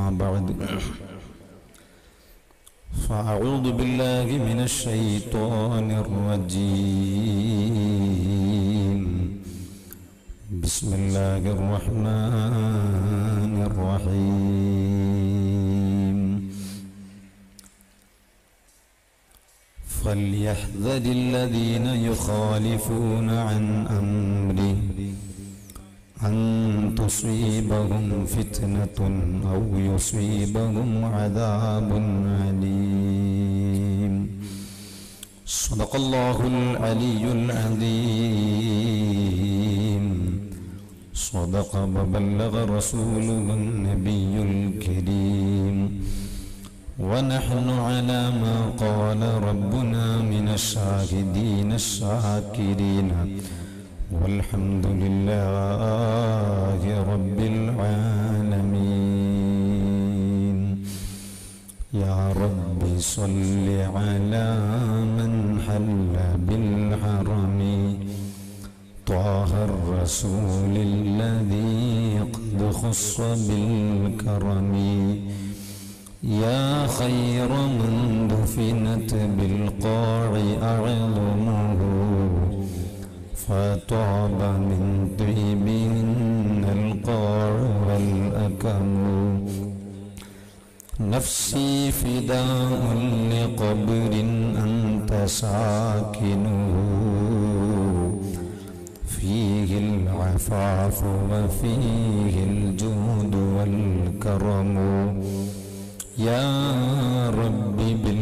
أما بعد فأعوذ بالله من الشيطان الرجيم بسم الله الرحمن الرحيم فليحذر الذين يخالفون عن أمره أن تصيبهم فتنة أو يصيبهم عذاب أليم صدق الله العلي العظيم صدق وبلغ رسوله النبي الكريم ونحن على ما قال ربنا من الشاهدين الشاكرين والحمد لله رب العالمين يا رب صل على من حل بالحرم طه الرسول الذي قد خص بالكرم يا خير من دفنت بالقاع أعظمه فطاب من طيبهن القاع والأكم نفسي فداء لقبر أنت ساكنه فيه العفاف وفيه الجود والكرم يا رب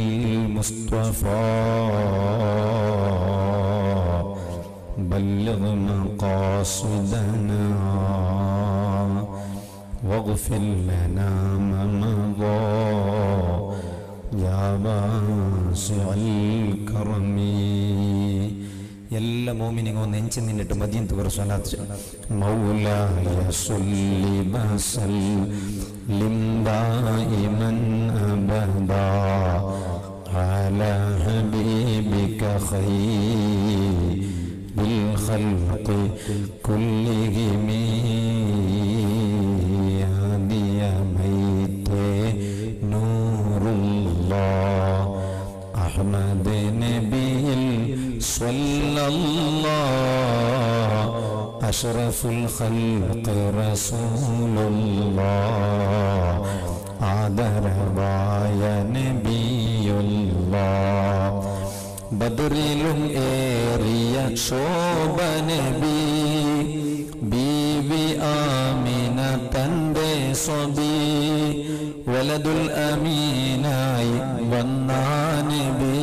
بالمصطفى بلغ مقاصدنا واغفر لنا ما مضى يا واسع الكرم എല്ലാ മോമിനിങ്ങോ നെഞ്ചു നിന്നിട്ട് മതിയും തുകർ സ്വലാത്ത് മൗലായ സല്ലി വസല്ലിം ദായിമൻ അബദാ على حبيبك خير بالخلق كلهم هادي ميت نور الله أحمد نبي صلى الله أشرف الخلق رسول الله ആദരവായ നബിയുള്ള ബദറിലും ഏറിയ ശോഭ നബി ബീവി ആമിന തൻ്റെ സ്വബി വലതുൽ അമീനായി വന്ന നബി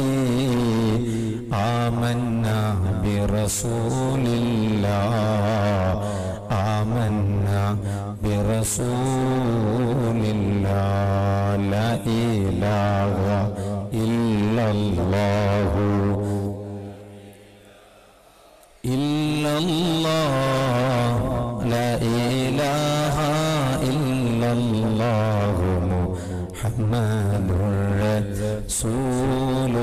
ആമന്ന ബിറസൂലില്ല ആമന്ന ബിറസൂലില്ല لا إله إلا الله إلا الله لا إله إلا الله محمد رسول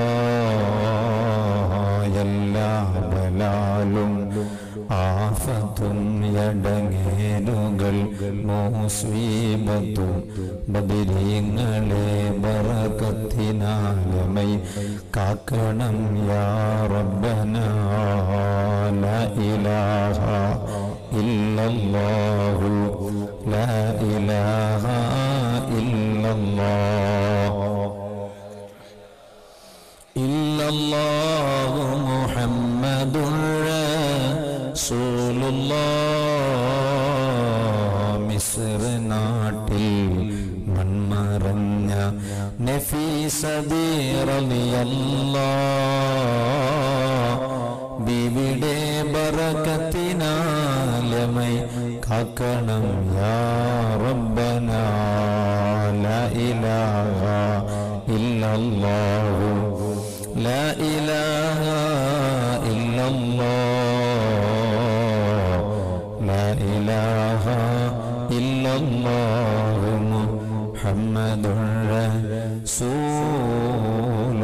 الله എല്ലാ ബലാലും ആഫത്തും യടങ്ങേലുകൾ മോസ്വീബത്തും ബദിരീങ്ങളെ ബറക്കത്തിനാലമൈ കാക്കണം യാ റബ്ബന ലാ ഇലാഹ ഇല്ലല്ലാഹു ലാ ഇലാഹ ഇല്ലല്ലാഹ് إلا الله محمد رسول الله മിസ്ർ നാട്ടിൽ മൺമറഞ്ഞ ബിവിടെ ബറക്കത്തിനാലമൈ കാക്കണം യാ റബ്ബന ലാ ഇലാഹ ഇല്ലല്ലാഹു لا إله إلا الله لا إله إلا الله محمد رسول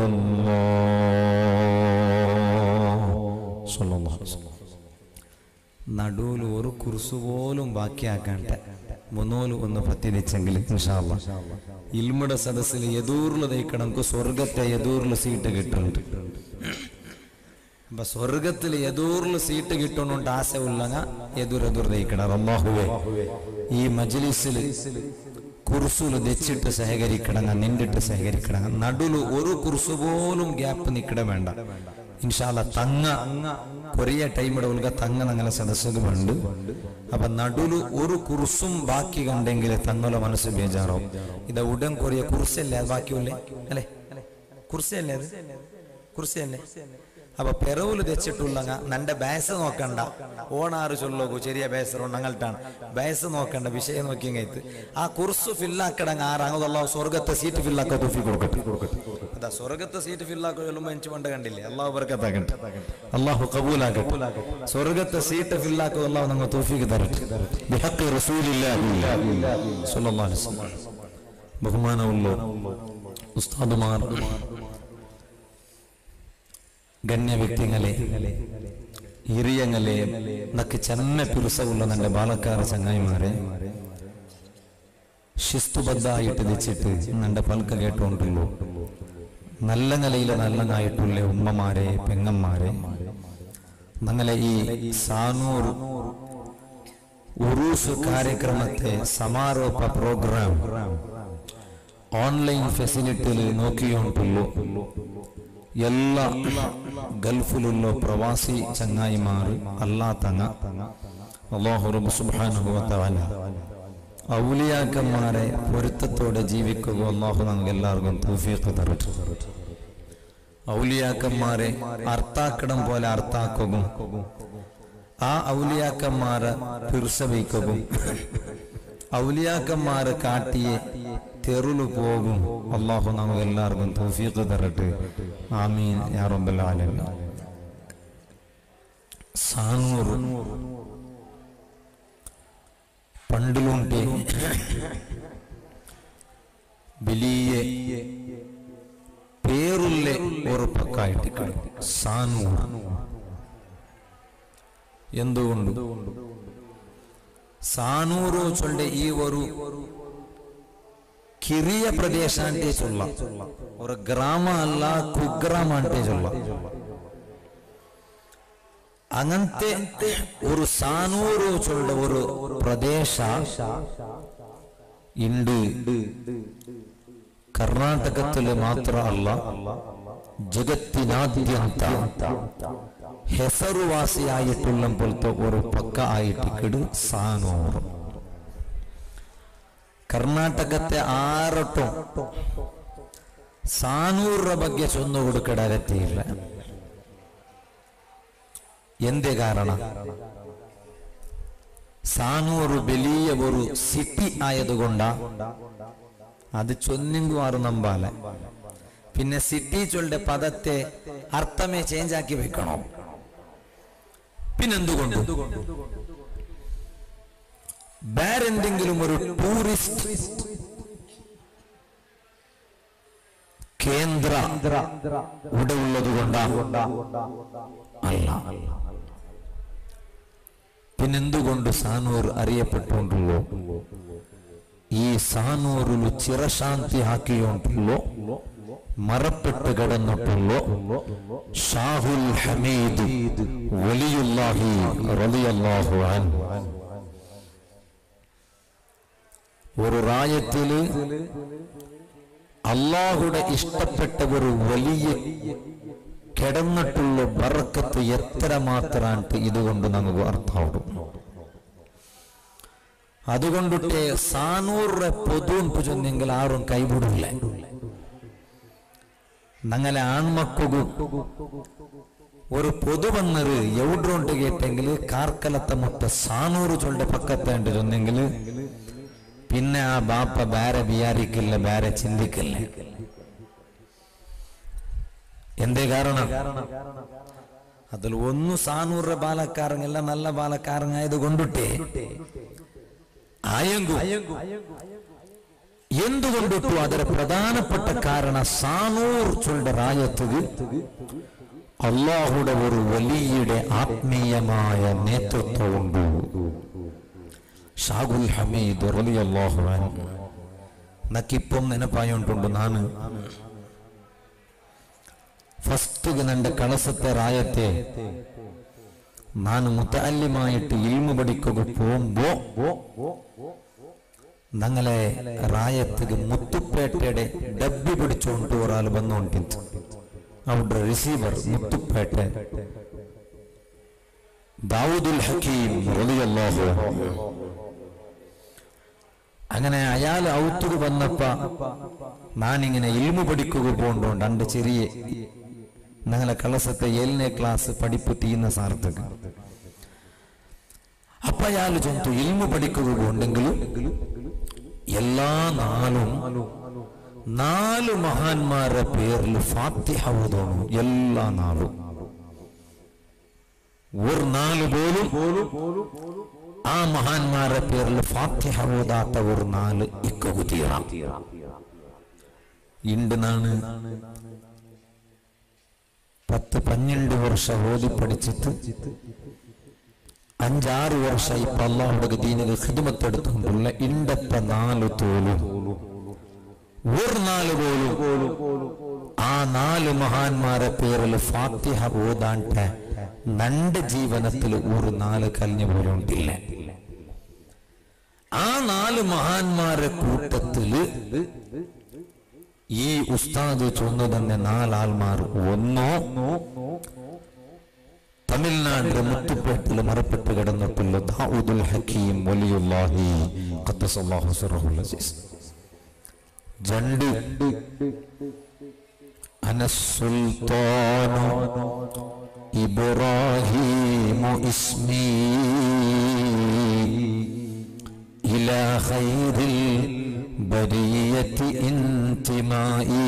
الله صلى الله عليه وسلم നടുവിൽ ഒരു കുറിസ് പോലും ബാക്കിയാക്കാണ്ട് മുന്നോല് ഒന്ന് പത്തിരിച്ചെങ്കിൽ ഇൻഷാല്ല ഇൽമുടെ സദസ്സിൽ എതൂറിൽ തയ്ക്കണം നമുക്ക് സ്വർഗത്തെ എതൂറിൽ സീറ്റ് കിട്ടുന്നുണ്ട് അപ്പൊ സ്വർഗത്തിൽ എതൂറിൽ സീറ്റ് കിട്ടുന്നുണ്ട് ആശ ഉള്ളങ്ങ എതുരെതുർ തയ്ക്കണം അള്ളാഹുവേ ഈ മജ്ലിസിൽ കുർസുല് ദച്ചിട്ട് സഹകരിക്കണങ്ങ നിന്നിട്ട് സഹകരിക്കണങ്ങ നടുല് ഒരു കുർസു പോലും ഗ്യാപ്പ് നിക്കട വേണ്ട ഇൻഷാല്ല തങ്ങ കൊറിയ ടൈമിടെ ഉൾക തങ്ങ ഞങ്ങളെ സദസ്സുകളുണ്ട് അപ്പൊ നടുല് ഒരു കുർസും ബാക്കി കണ്ടെങ്കിൽ തങ്ങളുടെ മനസ്സ് ബേജാറാവും ഇത് ഉടൻ കൊറിയ കുർസല്ലേ അത് ബാക്കിയല്ലേ അല്ലേ കുർസയല്ലേ അത് കുർസയല്ലേ അപ്പൊ പെറവുല് തെച്ചിട്ടുള്ളങ്ങ നന്റെ ബേസ നോക്കണ്ട ഓണാറ് ചൊല്ലോക്കു ചെറിയ ബേസറുണ്ട് അങ്ങൾട്ടാണ് ബേസ നോക്കണ്ട വിഷയം നോക്കി കഴിത്ത് ആ കുർസ് ഫില്ലാക്കടങ്ങ ആറാങ്ങുള്ള സ്വർഗത്തെ സീറ്റ് ഫില്ലാക്ക തൂഫി കൊടുക്കട്ടെ അതാ സ്വർഗത്തെ സീറ്റ് ഫില്ലാക്ക ചൊല്ലുമ്പോ എനിക്ക് പണ്ട് കണ്ടില്ലേ അള്ളാഹു ബർക്കത്താകട്ടെ അള്ളാഹു കബൂലാകട്ടെ സ്വർഗത്തെ സീറ്റ് ഫില്ലാക്കുക അള്ളാഹു നമ്മ തൂഫിക്ക് തരട്ടെ ബിഹഖ് റസൂലില്ലാഹി സ്വല്ലല്ലാഹു അലൈഹി വസല്ലം ബഹുമാനമുള്ള ഉസ്താദുമാർ ಗಣ್ಯ ವ್ಯಕ್ತಿಗಳೇ ಹಿರಿಯಂಗಲೇ ನಕ್ಕೆ ಚೆನ್ನ ಪಿರುಸವುಳ್ಳ ನನ್ನ ಬಾಲಕಾರ ಚಂಗಾಯಿಮಾರೆ ಶಿಸ್ತುಬದ್ധായിട്ട് വെച്ചിട്ട് നന്റെ പൽക്ക കേട്ടുകൊണ്ടുള്ളൂ നല്ല നിലയിലെ നല്ലതായിട്ടുള്ള ഉമ്മമാരെ പെങ്ങന്മാരെ ഞങ്ങളെ ഈ സാനൂർ ഉറൂസ് കാര്യക്രമത്തെ സമാരോപ പ്രോഗ്രാം ഓൺലൈൻ ഫെസിലിറ്റിയിൽ നോക്കിയോണ്ടുള്ളൂ എല്ലാ ഗൾഫിലുള്ള പ്രവാസി ചങ്ങായിമാർ അല്ലാത്തങ്ങ അള്ളാഹു റബ്ബ് സുബ്ഹാനഹു വ തആല ഔലിയാക്കന്മാരെ പൊരുത്തത്തോടെ ജീവിക്കുക അള്ളാഹു നമുക്ക് എല്ലാവർക്കും തൗഫീഖ് തരട്ടെ ഔലിയാക്കന്മാരെ അർത്ഥാക്കിടം പോലെ അർത്ഥാക്കുകയും ആ ഔലിയാക്കന്മാരെ പിർസവിക്കുകയും ഔലിയാക്കന്മാരെ കാട്ടിയെ തെറുലു പോകും അള്ളാഹു നമുക്ക് എല്ലാവർക്കും തൗഫീഖ് തരട്ടെ ആമീൻ യാ റബ്ബൽ ആലമീൻ സാനൂർ പണ്ടിലുണ്ട് വലിയ പേരുള്ള ഉറപ്പക്കായിട്ട് സാനൂർ എന്തുകൊണ്ട് സാനൂರು ചൊല്ലെ ഈ ഒരു ಕಿರಿಯ ಪ್ರದೇಶ ಅಂಟೇ ಚೊಲ್ಲ ಅವರ ಗ್ರಾಮ ಅಲ್ಲ ಕುಗ್ರಾಮ ಅಂಟೇ ಚೊಲ್ಲ അങ്ങനത്തെ ഒരു സാനൂറ് ചൊല്ല ഒരു പ്രദേശ ഉണ്ട് കർണാടകത്തില് മാത്രമല്ല ജഗത്തിനാദ്യന്ത ಹೆಸರುವಾಸಿಯಾയിട്ടുള്ള പോലത്തെ ഒരു പക്ക ആയിട്ട് കിട് സാനൂർ ಕರ್ನಾಟಕത്തെ ಆರಟ್ಟು ಸಾನೂರ ಬಗ್ಗೆ ಚೊಂದು ಹುಡುಕಡ ಅಗತ್ಯ ಇಲ್ಲ ಎಂದೇ ಕಾರಣ സാനൂറ് വലിയ ഒരു സിറ്റി ആയതുകൊണ്ട അത് ചൊന്നിങ്കു ആറ് നമ്പാല പിന്നെ സിറ്റി ചൊല്ലുടെ പദത്തെ അർത്ഥമേ ചേഞ്ച് ആക്കി വെക്കണോ പിന്നെന്തുകൊണ്ട് വേറെന്തെങ്കിലും ഒരു ടൂറിസ്റ്റ് കേന്ദ്ര ഇവിടെ ഉള്ളത് കൊണ്ടാ അല്ല പിന്നെന്തുകൊണ്ട് സാനൂർ അറിയപ്പെട്ടുകൊണ്ടുള്ളൂ ഈ സാനൂറിൽ ചിരശാന്തി ಹಾಕಿಯುಂಟುള്ളೋ മറപ്പെട്ട് കിടന്നിട്ടുള്ളോ ഷാഹുൽ ഹമീദ് വലിയുല്ലാഹി റളിയല്ലാഹു അൻഹു ഒരു റായത്തില് അള്ളാഹുടെ ഇഷ്ടപ്പെട്ട ഒരു വലിയ കിടന്നിട്ടുള്ള ബറക്കത്ത് എത്ര മാത്രാണ്ട് ഇതുകൊണ്ട് നമുക്ക് അർത്ഥാവും അതുകൊണ്ടിട്ട് സാനൂറ് പൊതുവും ചൊന്നെങ്കിൽ ആരും കൈവിടില്ല ഞങ്ങളെ ആൺമക്കു ഒരു പൊതു വന്നത് എവിടുണ്ട് കേട്ടെങ്കിൽ കാർക്കലത്തെ മുട്ട സാനൂറ് ചൊല്ലുടെ പക്കത്തേണ്ട് ചൊന്നെങ്കിൽ പിന്നെ ആ ബാപ്പ ಬೇರೆ വിചാരിക്കില്ല ಬೇರೆ ചിന്തിക്കില്ല എന്തേ കാരണം അതിൽ ഒന്ന് സാനൂറ് ബാലക്കാരങ്ങല്ല നല്ല ബാലക്കാരങ്ങായത് കൊണ്ടിട്ടേ ആയെങ്കു എന്തുകൊണ്ടിട്ടു ಅದರ പ്രധാനപ്പെട്ട കാരണ സാനൂർ ചൊല്ലുടെ റായത്തുക അള്ളാഹുടെ ഒരു വലിയുടെ ആത്മീയമായ നേതൃത്വമുണ്ട് ഷാഗുൽ ഹമീദ് റളിയല്ലാഹു അൻഹു നക്കിപ്പം ನೆನಪಾಯುಂಟುಂಟು ನಾನು ഫസ്റ്റ് നന്റെ കളസത്തെ റായത്തെ ನಾನು മുത്തല്യമായിട്ട് ഇൽമു പഠിക്കുക പോകുമ്പോ ഞങ്ങളെ റായത്തിക്ക് മുത്തുപ്പേട്ടയുടെ ഡಬ್ಬಿ പിടിച്ചുകൊണ്ട് ഒരാൾ വന്നുകൊണ്ടിരുന്നു അവിടെ റിസീവർ മുത്തുപ്പേട്ട ദാവൂദുൽ ഹക്കീം റളിയല്ലാഹു അൻഹു അങ്ങനെ അയാൾ ഔത്തുക വന്നപ്പ നാനിങ്ങനെ ഇൽമു പഠിക്കുക പോണ്ടോണ്ട് അന്റെ ചെറിയ ഞങ്ങളെ കളസത്തെ ഏലിനെ ക്ലാസ് പഠിപ്പ് തീയുന്ന സാർത്ഥക അപ്പ അയാൾ ചൊന്തു ഇൽമു പഠിക്കുക പോണ്ടെങ്കിലും എല്ലാ നാളും നാല് മഹാന്മാരുടെ പേരിൽ ഫാത്തിഹ ഓതണം എല്ലാ നാളും ഒരു നാല് പോലും ആ മഹാന്മാരുടെ പേരിൽ ഫാത്തിഹ ഓതാത്ത ഒരു നാല് ഇക്കു തീറാം ഇണ്ടെന്നാണ് പത്ത് പന്ത്രണ്ട് വർഷം ഓതി പഠിച്ചിട്ട് അഞ്ചാറ് വർഷം ഇപ്പൊ അള്ളാഹുടെ ദീനിക ഹിദ്മത്തെടുത്തുകൊണ്ടുള്ള ഇണ്ടപ്പ നാല് തോലും ഒരു നാല് പോലും ആ നാല് മഹാന്മാരെ പേരിൽ ഫാത്തിഹ ഓതാണ്ട നന്റെ ജീവനത്തിൽ ഒരു നാല് കലിഞ്ഞു പോലും ഉണ്ടില്ല ആ നാല് മഹാന്മാരെ കൂട്ടത്തില് ഈ ഉസ്താദ് ചൊന്നു തന്നെ നാലാൾമാർ ഒന്നോ തമിഴ്നാട്ടിലെ മുത്തുപേട്ടിൽ മറപ്പെട്ട് കിടന്നിട്ടുള്ള ദാവൂദുൽ ഹക്കീം വലിയുല്ലാഹി ഖദ്ദസല്ലാഹു സിറഹുൽ അസീസ് രണ്ട് അനസുൽത്താനു ഇബ്രാഹിമു ഇസ്മി إلى خير البرية انتمائي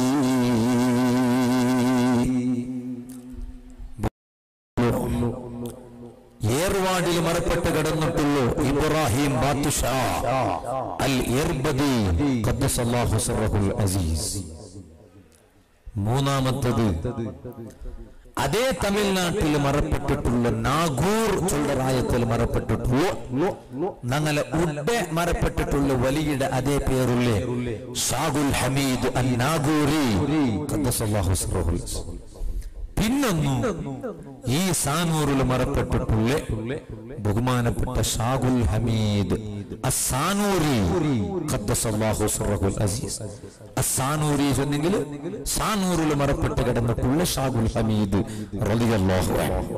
ഏർവാടിൽ മറപ്പെട്ട് കിടന്നിട്ടുള്ളൂ ഇബ്രാഹിം ബാത്തുഷാ അൽ ഇർബദി ഖദ്ദസല്ലാഹു സിറഹുൽ അസീസ് മൂന്നാമത്തത് അതേ തമിഴ്നാട്ടിൽ മറപ്പെട്ടിട്ടുള്ള നാഗൂർ ചൊല്ലറായത്തിൽ മറപ്പെട്ടിട്ടുള്ള ഞങ്ങളെ ഉഡ്ഡെ മറപ്പെട്ടിട്ടുള്ള വലിയുടെ അതേ പേരുള്ള ഷാഗുൽ ഹമീദ് അൽ നാഗൂരി ഖദ്ദസല്ലാഹു സിറഹുൽ അസീസ് പിന്നൊന്നു ഈ സാനൂറിൽ മറപ്പെട്ടിട്ടുള്ള ബഹുമാനപ്പെട്ട ഷാഗുൽ ഹമീദ് അസാനൂരി ഖദ്ദസല്ലാഹു സിറഹുൽ അസീസ് അസാനൂരി ചെന്നെങ്കിൽ സാനൂറിൽ മറപ്പെട്ട് കിടന്നിട്ടുള്ള ഷാഗുൽ ഹമീദ് റളിയല്ലാഹു അൻഹു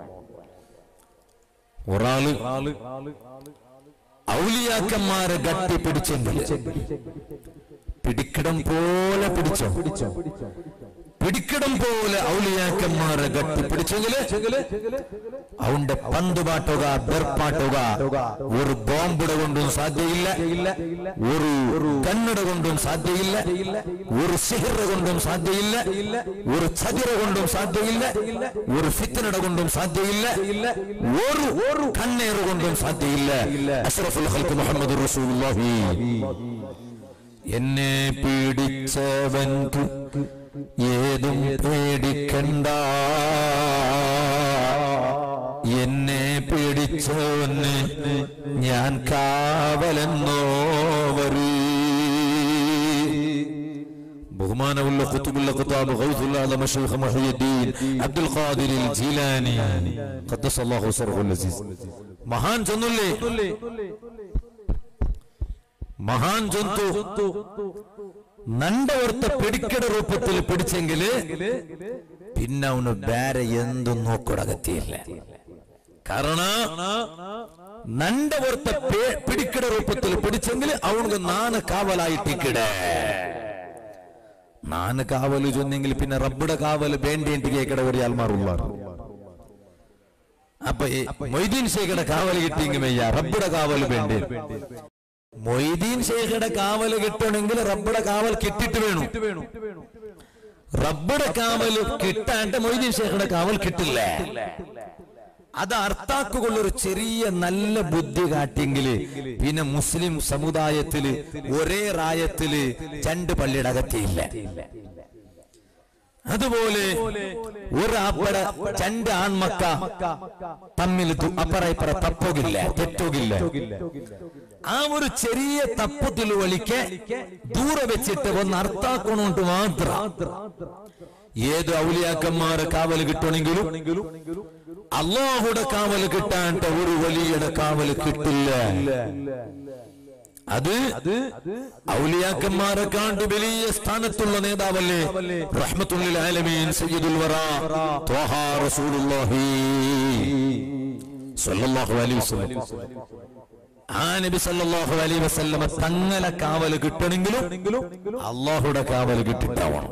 ഒരാള് ഔലിയാക്കന്മാരെ ഗട്ടി പിടിച്ചെങ്കിൽ പിടിക്കിടം പോലെ പിടിച്ചോ പിടിക്കിടം പോലെ ഔലിയാക്കന്മാരെ ഗട്ടി പിടിച്ചെങ്കില് അവന്റെ പന്തുപാട്ടുക ബെർപ്പാട്ടുക ഒരു ബോംബിട കൊണ്ടും സാധ്യയില്ല ഒരു കണ്ണട കൊണ്ടും സാധ്യയില്ല ഒരു സിഹിറ കൊണ്ടും സാധ്യയില്ല ഒരു ചതിര കൊണ്ടും സാധ്യയില്ല ഒരു ഫിത്തനട കൊണ്ടും സാധ്യയില്ല ഒരു ഒരു കണ്ണേറ് കൊണ്ടും സാധ്യയില്ല അഷ്റഫുൽ ഖൽഖ് മുഹമ്മദ് റസൂലുള്ളാഹി എന്നെ പീഡിച്ചവൻക്ക് ഏതും പേടിക്കണ്ട എന്നെ പേടിച്ചവന് ഞാൻ കാവലെന്നോവര് ബഹുമാനമുള്ള കുത്തുബുള്ള കുത്താബ് ഗൗസുൽ ആലം ശൈഖ് മുഹയ്യദ്ദീൻ അബ്ദുൽ ഖാദിർ ജീലാനി ഖദ്ദസല്ലാഹു സർഹുൽ അസീസ് മഹാൻ ചൊന്നുല്ലേ മഹാൻ ചൊന്തു നന്റെ ഓർത്ത പിടിക്കട രൂപത്തിൽ പിടിച്ചെങ്കില് പിന്നെ അവന് വേറെ എന്തും നോക്കൊടകത്തിയില്ല കാരണം നന്റെ ഓർത്ത പിടിക്കട രൂപത്തിൽ പിടിച്ചെങ്കിൽ അവനക്ക് നാന് കാവലായിട്ടിക്കടേ നാന് കാവല് ചൊന്നെങ്കിൽ പിന്നെ റബ്ബുടെ കാവല് വേണ്ടേണ്ടി കേക്കട ഒരു ആൾമാറുള്ളാറ് അപ്പൊ ഈ മൊയ്തീൻ ശേഖയുടെ കാവല് കിട്ടിയെങ്കിൽ റബ്ബുടെ കാവല് വേണ്ടേ മൊയ്തീൻ ശേഖയുടെ കാവല് കിട്ടണമെങ്കിൽ റബ്ബുടെ കാവൽ കിട്ടിട്ട് വേണം റബ്ബുടെ കാവൽ കിട്ടാണ്ട് മൊയ്തീൻ ശേഖയുടെ കാവൽ കിട്ടില്ല അത് അർത്ഥാക്കുകൊള്ളൊരു ചെറിയ നല്ല ബുദ്ധി കാട്ടിയെങ്കില് പിന്നെ മുസ്ലിം സമുദായത്തില് ഒരേ റായത്തില് രണ്ട് പള്ളിയുടെ അകത്തിയില്ല അതുപോലെ ഒരു അപ്പട രണ്ട് ആൺമക്ക തമ്മിൽ തു- അപ്പറ ഇപ്പറ തപ്പോകില്ല തെറ്റോകില്ല ആ ഒരു ചെറിയ തപ്പത്തിൽ ഒളിക്ക് ദൂരെ വെച്ചിട്ട് ഒന്ന് അർത്ഥാക്കണോണ്ട് മാത്രം ഏത് ഔലിയാക്കന്മാരെ കാവല് കിട്ടണമെങ്കിലും അള്ളാഹുടെ കാവല് കിട്ടാണ്ട് ഒരു വലിയുടെ കാവല് കിട്ടില്ല അത് ഔലിയാക്കന്മാരെ കാണ്ട് വലിയ സ്ഥാനത്തുള്ള നേതാവല്ലേ റഹ്മത്തുള്ളിൽ ആലമീൻ സയ്യിദുൽ വറ ത്വഹ റസൂലുള്ളാഹി സ്വല്ലല്ലാഹു അലൈഹി വസല്ലം ആ നബി സല്ലല്ലാഹു അലൈഹി വസല്ലമ തങ്ങളെ കാവല് കിട്ടണമെങ്കിലും അള്ളാഹുടെ കാവല് കിട്ടിട്ടാവണം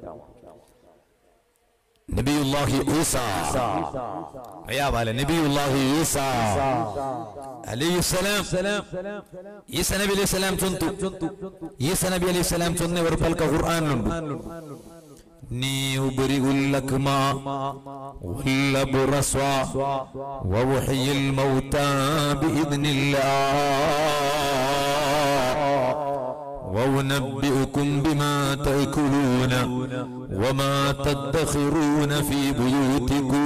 നബിയുല്ലാഹി ഈസ അയ്യാവാല നബിയുല്ലാഹി ഈസ അലൈഹിസ്സലാം ഈസ നബി അലൈഹിസ്സലാം ചൊന്തു ഈസ നബി അലൈഹിസ്സലാം ചൊന്നവർ പൽക്ക ഖുർആനിലുണ്ട് നീ ഉബരിഉല്ലക്മാ والأبرص ووحي الموتى بإذن الله وأنبئكم بما تأكلون وما تدخرون في بيوتكم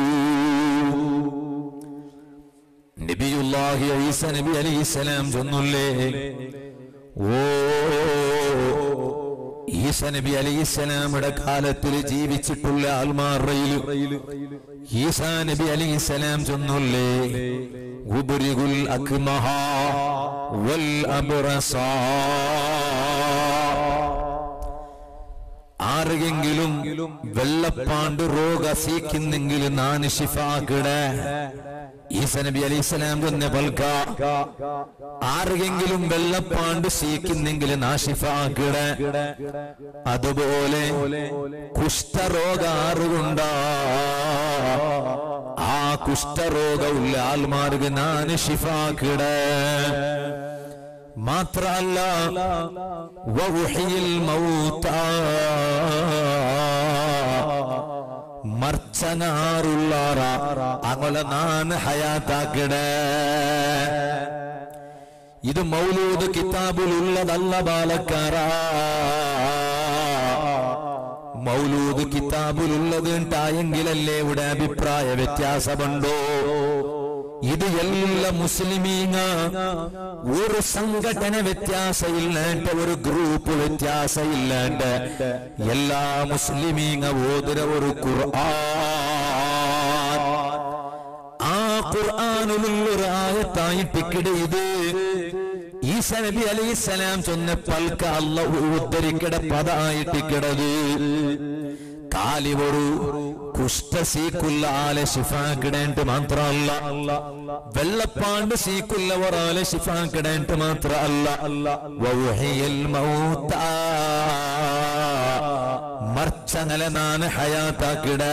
നബിയുല്ലാഹി ഈസ നബി അലൈഹിസ്സലാം ചൊന്നുല്ലേ ഓ ഈസ നബി അലൈഹിസ്സലാമിയുടെ കാലത്തിൽ ജീവിച്ചിട്ടുള്ള ആൽമാറയിൽ ഈസ നബി അലൈഹിസ്സലാം ചൊന്നുല്ലേ ഉബരികുൽ അക്മഹ വൽ അബ്റസ ആരെങ്കിലും വെള്ളപ്പാണ്ട് രോഗ സീക്കുന്നെങ്കിൽ നാന് ഷിഫാക്കിടെ ഈസ നബി അലൈഹിസ്സലാം തന്നെ പൽക്ക ആരെങ്കിലും വെള്ളപ്പാണ്ട് സീക്കുന്നെങ്കിൽ നാശിഫാക്കിടെ അതുപോലെ കുഷ്ഠരോഗ ആറുകൊണ്ടാ ആ കുഷ്ഠരോഗമുള്ള ആൾമാർക്ക് നാന് ഷിഫാക്കിടെ മാത്രല്ല വഉഹിയിൽ മൗതാ മർച്ചനാറുള്ളാറ അങ്ങനെ നാന് ഹയാത്താക്കിടെ ഇത് മൗലൂദ് കിതാബിലുള്ളതല്ല ബാലക്കാരാ മൗലൂദ് കിതാബിലുള്ളത് ഉണ്ടായെങ്കിലല്ലേ ഇവിടെ അഭിപ്രായ വ്യത്യാസമുണ്ടോ ഇത് എല്ലാ മുസ്ലിമീങ്ങ ഒരു സംഘടന വ്യത്യാസമില്ലാണ്ട് ഒരു ഗ്രൂപ്പ് വ്യത്യാസമില്ലാണ്ട് എല്ലാ മുസ്ലിമീങ്ങ ഓതുര ഒരു ഖുർആൻ ആ ഖുർആാനിലുള്ളൊരു ആയത്തായിട്ടിക്കിടെ ഇത് ഈസ നബി അലൈഹിസ്സലാം ചൊന്ന പൽക്ക അല്ല ഉദ്ധരിക്കട പദായിട്ടിക്കിടത് കാലിവൊരു കുഷ്ഠ സീക്കുള്ള ആലെ ശിഫാക്കിടേണ്ട മാത്രമല്ല വെള്ളപ്പാണ്ട് സീക്കുള്ള ഒരാളെ ശിഫാക്കിടേണ്ട മാത്രമല്ല വൗഹിയൽ മൗതാ മർച്ചങ്ങലെ നാന് ഹയാത്താക്കിട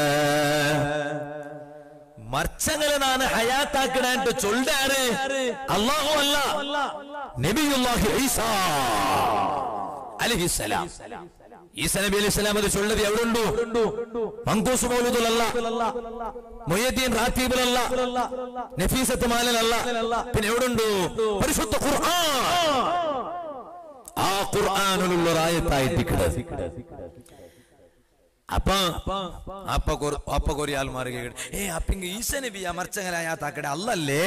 മർച്ചങ്ങളെ നാന് ഹയാത്താക്കിടാണ്ട് ചൊല്ലാറ് അള്ളാഹു അല്ല നബിയുല്ലാഹി ഈസാ അലൈഹിസ്സലാം ഈസ നബി അലൈഹി സ്വലാം അത് ചൊല്ലത് എവിടെ ഉണ്ടു മങ്കൂസ് മൗലൂദിലല്ല മൊയ്യദ്ദീൻ റാത്തീബിലല്ല നഫീസത്ത് മാലലല്ല പിന്നെ എവിടെ ഉണ്ടു പരിശുദ്ധ ഖുർആൻ ആ ഖുർആനിലുള്ള ഒരു ആയത്തായിട്ട് അപ്പ അപ്പ കൊറ- അപ്പ കൊറി ആൾമാർ കേട്ട് ഏ അപ്പിങ് ഈസ നബി അമർച്ചങ്ങനായ താക്കടെ അല്ലല്ലേ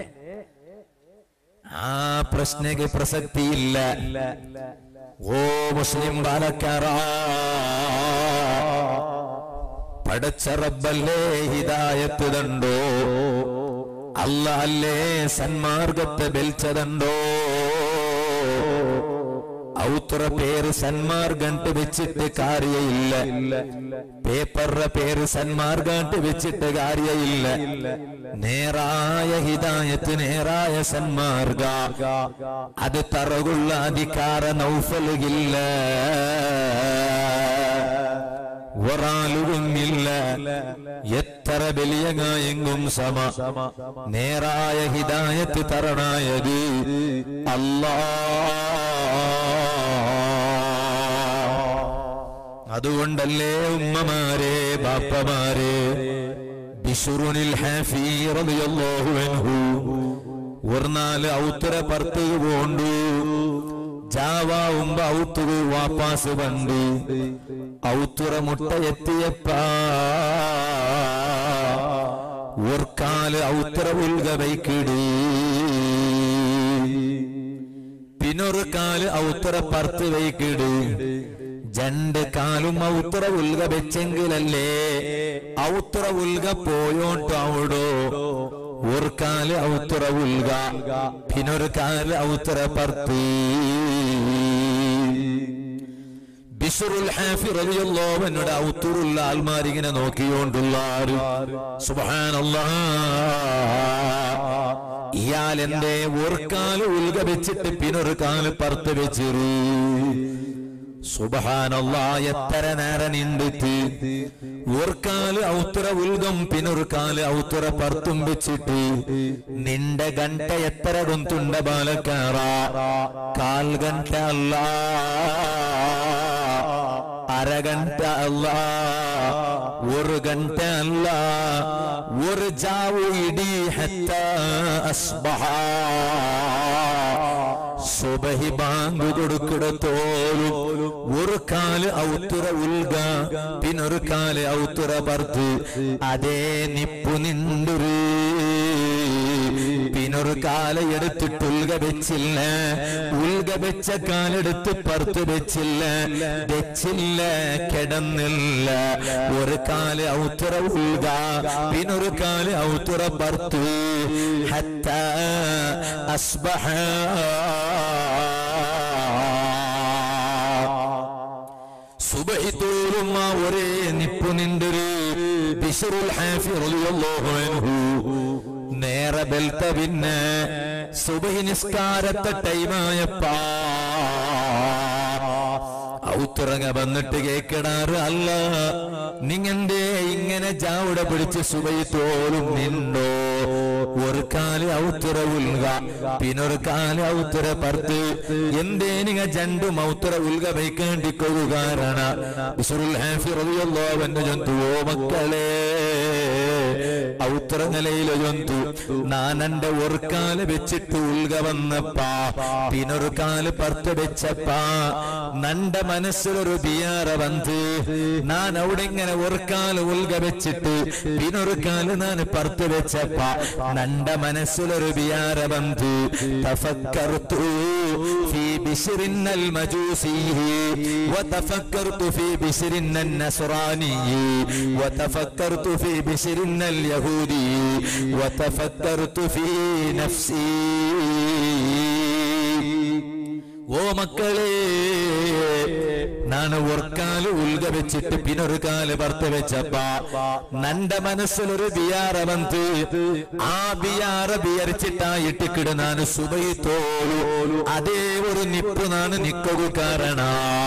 ആ പ്രശ്നക്ക് പ്രസക്തിയില്ല ഓ മുസ്ലിം ബാലക്കാരാ പടച്ച റബ്ബല്ലേ ഹിദായത്ത് തണ്ടോ അല്ല അല്ലേ സന്മാർഗത്തെ ബെൽച്ചതണ്ടോ ഔത്ര പേര് സന്മാർഗണ്ട് വെച്ചിട്ട് കാര്യയില്ല പേപ്പറുടെ പേര് സന്മാർഗണ്ട് വെച്ചിട്ട് കാര്യയില്ല നേരായ ഹിദായത്ത് നേരായ സന്മാർഗ അത് തറകുള്ള അധികാര നൗഫലുകില്ല ഒരാളുകുമില്ല എത്ര വലിയ എങ്ങും സമ നേരായ ഹിദായത്ത് തരണായത് അല്ലാ അതുകൊണ്ടല്ലേ ഉമ്മമാരെ ബാപ്പമാരെ ബിഷുറുനിൽ ഹാഫി റളിയല്ലാഹു അൻഹു ഒരു നാല് ഔത്തര പർത്ത് പോണ്ടു ജാവാവുമ്പ ഔത്തുക വാപ്പാസ് ಬಂದು ഔത്തുറ മുട്ട എത്തിയപ്പ ഒർക്കാല് ഔത്തുറ ഉൽക ബൈക്കിട് പിന്നൊരു കാല് ഔത്തുറ പറത്ത് വൈക്കിട് രണ്ട് കാലും ഔത്തുറ ഉൽക വെച്ചെങ്കിലല്ലേ ഔത്തുറ ഉൽക പോയോട്ടോ അവിടോ ഒരു കാല് ഔത്തുറ ഉൽക പിന്നൊരു കാല് ഔത്തുറ പറത്ത് ബിഷറുൽ ഹാഫി റളിയല്ലാഹു അൻഹുടെ ഔത്തുറുള്ള ആൽമാരിങ്ങനെ നോക്കിയോണ്ടുള്ള ആര് സുബ്ഹാനല്ലാഹ് ഇയാൾ എന്റെ ഒരു കാല് ഉൽക വെച്ചിട്ട് പിന്നൊരു കാല് പറത്ത് വെച്ചിരു സുബഹാനല്ലാ എത്ര നേരം നിണ്ടിട്ട് ഒരു കാല് ഔത്തുറ ഉൽഗം പിന്നൊരു കാല് ഔത്തുറ പറത്തും വെച്ചിട്ട് നിന്റെ ഗಂಟ എത്ര ഗൊന്തുണ്ട ബാലക്കാറ കാൽ ഗಂಟ അല്ല അരഗಂಟ അല്ല ഒരു ഗಂಟ അല്ല ഒരു ജാവു ഇടി ഹത്ത അസ്ബഹ സുബഹി ബാങ്ക് കൊടുക്കിടത്തോലും ഒരു കാല് ഔത്തുറ ഉൽഗ പിന്നൊരു കാല് ഔത്തുറ പറത്ത് അതേ നിപ്പു നിണ്ടൊരു പിന്നൊരു കാല എടുത്തിട്ട് ഉൽഗ വെച്ചില്ല ഉൽഗ വെച്ച കാലെടുത്ത് പറത്ത് വെച്ചില്ല വെച്ചില്ല കിടന്നില്ല ഒരു കാല് ഔത്തുറ ഉൽഗ പിന്നൊരു കാല് ഔത്തുറ പറത്ത് ഹത്ത അസ്ബഹ സുബഹി തോറും ആ ഒരേ നിപ്പു നിണ്ടൊരു ബിഷറുൽ ഹാഫി റളിയല്ലാഹു അൻഹു നേരെ ബെൽത്ത പിന്നെ സുബഹി നിസ്കാരത്തെ ടൈമായപ്പാ ഔത്തിറങ്ങ വന്നിട്ട് കേക്കടാറ് അല്ല നിങ്ങന്റെ ഇങ്ങനെ ജാവുട പിടിച്ച് സുബൈ തോലും നിന്നോ ഒരു കാല് ഔത്തിറ ഉൽക പിന്നൊരു കാല് ഔത്തിറ പറത്ത് എന്തേ നിങ്ങ ജണ്ടും ഔത്തിറ ഉൽക വയ്ക്കേണ്ടിക്കൊരു കാരണ ബിഷറുൽ ഹാഫി റളിയല്ലാഹു അൻഹു ജന്തുവോ മക്കളെ ഔത്തിറ നിലയിലെ ജന്തു നാനന്റെ ഒരു കാല് വെച്ചിട്ട് ഉൽക വന്നപ്പാ പിന്നൊരു കാല് പറത്ത് വെച്ചപ്പാ നണ്ട മനസ്സിലൊരു ബിയാറ വന്ന് ഞാൻ അവിടെ ഇങ്ങനെ ഒരു കാല് ഉൽക വെച്ചിട്ട് പിന്നൊരു കാല് ഞാൻ പറത്ത് വെച്ചപ്പ നണ്ട മനസ്സിലൊരു ബിയാറ വന്ന് തഫക്കർത്തു في بشر المجوسي وتفكرت في بشر النصراني وتفكرت في بشر اليهودي وتفكرت في نفسي ഓ മക്കളെ ನಾನು ഒർക്കാല് ഉൽക വെച്ചിട്ട് പിന്നൊരു കാല് ഭർത്ത വെച്ചപ്പ നന്റെ മനസ്സിലൊരു ബിയാറ വന്ന് ആ ബിയാറ ബിയരിച്ചിട്ടായിട്ടിക്കിട് ನಾನು സുബൈ തോലു അതേ ഒരു നിപ്പ് ನಾನು നിക്കു കാരണ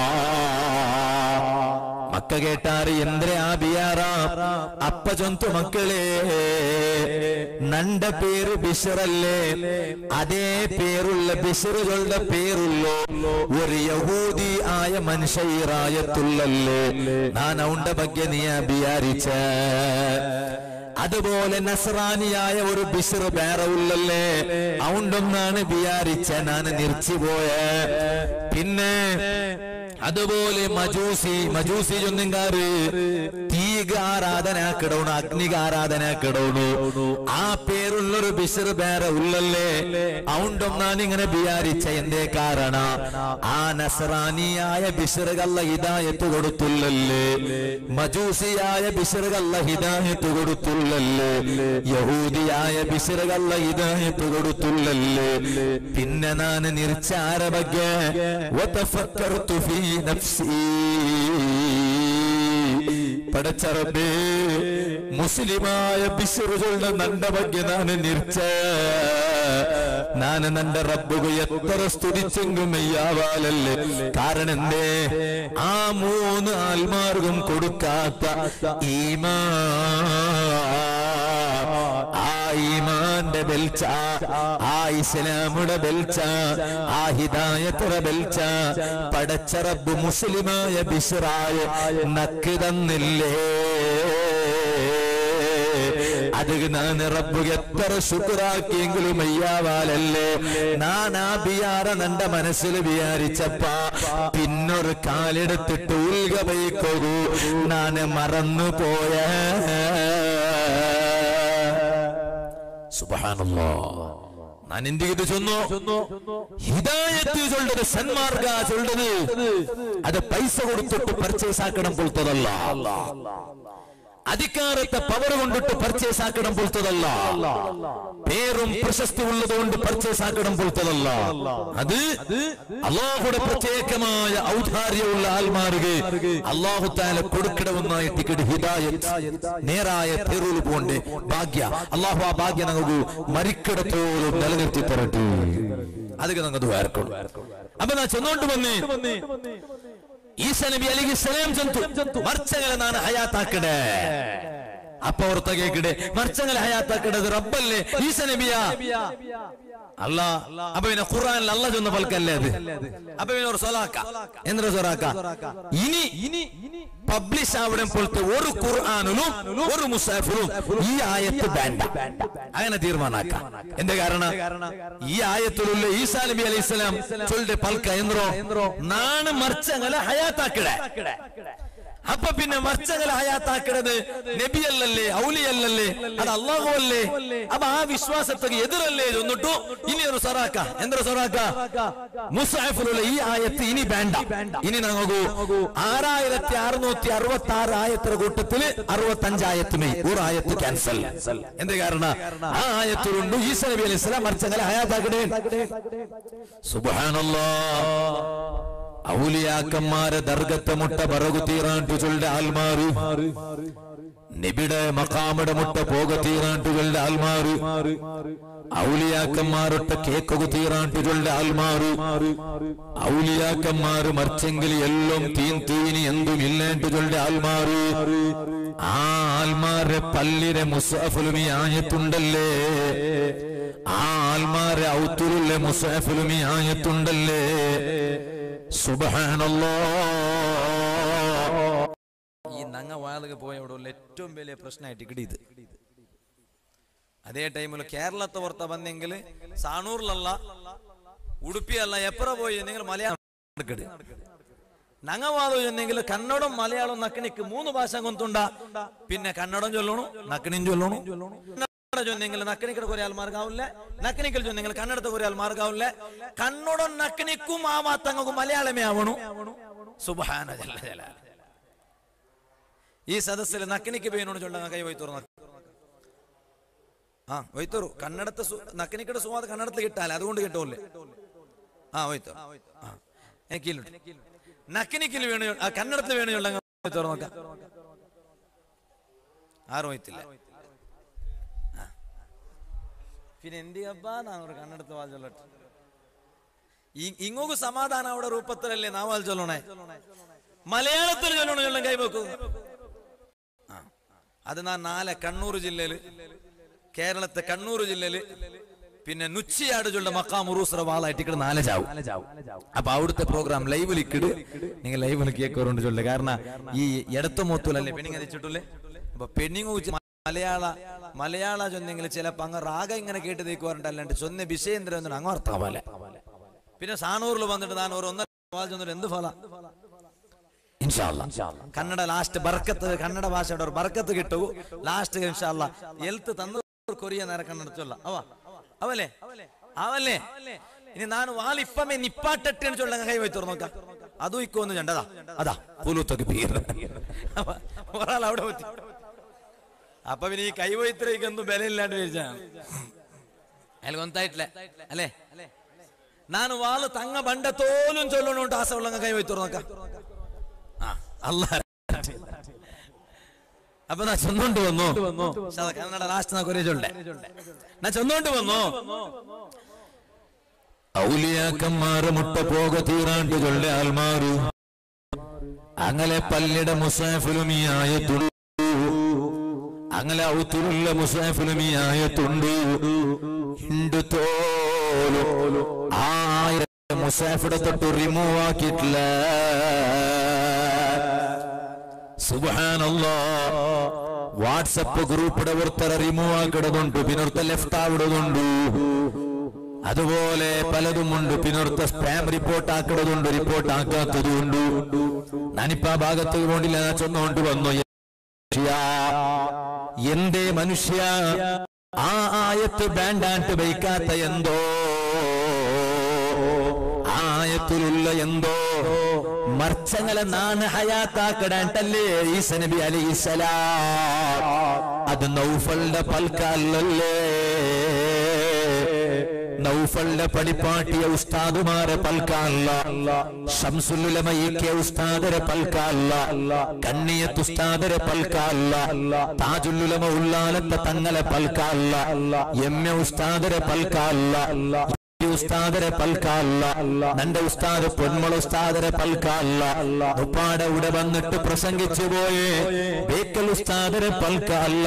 മക്ക കേട്ടാറ് എന്തിനെ ആ ബിയാറ അപ്പ ചൊന്തു മക്കളെ നന്റെ പേര് ബിഷറല്ലേ അതേ പേരുള്ള ബിഷറുകളുടെ പേരുള്ളോ ഒരു യഹൂദി ആയ മനുഷ്യറായത്തുള്ളല്ലേ ഞാൻ അവന്റെ ಬಗ್ಗೆ നീ വിചാരിച്ച അതുപോലെ നസ്രാനിയായ ഒരു ബിഷർ വേറെ ഉള്ളല്ലേ അവണ്ടൊന്നാണ് വിചാരിച്ച ഞാൻ നിർച്ചിപോയ പിന്നെ അതുപോലെ മജൂസി മജൂസി ചൊന്നുങ്കാറ് തീക ആരാധന കിടവണു അഗ്നിക ആരാധന കിടവണു ആ പേരുള്ളൊരു ബിഷർ വേറെ ഉള്ളല്ലേ അവണ്ടൊന്നാണ് ഇങ്ങനെ വിചാരിച്ച എന്തേ കാരണ ആ നസറാനിയായ ബിഷറുകല്ല ഹിദായത്ത് കൊടുത്തുള്ളല്ലേ മജൂസിയായ ബിഷറുകല്ല ഹിദായത്ത് കൊടുത്തുള്ളല്ലേ യഹൂദിയായ ബിഷറുകല്ല ഹിദായത്ത് കൊടുത്തുള്ളല്ലേ പിന്നെ ഞാൻ നിർച്ചാര ಬಗ್ಗೆ وتفكرت في نفسي പടച്ചറബേ മുസ്ലിമായ ബിഷറുകളുടെ നണ്ട ಬಗ್ಗೆ ನಾನು ನಿರ್ಚ ನಾನು ನನ್ನ റബ്ബുക എത്ര സ്തുതിച്ചെങ്കും മെയ്യാവാലല്ലേ കാരണം എന്തേ ആ മൂന്ന് ആൽമാർഗം കൊടുക്കാത്ത ഈമാ ആ ഈമാന്റെ ബെൽച്ച ആ ഇസ്ലാമുടെ ബെൽച്ച ആ ഹിദായത്തുടെ ബെൽച്ച പടച്ചറബ് മുസ്ലിമായ ബിഷറായ നക്ക് തന്നില്ലേ അത് ഞാൻ റബ്ബുക എത്ര ശുക്രാക്കിയെങ്കിലും അയ്യാവാലല്ലേ ഞാൻ ആ ബിയാറ നിന്റെ മനസ്സിൽ വിചാരിച്ചപ്പ പിന്നൊരു കാലെടുത്തിട്ട് ഉൽക വയ്ക്കൂ ഞാൻ മറന്നു പോയ സുബഹാനല്ലോ நான் എന്ത് சொன்னோம் ഹിദായത്ത് ചൊല്ലത് സന്മാർഗ ചൊല്ലത് അത് പൈസ കൊടുത്തിട്ട് പർച്ചേസ് ആക്കണം പോലത്തതല്ല അധികാരത്തെ പവർ കൊണ്ടിട്ട് പർച്ചേസ് ആക്കണം പോലത്തതല്ല പേരും പ്രശസ്തി ഉള്ളത് കൊണ്ട് പർച്ചേസ് ആക്കണം പോലത്തതല്ല അത് അള്ളാഹുടെ പ്രത്യേകമായ ഔദാര്യമുള്ള ആൽമാർക്ക് അള്ളാഹു താല കൊടുക്കണമെന്നായി ടിക്കറ്റ് ഹിദായത്ത് നേരായ തെരുവിൽ പോണ്ട് ഭാഗ്യ അള്ളാഹു ആ ഭാഗ്യ നമുക്ക് മരിക്കിടത്തോളം നിലനിർത്തി തരട്ടെ അതൊക്കെ നമുക്ക് വേർക്കും അപ്പൊ ഞാൻ ചെന്നോണ്ട് വന്നേ ഈസ നബി അലിഹി സ്വലം ജന്തു മർച്ചകളെ ನಾನು ಹಯಾತಾಕಡೆ ಅಪ್ಪ ಹೊರತ ಕೇಕಡೆ ಮರ್ಚಂಗಲ ಹಯಾತಾಕಡೆ ರಬ್ಬಲ್ಲೇ ಈಸ ನಬಿಯ അല്ല അപ്പൊ പിന്നെ ഖുർആനിൽ അല്ല ചൊന്ന പൽക്കല്ലേ അത് അപ്പൊ പിന്നെ ഒരു സൊലാക്ക എന്തൊരു സൊറാക്ക ഇനി ഇനി പബ്ലിഷ് ആവണം പോലത്തെ ഒരു ഖുർആാനിലും ഒരു മുസാഫിലും ഈ ആയത്ത് വേണ്ട അങ്ങനെ തീരുമാനാക്ക എന്താ കാരണം ഈ ആയത്തിലുള്ള ഈസാ നബി അലൈഹി സ്വലാം ചൊല്ലിട്ട് പൽക്ക എന്തോ നാണ് മർച്ചങ്ങളെ ഹയാത്താക്കിടെ അപ്പൊ പിന്നെ മർച്ചകളെ ഹയാത്താക്കിടത് നബിയല്ലല്ലേ ഔലിയല്ലല്ലേ അത് അള്ളാഹു അല്ലേ അപ്പൊ ആ വിശ്വാസത്തിന് എതിരല്ലേ ചൊന്നിട്ടു ഇനി ഒരു സൊറാക്ക എന്തൊരു സൊറാക്ക മുസാഫിലുള്ള ഈ ആയത്ത് ഇനി വേണ്ട ഇനി നമുക്ക് ആറായിരത്തി അറുന്നൂറ്റി അറുപത്തി ആറ് ആയത്തിന്റെ കൂട്ടത്തില് അറുപത്തി അഞ്ചായത്ത് മെയ് ഒരു ആയത്ത് ക്യാൻസൽ എന്ത് കാരണം ആ ആയത്തിലുണ്ട് ഈസ നബി അലൈഹി സ്വലാം മർച്ചങ്ങളെ ഹയാത്താക്കടേ സുബാനല്ലോ ഔലിയാക്കന്മാരെ ദർഗത്തെ മുട്ട പറകു തീറാണ്ടുകളുടെ ആൽമാറ് നിബിടെ മക്കാമിടെ മുട്ട പോക തീറാണ്ടുകളുടെ ആൽമാറ് ഔലിയാക്കന്മാരൊട്ട കേക്കൊക്കെ തീറാണ്ടുകളുടെ ആൽമാറ് ഔലിയാക്കന്മാര് മറിച്ചെങ്കിൽ എല്ലാം തീൻ തീനി എന്തും ഇല്ലേണ്ടുകളുടെ ആൽമാറ് ആ ആൽമാരെ പല്ലിരെ മുസാഫുലുമി ആയത്തുണ്ടല്ലേ ആ ആൽമാരെ ഔത്തുരുള്ള മുസാഫുലുമി ആയത്തുണ്ടല്ലേ സുബഹാനല്ലോ ഈ നങ്ങ വാളുക പോയവിടെ ഏറ്റവും വലിയ പ്രശ്നമായിട്ട് കിടിയത് അതേ ടൈമിൽ കേരളത്തെ പുറത്ത ಬಂದೆങ്കിൽ സാണൂറിലല്ല ഉടുപ്പിയല്ല എപ്പറ പോയി നിങ്ങൾ മലയാളം എടുക്കട് നങ്ങവാദം ചെന്നെങ്കിൽ കന്നഡം മലയാളം നക്കണിക്ക് മൂന്ന് ഭാഷ കൊന്തുണ്ട പിന്നെ കന്നഡം ചൊല്ലണു നക്കണിയും ചൊല്ലണു കന്നഡ ചൊന്നെങ്കിൽ നക്കണിക്കട കുറെ ആൾമാർക്കാവില്ല നക്കണിക്കൽ ചൊന്നെങ്കിൽ കന്നഡത്തെ കുറെ ആൾമാർക്കാവില്ല കന്നഡം നക്കണിക്കും ആ മാത്തങ്ങൾക്കും മലയാളമേ ആവണു സുബാന ജല്ല ജലാല ഈ സദസ്സിൽ നക്കണിക്ക് പേനോട് ചൊല്ല കൈ പോയി തുറന്നു ആ ഒയ്ത്തോറു കന്നഡത്തെ സു- നക്കനിക്കടെ സുവാദ് കന്നഡത്തിൽ കിട്ടാല അതുകൊണ്ട് കിട്ടുമല്ലേ ആ ഒയ്ത്തോ ആ എനിക്കില്ലുണ്ട് നക്കനിക്കിൽ വേണു ആ കന്നഡത്തിൽ വേണു ചൊല്ല തുറന്നു നോക്കാം ആരും ഒയ്ത്തില്ല ആ. പിന്നെ എന്തിയപ്പാ നാ ഒരു കന്നഡത്ത് വാൽ ചൊല്ലട്ടെ ഈ- ഇങ്ങോക്ക് സമാധാനം അവിടെ രൂപത്തിലല്ലേ നാവാൽ ചൊല്ലണേ മലയാളത്തിൽ ചൊല്ലണ ചൊല്ലം കൈവെക്കൂ ആ അത് നാ നാലെ കണ്ണൂർ ജില്ലയില് കേരളത്തെ കണ്ണൂർ ജില്ലയില് പിന്നെ നുച്ചിയാട് ചൊല്ല മക്കാം ഉറൂസറ വാളായിട്ട് ഇക്കടെ നാലെ ചാവും അപ്പൊ അവിടുത്തെ പ്രോഗ്രാം ലൈവിൽ ഇക്കിട് നിങ്ങൾ ലൈവിൽ കേൾക്കാറുണ്ട് ചൊല്ല കാരണം ഈ ഇടത്ത മൂത്തൂലല്ലേ പെണ്ണിങ് അതിച്ചിട്ടില്ലേ അപ്പൊ പെണ്ണിങ് വെച്ച് മലയാള മലയാള ചൊന്നെങ്കിൽ ചിലപ്പോ അങ്ങ് രാഗ ഇങ്ങനെ കേട്ട് തേക്കുവാറുണ്ട് അല്ലാണ്ട് ചൊന്ന വിഷയേന്ദ്ര ഒന്നും അങ്ങ് അർത്ഥമാവല്ലേ പിന്നെ സാണൂറിൽ വന്നിട്ട് ഞാൻ ഒരു ഒന്നര വാൽ ചൊന്നിട്ട് എന്ത് ഫല ഇൻഷാല്ല കന്നഡ ലാസ്റ്റ് ബർക്കത്ത് കന്നഡ ഭാഷയുടെ ഒരു ബർക്കത്ത് കിട്ടൂ ലാസ്റ്റ് ഇൻഷാല്ല എൽത്ത് തന്നു കൊറിയ നേരെ കണ്ണടച്ചല്ല അവ അവല്ലേ അവല്ലേ ഇനി ನಾನು ವಾಲ್ ಇಪ್ಪಮೆ ನಿಪ್ಪಾಟಟ್ಟೆ ಅಂತ ಚೊಲ್ಲ ಕೈ ಹೋಯ್ತು ನೋಕ ಅದು ಇಕ್ಕು ಒಂದು ಜಂಡದ അതാ പുലു തക്ബീർ ഒരാൾ അവിടെ പറ്റി അപ്പൊ പിന്നെ ഈ കൈ പോയിത്രയ്ക്കൊന്നും ബലമില്ലാണ്ട് വിചാരിച്ചാണ് അയാൾ ಗೊತ್ತಾಯ್ತಲೆ ಅಲ್ಲೇ ನಾನು ವಾಲು ತಂಗ ಬಂಡ ತೋലും ചൊല്ലണു ഉണ്ട് ആസ ഉള്ളങ്ങ കൈ പോയി തുറന്നക്ക ആ അല്ല അപ്പൊ നാ ചെന്നോണ്ട് വന്നു പക്ഷെ അത് കന്നഡ ലാസ്റ്റ് നാ കൊറേ ചൊല്ലേ നാ ചെന്നോണ്ട് വന്നു ഔലിയാക്കന്മാരെ മുട്ട പോക തീരാണ്ട് ചൊല്ലെ ആൽമാരു അങ്ങനെ പല്ലിട മുസാഫിലും ഈ ആയത്തുള്ളൂ അങ്ങനെ ഔത്തുള്ള മുസാഫിലും ഈ ആയത്തുണ്ട് ഇണ്ട് തോലു ആയിരം മുസാഫിടെ തൊട്ട് റിമൂവ് ആക്കിയിട്ടില്ല സുബാനല്ലോ ವಾಟ್ಸಪ್ ಗ್ರೂಪ್ ഒരുത്തര റിമൂവ് ആക്കിടുന്നുണ്ട് പിന്നൊരുത്ത ലെഫ്റ്റ് ആവിടുന്നുണ്ട് അതുപോലെ പലതുമുണ്ട് പിന്നൊരുത്ത സ്പാം റിപ്പോർട്ട് ആക്കിടുന്നുണ്ട് റിപ്പോർട്ട് ആക്കാത്തതുണ്ട് ഞാനിപ്പോ ആ ഭാഗത്ത് കൊണ്ടില്ല ഞാൻ ചൊന്നുകൊണ്ട് വന്നു മനുഷ്യ, എന്തേ മനുഷ്യ ആ ആയത്ത് ബാൻഡാട്ട് വയ്ക്കാത്ത എന്തോ ആയത്തിലുള്ള എന്തോ മർച്ചങ്ങളെ നാണ് ഹയാത്താക്കിടാണ്ടല്ലേ ഈസ നബി അലൈഹിസലാം അത് നൗഫളുടെ പൽക്കാലല്ലേ നൗഫളുടെ പടിപ്പാട്ടിയ ഉസ്താദുമാരെ പൽക്കാല്ല ഷംസുലുലമയിക്കെ ഉസ്താദരെ പൽക്കാല്ല കണ്ണിയത്ത് ഉസ്താദരെ പൽക്കാല്ല താജുല്ലുലമ ഉള്ളാലത്തെ തങ്ങളെ പൽക്കാല്ല എം എ ഉസ്താദരെ പൽക്കാല്ല ഈ ഉസ്താദരെ പൽക്കാല്ല നന്റെ ഉസ്താദ് പൊന്മള ഉസ്താദരെ പൽക്കാല്ല ഉപ്പാടെ ഇവിടെ വന്നിട്ട് പ്രസംഗിച്ചു പോയേ ബേക്കൽ ഉസ്താദരെ പൽക്കാല്ല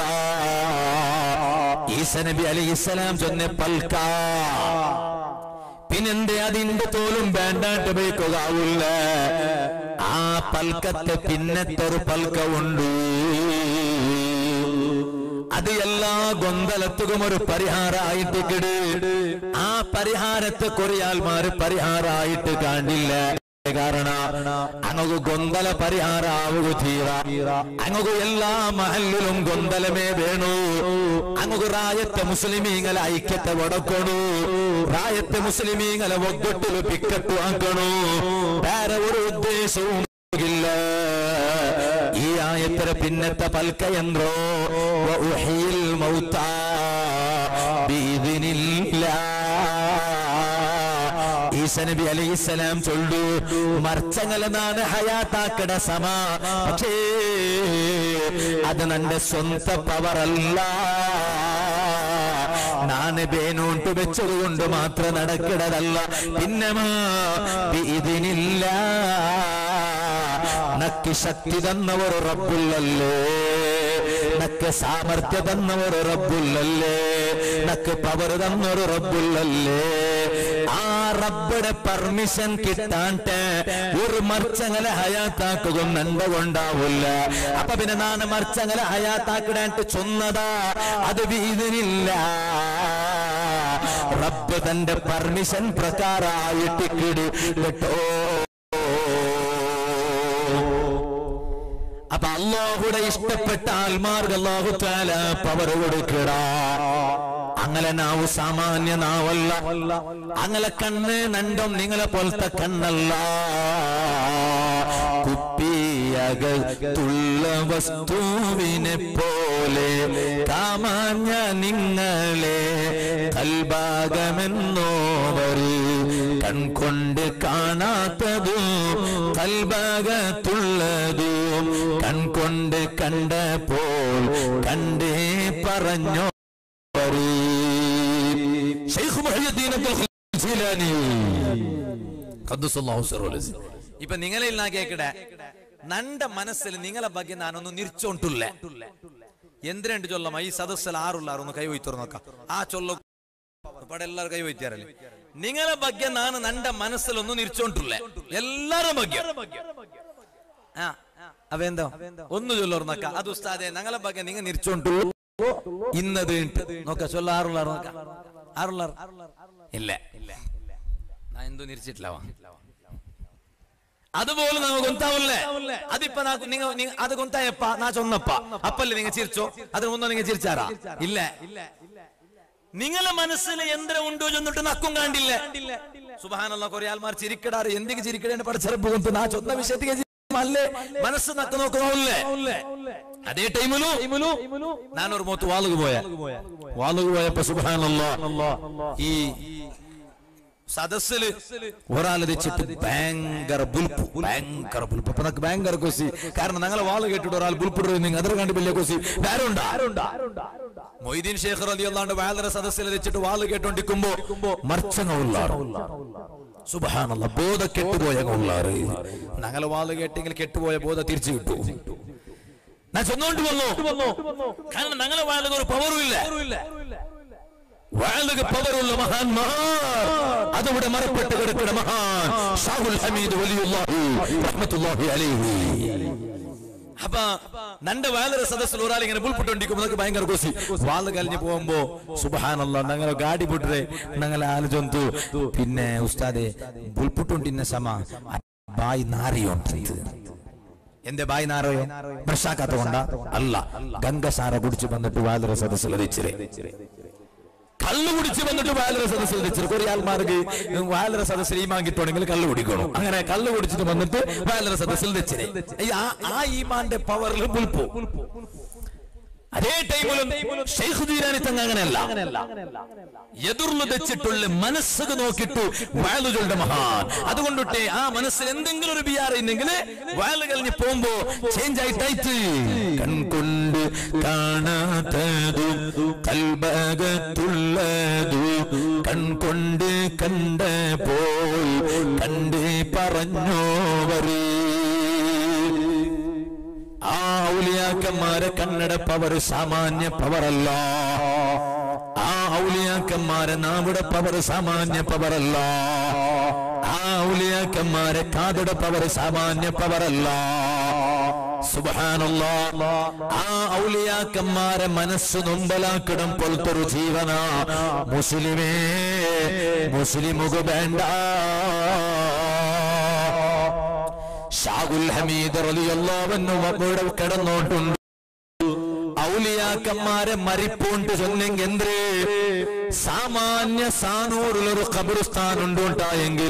ഈസ നബി അലി ഇസ്ലാം ചൊന്നെ പൽക്കാ പിന്നെന്തേ അതിന്റെ തോലും വേണ്ടാട്ട് ബൈക്കുകാവില്ല ആ പൽക്കത്തെ പിന്നത്തൊരു പൽക്ക ഉണ്ട് അത് എല്ലാ ഗൊന്തലത്തും ഒരു പരിഹാരമായിട്ട് കിട് ആ പരിഹാരത്തെ കൊറിയാൽമാര് പരിഹാരമായിട്ട് കാണില്ല കാരണം അങ്ങക്ക് ഗൊന്തല പരിഹാരാവുക തീര അങ്ങക്ക് എല്ലാ മഹലിലും ഗൊന്തലമേ വേണു അങ്ങക്ക് റായത്തെ മുസ്ലിമീങ്ങളെ ഐക്യത്തെ വടക്കണു റായത്തെ മുസ്ലിമീങ്ങളെ ഒగ్గട്ടില് പിക്കട്ടു ആക്കണു വേറെ ഒരു ഉദ്ദേശവും ഇല്ല ഈ ആയത്തിന് പിന്നത്തെ പൽക്കയന്ത്രോ വഉഹിയിൽ മൗത്താ ബിഇذനില്ലാ. ഈസ നബി അലൈഹിസ്സലാം ചൊല്ലു മർച്ചങ്ങളെന്നാണ് ഹയാത്താക്കട സമ പക്ഷേ അത് നന്റെ സ്വന്ത പവറല്ല നാന് ബേനോട്ട് വെച്ചത് കൊണ്ട് മാത്രം നടക്കിടതല്ല പിന്നമാ ഇതിനില്ല നക്ക് ശക്തി തന്നവർ റബ്ബുല്ലല്ലേ നക്ക് സാമർത്ഥ്യ തന്നവർ റബ്ബുല്ലല്ലേ നക്ക് പവർ തന്നൊരു റബ്ബുല്ലല്ലേ ആ റബ്ബയുടെ പെർമിഷൻ കിട്ടാണ്ട് ഒരു മർച്ചങ്ങളെ ഹയാത്താക്കുകയും നണ്ട കൊണ്ടാവില്ല അപ്പൊ പിന്നെ നാണ് മർച്ചങ്ങളെ ഹയാത്താക്കിടാണ്ട് ചൊന്നതാ അത് വീതിനില്ല റബ്ബ് തന്റെ പെർമിഷൻ പ്രകാരമായിട്ട് കിടി കേട്ടോ അപ്പൊ അള്ളാഹുടെ ഇഷ്ടപ്പെട്ട ആൽമാർക്ക് അള്ളാഹു താല പവർ കൊടുക്കടാ അങ്ങനെ നാവ് സാമാന്യ നാവല്ല അങ്ങനെ കണ്ണ് നണ്ടം നിങ്ങളെ പോലത്തെ കണ്ണല്ല കുപ്പിയകത്തുള്ള വസ്തുവിനെ പോലെ കാമാഞ്ഞ നിങ്ങളെ കൽഭാഗമെന്നോവർ കൺകൊണ്ട് കാണാത്തതും കൽഭാഗത്തുള്ളതും കൺകൊണ്ട് കണ്ടപ്പോൾ കണ്ടേ പറഞ്ഞോ ഷെയ്ഖ് മുഹയ്യദ്ദീൻ അബ്ദുൽ ജിലാനി ഖദ്ദസല്ലാഹു സിറഹുൽ അസീസ്. ഇപ്പൊ നിങ്ങളിൽ നാ കേക്കടെ നണ്ട മനസ്സിൽ നിങ്ങളെ ಬಗ್ಗೆ ನಾನೊಂದು ನಿರ್ಚೊಂಟುಲ್ಲ ಎಂದ್ರೆಂಟು ಚೊಲ್ಲಮ್ಮ ಈ ಸದಸ್ಯಲ ಆರುಲ್ಲಾರು ಒಂದು ಕೈ ಹೋಯ್ತರು ನೋಕ ಆ ಚೊಲ್ಲ ಪಡ ಎಲ್ಲರೂ ಕೈ ಹೋಯ್ತಾರಲ್ಲಿ ನಿಗಳ ಬಗ್ಗೆ ನಾನು ನಂಡ ಮನಸ್ಸಲ್ಲೊಂದು ನಿರ್ಚೊಂಟುಲ್ಲ ಎಲ್ಲರ ಬಗ್ಗೆ ആ അതെന്തോ ഒന്ന് ചൊല്ലോർന്നക്ക അത് ഉസ്താദെ ഞങ്ങളെ ಬಗ್ಗೆ നിങ്ങൾ നിർച്ചോണ്ടു ഇന്നത് ഉണ്ട് നോക്ക ചൊല്ല ആറുള്ളാർ നോക്ക ആറുള്ളാർ ഇല്ല ನಾ ಎಂದೂ ನಿರ್ಚಿಟ್ಲವ അതുപോലെ നമുക്ക് ഗൊന്താവല്ലേ അതിപ്പോ നാ നിങ്ങ നിങ്ങ- അത് ഗൊന്തായപ്പ നാ ചൊന്നപ്പ അപ്പല്ലേ നിങ്ങൾ ചിരിച്ചോ അതിന് മുന്നോ നിങ്ങൾ ചിരിച്ചാറാ ഇല്ല നിങ്ങളെ മനസ്സിൽ യന്ത്രം ഉണ്ടോ ചെന്നിട്ട് നക്കും കാണ്ടില്ല സുബാനുള്ള കുറെ ആൾമാർ ചിരിക്കടാറ് എന്തെങ്കിലും ചിരിക്കടേണ്ട പഠിച്ചറപ്പ് കൊണ്ടു നാ ചൊന്ന വിഷയത്തിൽ അല്ലേ മനസ്സ് നക്ക് നോക്കുന്നല്ലേ അതേ ടൈമിലു ഞാനൊരു മൂത്ത് വാളുക പോയ വാളുക പോയപ്പോ സുബാനുള്ള ഈ സദസ്സില് ഒരാൾ വെച്ചിട്ട് ഭയങ്കര ബുൽപ്പ് ഭയങ്കര ബുൽപ്പ് അപ്പൊ നമുക്ക് ഭയങ്കര കൊസി കാരണം ഞങ്ങളെ വാള് കേട്ടിട്ട് ഒരാൾ ബുൽപ്പിടുന്നത് നിങ്ങൾ അതിനെ കണ്ട് വലിയ കൊസി ആരുണ്ടാ മൊയ്തീൻ ശേഖർ അലി അല്ലാണ്ട് വേളര സദസ്സിൽ വെച്ചിട്ട് വാള് കേട്ടോണ്ടിരിക്കുമ്പോ മർച്ചങ്ങളുള്ളാറ് സുബഹാനല്ല ബോധ കെട്ടുപോയ കൊള്ളാറ് ഞങ്ങളെ വാള് കേട്ടെങ്കിൽ കെട്ടുപോയ ബോധ തിരിച്ചു കിട്ടു ഞാൻ ചെന്നോണ്ട് വന്നു കാരണം ഞങ്ങളെ വാളുക ഒരു പവറും ഇല്ല വാളുക പവറുള്ള മഹാന്മാർ അതിവിടെ മറപ്പെട്ട് കിടക്കുന്ന മഹാൻ ഷാഹുൽ ഹമീദ് വലിയുല്ലാഹി റഹ്മത്തുള്ളാഹി അലൈഹി അപ്പൊ നന്റെ വാലര സദസ്സിൽ ഒരാൾ ഇങ്ങനെ പുൽപ്പിട്ടോണ്ടിരിക്കുമ്പോ നമുക്ക് ഭയങ്കര കൊസി വാള് കഴിഞ്ഞ് പോകുമ്പോ സുബഹാനല്ല ഞങ്ങൾ ഗാഡി പൊട്ടരെ ഞങ്ങൾ ആലോചന്തു പിന്നെ ഉസ്താദെ പുൽപ്പിട്ടോണ്ടിന്ന സമ ബായി നാറിയോണ്ട് എന്റെ ബായി നാറയോ ബ്രഷാക്കാത്ത കൊണ്ട അല്ല ഗംഗസാര കുടിച്ച് വന്നിട്ട് വാലര സദസ്സിൽ വെച്ചിരെ കള്ളു കുടിച്ച് വന്നിട്ട് വാലര സദസ്സിൽ വെച്ചിട്ട് കുറെ ആൾമാർക്ക് വാലര സദസ്സിൽ ഈ വാങ്ങിയിട്ടുണ്ടെങ്കിൽ കള്ളു കുടിക്കണം അങ്ങനെ കള്ളു കുടിച്ചിട്ട് വന്നിട്ട് വാലര സദസ്സിൽ വെച്ചിരെ ഈ ആ- ആ ഈമാന്റെ പവറിൽ പുൽപ്പോ അതേ ടൈമിലും ഷെയ്ഖ് ജീരാനി തങ്ങ അങ്ങനെയല്ല എതിർന്നു വെച്ചിട്ടുള്ള മനസ്സൊക്കെ നോക്കിട്ടു വാലുകളുടെ മഹാൻ അതുകൊണ്ടിട്ട് ആ മനസ്സിൽ എന്തെങ്കിലും ഒരു ബിയാർ ഉണ്ടെങ്കിൽ വാല് കഴിഞ്ഞ് പോകുമ്പോ ചേഞ്ച് ആയിട്ടായിട്ട് കൺകൊണ്ട് കാണാത്തതു കൽബകത്തുള്ളതു കൺകൊണ്ട് കണ്ട പോയി കണ്ട് പറഞ്ഞോവരേ ആ ഔലിയാക്കന്മാരെ കണ്ണട പവർ സാമാന്യ പവറല്ല ആ ഔലിയാക്കന്മാരെ നാവിടെ പവർ സാമാന്യ പവറല്ല ആ ഔലിയാക്കന്മാരെ കാതുടെ പവർ സാമാന്യ പവറല്ല സുബഹാനല്ലാ ആ ഔലിയാക്കന്മാരെ മനസ്സ് നൊമ്പലാക്കിടം പോലത്തൊരു ജീവന മുസ്ലിമേ മുസ്ലിമുക വേണ്ട ഷാഹുൽ ഹമീദ് റളിയല്ലാഹു അവിടെ കിടന്നോട്ടുണ്ട് ഔലിയാക്കന്മാരെ മരിപ്പോണ്ട് ചൊന്നെങ്കിൽ എന്തേ സാമാന്യ സാനൂറിലൊരു ഖബർസ്ഥാൻ ഉണ്ടുണ്ടായെങ്കിൽ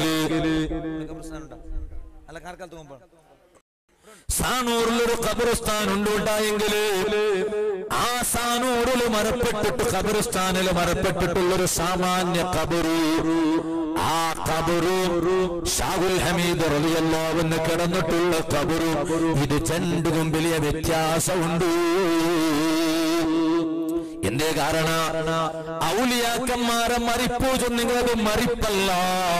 സാനൂറിലൊരു ഖബർസ്ഥാൻ ഉണ്ടുണ്ടായെങ്കിൽ ആ സാനൂറിൽ മരപ്പെട്ടിട്ട് ഖബർസ്ഥാനിൽ മരപ്പെട്ടിട്ടുള്ളൊരു സാമാന്യ ഖബറു ആ ഖബറു ഷാഹുൽ ഹമീദ് റളിയല്ലാഹുവിന് കിടന്നിട്ടുള്ള ഖബറു ഇത് രണ്ടിനും വലിയ വ്യത്യാസമുണ്ട് എന്തേ കാരണ ഔലിയാക്കന്മാരെ മരിപ്പൂ ചൊന്നിങ്ങളത് മരിപ്പല്ല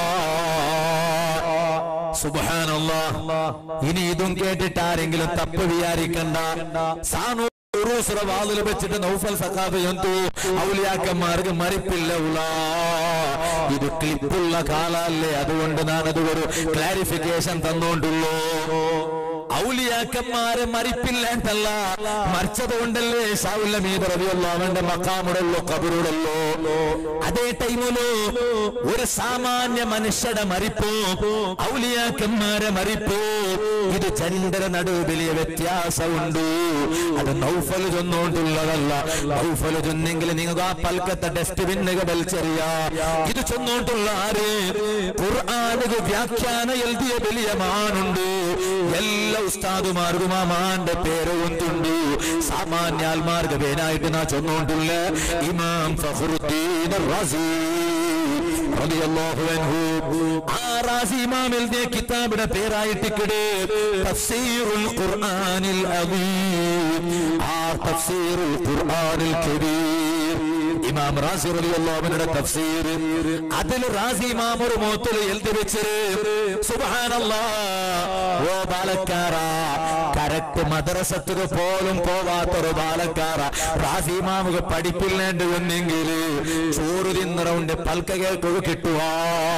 സുബാനല്ലാ ഇനി ഇതും കേട്ടിട്ട് ആരെങ്കിലും തപ്പ് വിചാരിക്കണ്ട സാനു ഉറൂസുറ വാതിൽ വെച്ചിട്ട് നൗഫൽ സഖാബ് എന്തു ഔലിയാക്കന്മാർക്ക് മരിപ്പില്ല ഉള്ള ഇത് ക്ലിപ്പുള്ള കാലല്ലേ അതുകൊണ്ട് ഞാനത് ഒരു ക്ലാരിഫിക്കേഷൻ തന്നോണ്ടുള്ളൂ ഔലിയാക്കന്മാരെ മരിപ്പില്ലാണ്ടല്ല മരിച്ചത് കൊണ്ടല്ലേ ഷാവുല്ലമീതറിയുള്ള അവന്റെ മക്കാമുടല്ലോ കബറുടല്ലോ അതേ ടൈമിലോ ഒരു സാമാന്യ മനുഷ്യരുടെ മരിപ്പോ ഔലിയാക്കന്മാരെ മരിപ്പോ ഇത് ചന്ദ്ര നടുവ് വലിയ വ്യത്യാസമുണ്ട് അത് നൗഫൽ ചൊന്നോണ്ടുള്ളതല്ല നൗഫൽ ചൊന്നെങ്കിൽ നിങ്ങൾ ആ പൽക്കത്തെ ഡസ്റ്റ്ബിന്നുകൾ വലിച്ചെറിയ ഇത് ചൊന്നോണ്ടുള്ള ആര് ഖുർആാനുക വ്യാഖ്യാന എഴുതിയ വലിയ മാനുണ്ട് എല്ലാ ഉസ്താദുമാർക്കും ആ മാന്റെ പേര് ഒന്നുണ്ട് സാമാന്യാൽമാർക്ക് പേനായിട്ട് നാ ചൊന്നോണ്ടുള്ള ഇമാം ഫഖറുദ്ദീൻ റാസി റളിയല്ലാഹു അൻഹു ആ റാസി ഇമാം എഴുതിയ കിതാബിന്റെ പേരായിട്ട് കിട് തഫ്സീറുൽ ഖുർആനിൽ അദീം ആ തഫ്സീറുൽ ഖുർആനിൽ കബീർ ഇമാം റാസി റളിയല്ലാഹുവിന്റെ തഫ്സീർ അതിൽ റാസി ഇമാം ഒരു മോത്തിൽ എഴുതി വെച്ചത് സുബ്ഹാനല്ലാഹ് ഓ ബാലക്കാര കറക്റ്റ് മദ്രസത്തുക പോലും പോവാത്തൊരു ബാലക്കാര റാസി ഇമാമുക പഠിപ്പില്ലേണ്ടി വന്നെങ്കിൽ ചോറ് തിന്നറൗണ്ട് പൽക്ക കേൾക്കുക കിട്ടുവാ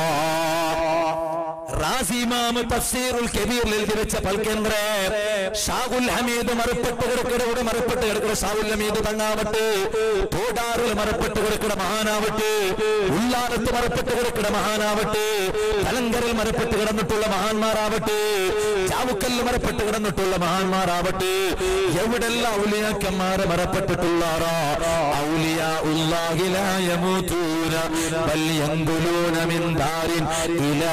റാസിമാമ് തഫ്സീറുൽ കബീറിൽ എഴുതി വെച്ച പൽക്കേന്ദ്ര ഷാഹുൽ ഹമീദ് മറപ്പെട്ട് കിടക്കിടവിടെ മറപ്പെട്ട് കിടക്കുന്ന ഷാഹുൽ ഹമീദ് തങ്ങാവട്ടെ തോടാറിൽ മറപ്പെട്ട് കിടക്കുന്ന മഹാനാവട്ടെ ഉള്ളാലത്ത് മറപ്പെട്ട് കിടക്കുന്ന മഹാനാവട്ടെ കലങ്കറിൽ മറപ്പെട്ട് കിടന്നിട്ടുള്ള മഹാന്മാരാവട്ടെ ചാവുക്കല്ല് മറപ്പെട്ട് കിടന്നിട്ടുള്ള മഹാന്മാരാവട്ടെ എവിടെല്ലാം ഔലിയാക്കന്മാരെ മറപ്പെട്ടിട്ടുള്ളാറാ ഔലിയ ഉള്ളാഹിലായ മൂത്തൂന ബൽ യങ്കുലൂന മിൻ ദാരിൻ ഇലാ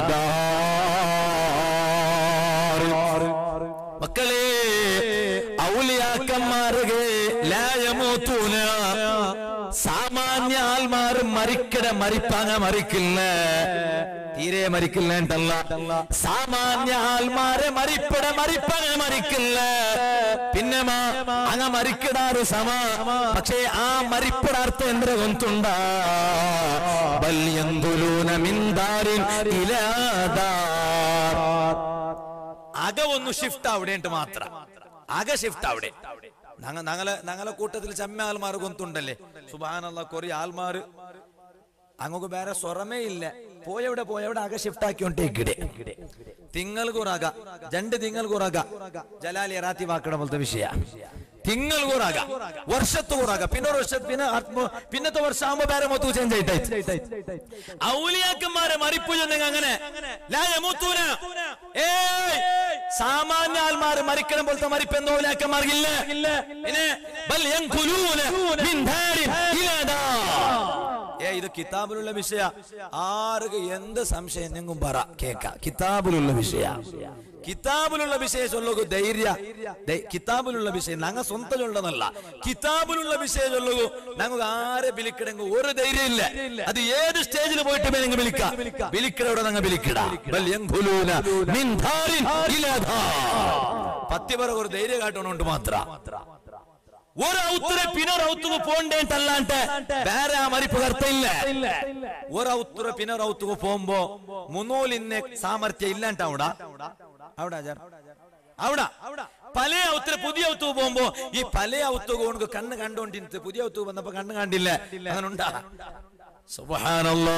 മക്കളെ ഔലിയാക്കന്മാർക്ക് ലായമൂത്തൂന സാമാന്യ ആൾമാർ മരിക്കട മരിപ്പാങ്ങ മരിക്കില്ല തീരെ മരിക്കില്ലേണ്ടല്ല സാമാന്യ ആൾമാരെ മരിപ്പട മരിപ്പങ്ങ മരിക്കില്ല പിന്നെ മാ- അങ്ങ മരിക്കിടാറ് സമ പക്ഷേ ആ മരിപ്പട അർത്ഥം എന്ത്ര ഗൊന്തുണ്ട ബല്യന്തുലൂന മിന്താരിൻ ഇലാദാർ അക ഒന്ന് ഷിഫ്റ്റ് അവിടെ ഉണ്ട് മാത്രം അക ഷിഫ്റ്റ് അവിടെ ഞങ്ങ ഞങ്ങളെ ഞങ്ങളെ കൂട്ടത്തിൽ ചമ്മ ആൾമാർ കൊന്തുണ്ടല്ലേ സുബാനുള്ള കുറെ ആൾമാർ അങ്ങോട്ട് വേറെ സ്വറമേ ഇല്ല പോയവിടെ പോയവിടെ ആകെ ഷിഫ്റ്റ് ആക്കിക്കൊണ്ടേക്കിടെ തിങ്കൾ കൂറാക രണ്ട് തിങ്കൾ കൂറാക ജലാലി റാത്തി വാക്കണ പോലത്തെ വിഷയ തിങ്കൾ കൂറാക വർഷത്ത് കൂറാക പിന്നെ ഒരു വർഷ പിന്നെ ആത്മ- പിന്നത്തെ വർഷം ആകുമ്പോ വേറെ മൊത്തം ചേഞ്ച് ആയിട്ടായി ഔലിയാക്കന്മാരെ മറിപ്പു ചെന്നെങ്കിൽ അങ്ങനെ ലാ യമൂത്തൂന. ഏയ് സാമാന്യ ആൾമാര് മരിക്കണം പോലത്തെ മരിപ്പ് എന്തോ ഔലിയാക്കന്മാർക്കില്ല പിന്നെ ബൽ യൻഖുലൂന മിൻ ദാരിൻ ഇലാ ദാർ. ഏ ഇത് കിതാബിലുള്ള വിഷയ ആർക്ക് എന്ത് സംശയം നിങ്ങും പറ കേക്ക കിതാബിലുള്ള വിഷയ കിതാബിലുള്ള വിഷയ ചൊല്ലുക ധൈര്യ ദൈ- കിതാബിലുള്ള വിഷയം ഞങ്ങ സ്വന്തമുള്ളതല്ല കിതാബിലുള്ള വിഷയം ചൊല്ലുക ഞങ്ങൾക്ക് ആരെ വിളിക്കണമെങ്കിൽ ഒരു ധൈര്യം ഇല്ല അത് ഏത് സ്റ്റേജിൽ പോയിട്ട് നിങ്ങൾ വിളിക്കാം വിളിക്കടവിടെ ഞങ്ങൾ വിളിക്കട ബൽ യൻഖുലൂന മിൻ ദാരിൻ ഇലാ ദാർ. പത്തി പേർക്ക് ഒരു ധൈര്യം കാട്ടണോണ്ട് മാത്രം ഒരു ഔത്തുരെ പിന്നൊരു ഔത്തുക പോണ്ടേണ്ടല്ലാണ്ട് വേറെ ആ മരിപ്പ് അർത്ഥ ഇല്ല ഒരു ഔത്തുര പിന്നൊരു ഔത്തുക പോകുമ്പോ മുന്നോലിന്നെ സാമರ್ಥ്യം ഇല്ലാണ്ട അവിടെ അവിടെ അവിടെ പല ഔത്തുര പുതിയ ഔത്തുക പോകുമ്പോ ഈ പല ഔത്തുക കൊണ്ട് കണ്ണ് കണ്ടോണ്ടിരുന്നത് പുതിയ ഔത്തുക വന്നപ്പോ കണ്ണ് കണ്ടില്ല അങ്ങനെ ഉണ്ടാ സുബ്ഹാനല്ലാ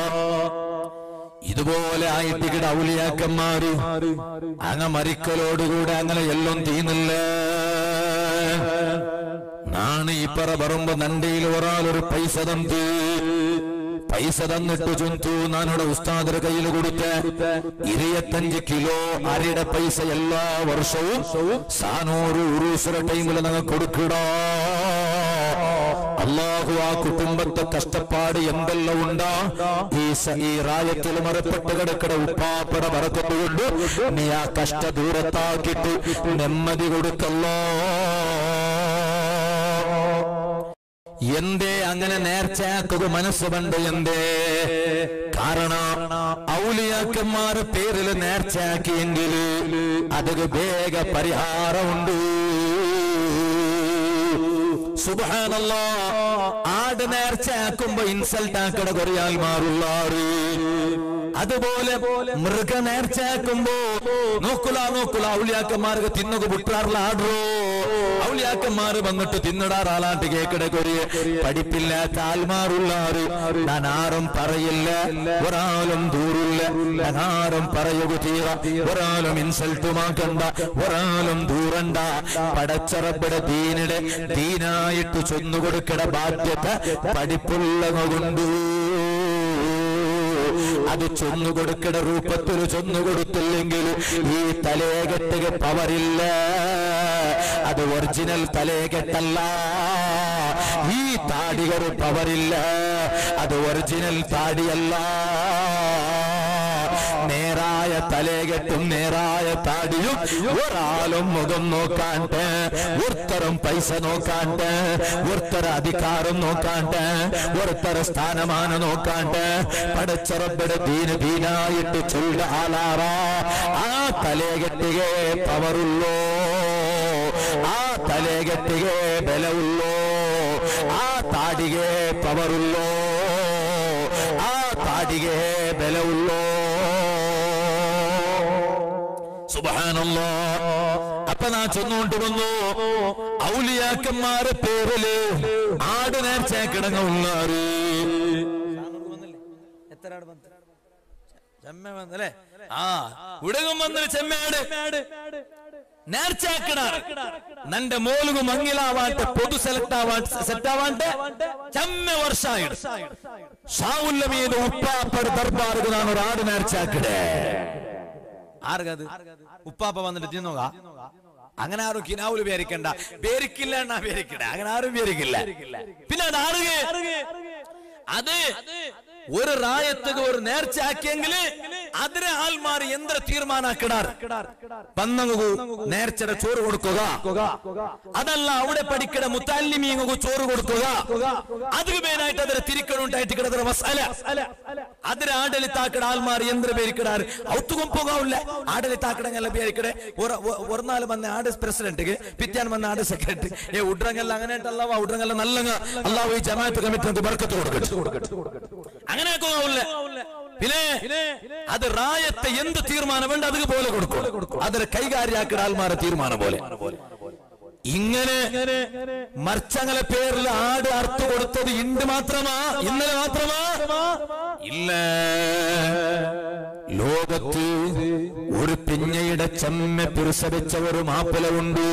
ഇതുപോലെ ആയിട്ട് ഇവിടെ ഔലിയാക്കന്മാര് അങ്ങ മരിക്കലോടുകൂടെ അങ്ങനെ എല്ലാം തീന്നില്ല നാണ് ഇപ്പറ പറമ്പോ നണ്ടയിൽ ഒരാളൊരു പൈസ തന്ത് പൈസ തന്നിട്ട് ചുന്തു നാനോടെ ഉസ്താദിന്റെ കയ്യിൽ കൊടുത്ത് ഇരുപത്തഞ്ച് കിലോ അരിയുടെ പൈസ എല്ലാ വർഷവും സാനൂറ് ഉറൂസുര ടൈമിൽ നിങ്ങൾ കൊടുക്കടോ അള്ളാഹു ആ കുടുംബത്തെ കഷ്ടപ്പാട് എന്തെല്ലാം ഉണ്ടാ ഈ സ- ഈ റായത്തിൽ മറപ്പെട്ട് കിടക്കട ഉപ്പാപ്പട പറക്കത്തുകൊണ്ട് നീ ആ കഷ്ട ദൂരത്താക്കിട്ട് നെമ്മതി കൊടുക്കല്ലോ എന്തേ അങ്ങനെ നേർച്ചയാക്കുക മനസ്സുകൊണ്ട് എന്തേ കാരണം ഔലിയാക്കന്മാരെ പേരിൽ നേർച്ചയാക്കിയെങ്കിൽ അത് വേഗ പരിഹാരമുണ്ട് സുബാനല്ലോ ആട് നേർച്ചയാക്കുമ്പോ ഇൻസൾട്ട് ആക്കട കുറെ ആൾമാറുള്ളാറ് അതുപോലെ മൃഗ നേർച്ചയാക്കുമ്പോ നോക്കുല നോക്കുല ഔലിയാക്കന്മാർക്ക് തിന്നുക വിട്ടാറുള്ള ആടോ ഔലിയാക്കന്മാര് വന്നിട്ട് തിന്നിടാറാലാണ്ട് കേക്കട കൊറിയ പഠിപ്പില്ലാത്ത ആൽമാറുള്ളാറ് ഞാൻ ആരും പറയില്ല ഒരാളും ദൂരില്ല ഞാൻ ആരും പറയുക തീര ഒരാളും ഇൻസൾട്ടുമാക്കണ്ട ഒരാളും ദൂരണ്ട പടച്ചറപ്പിട ദീനിടെ ദീനായിട്ട് ചൊന്നുകൊടുക്കട ബാധ്യത പഠിപ്പുള്ളതുകൊണ്ട് അത് ചൊന്നുകൊടുക്കട രൂപത്തിൽ ചൊന്നുകൊടുത്തില്ലെങ്കിൽ ഈ തലേകെട്ടുക പവറില്ല അത് ഒറിജിനൽ തലേകെട്ടല്ല ഈ താടികർ പവറില്ല അത് ഒറിജിനൽ താടിയല്ല നേരായ തലേകെട്ടും നേരായ താടിയും ഒരാളും മുഖം നോക്കാണ്ട് ഒരുത്തരം പൈസ നോക്കാണ്ട് ഒരുത്തര അധികാരം നോക്കാണ്ട് ഒരുത്തര സ്ഥാനമാനം നോക്കാണ്ട് പടച്ചറബിടെ ദീന ദീനായിട്ട് ചൊല്ല ആലാറാ ആ തലേകെട്ടികെ പവറുള്ളോ ആ തലേകെട്ടികെ ബലവുള്ളോ ആ താടികെ പവറുള്ളോ ആ താടികെ ബലവുള്ളോ സുബാനല്ലോ അപ്പൊ നാ ചെന്നുകൊണ്ട് വന്നു ഔലിയാക്കന്മാരെ പേരില് ആട് നേർച്ചക്കിടങ്ങുള്ളാറ് എത്ര ആട് വന്നു ചെമ്മ വന്നല്ലേ ആ ഉടകും വന്നൊരു ചെമ്മയാട് നേർച്ചാക്കണ നന്റെ മോലുകു മങ്ങിലാവാട്ടെ പൊതു സെലക്ട് ആവാട്ടെ സെറ്റ് ആവാട്ടെ ചെമ്മ വർഷായിട്ട് ഷാവുല്ല മീത് ഉപ്പാപ്പട് ദർബാർക്ക് നാൻ ഒരു ആട് നേർച്ചാക്കിടേ ആർക്കത് ഉപ്പാപ്പ വന്നിട്ട് തിന്നോക അങ്ങനെ ആരും കിനാവൂല് പേരിക്കണ്ട പേരിക്കില്ല എന്നാ പേരിക്കണ്ട അങ്ങനെ ആരും പേരിക്കില്ല പിന്നെ അത് ആറുക അത് ഒരു റായത്തുക ഒരു നേർച്ച ആക്കിയെങ്കില് അതിനെ ആൾമാർ എന്ത്ര തീരുമാനാക്കിടാർ പന്നങ്ങു നേർച്ചയുടെ ചോറ് കൊടുക്കുക അതല്ല അവിടെ പഠിക്കണ മുത്താലിമീങ്ങു ചോറ് കൊടുക്കുക അത് മേനായിട്ട് അതിനെ തിരിക്കണുണ്ടായിട്ട് കിടന്ന മസാല അതിന് ആಡಳಿತಾക്കಡ ആൾമാർ എന്ത്ര പേരിക്കടാർ ഔത്തുകം പോകാവില്ല ആಡಳಿತಾക്കടങ്ങെല്ലാം പേരിക്കടെ ഒരു നാല് വന്ന ആട് പ്രസിഡന്റ് പിറ്റാൻ വന്ന ആട് സെക്രട്ടറി ഏ ഉഡ്രങ്ങല്ല അങ്ങനെ അല്ലാവ ഉഡ്രങ്ങല്ല നല്ലങ്ങ അല്ലാവ ഈ ജമാഅത്ത് കമ്മിറ്റി നമുക്ക് ബർക്കത്ത് കൊടുക്കട്ടെ അങ്ങനെ ആക്കുന്നില്ല പിന്നെ അത് റായത്തെ എന്ത് തീരുമാനം വേണ്ട അതുപോലെ കൊടുക്കും അതിന് കൈകാര്യാക്കിട ആൾമാരെ തീരുമാനം പോലെ ഇങ്ങനെ മർച്ചങ്ങളെ പേരിൽ ആട് അർത്തു കൊടുത്തത് ഇണ്ട് മാത്രമാ ഇന്നലെ മാത്രമാ ഇല്ല ലോകത്ത് ഒരു പിഞ്ഞയുടെ ചെമ്മ പിറുസരിച്ച ഒരു മാപ്പിള ഉണ്ട്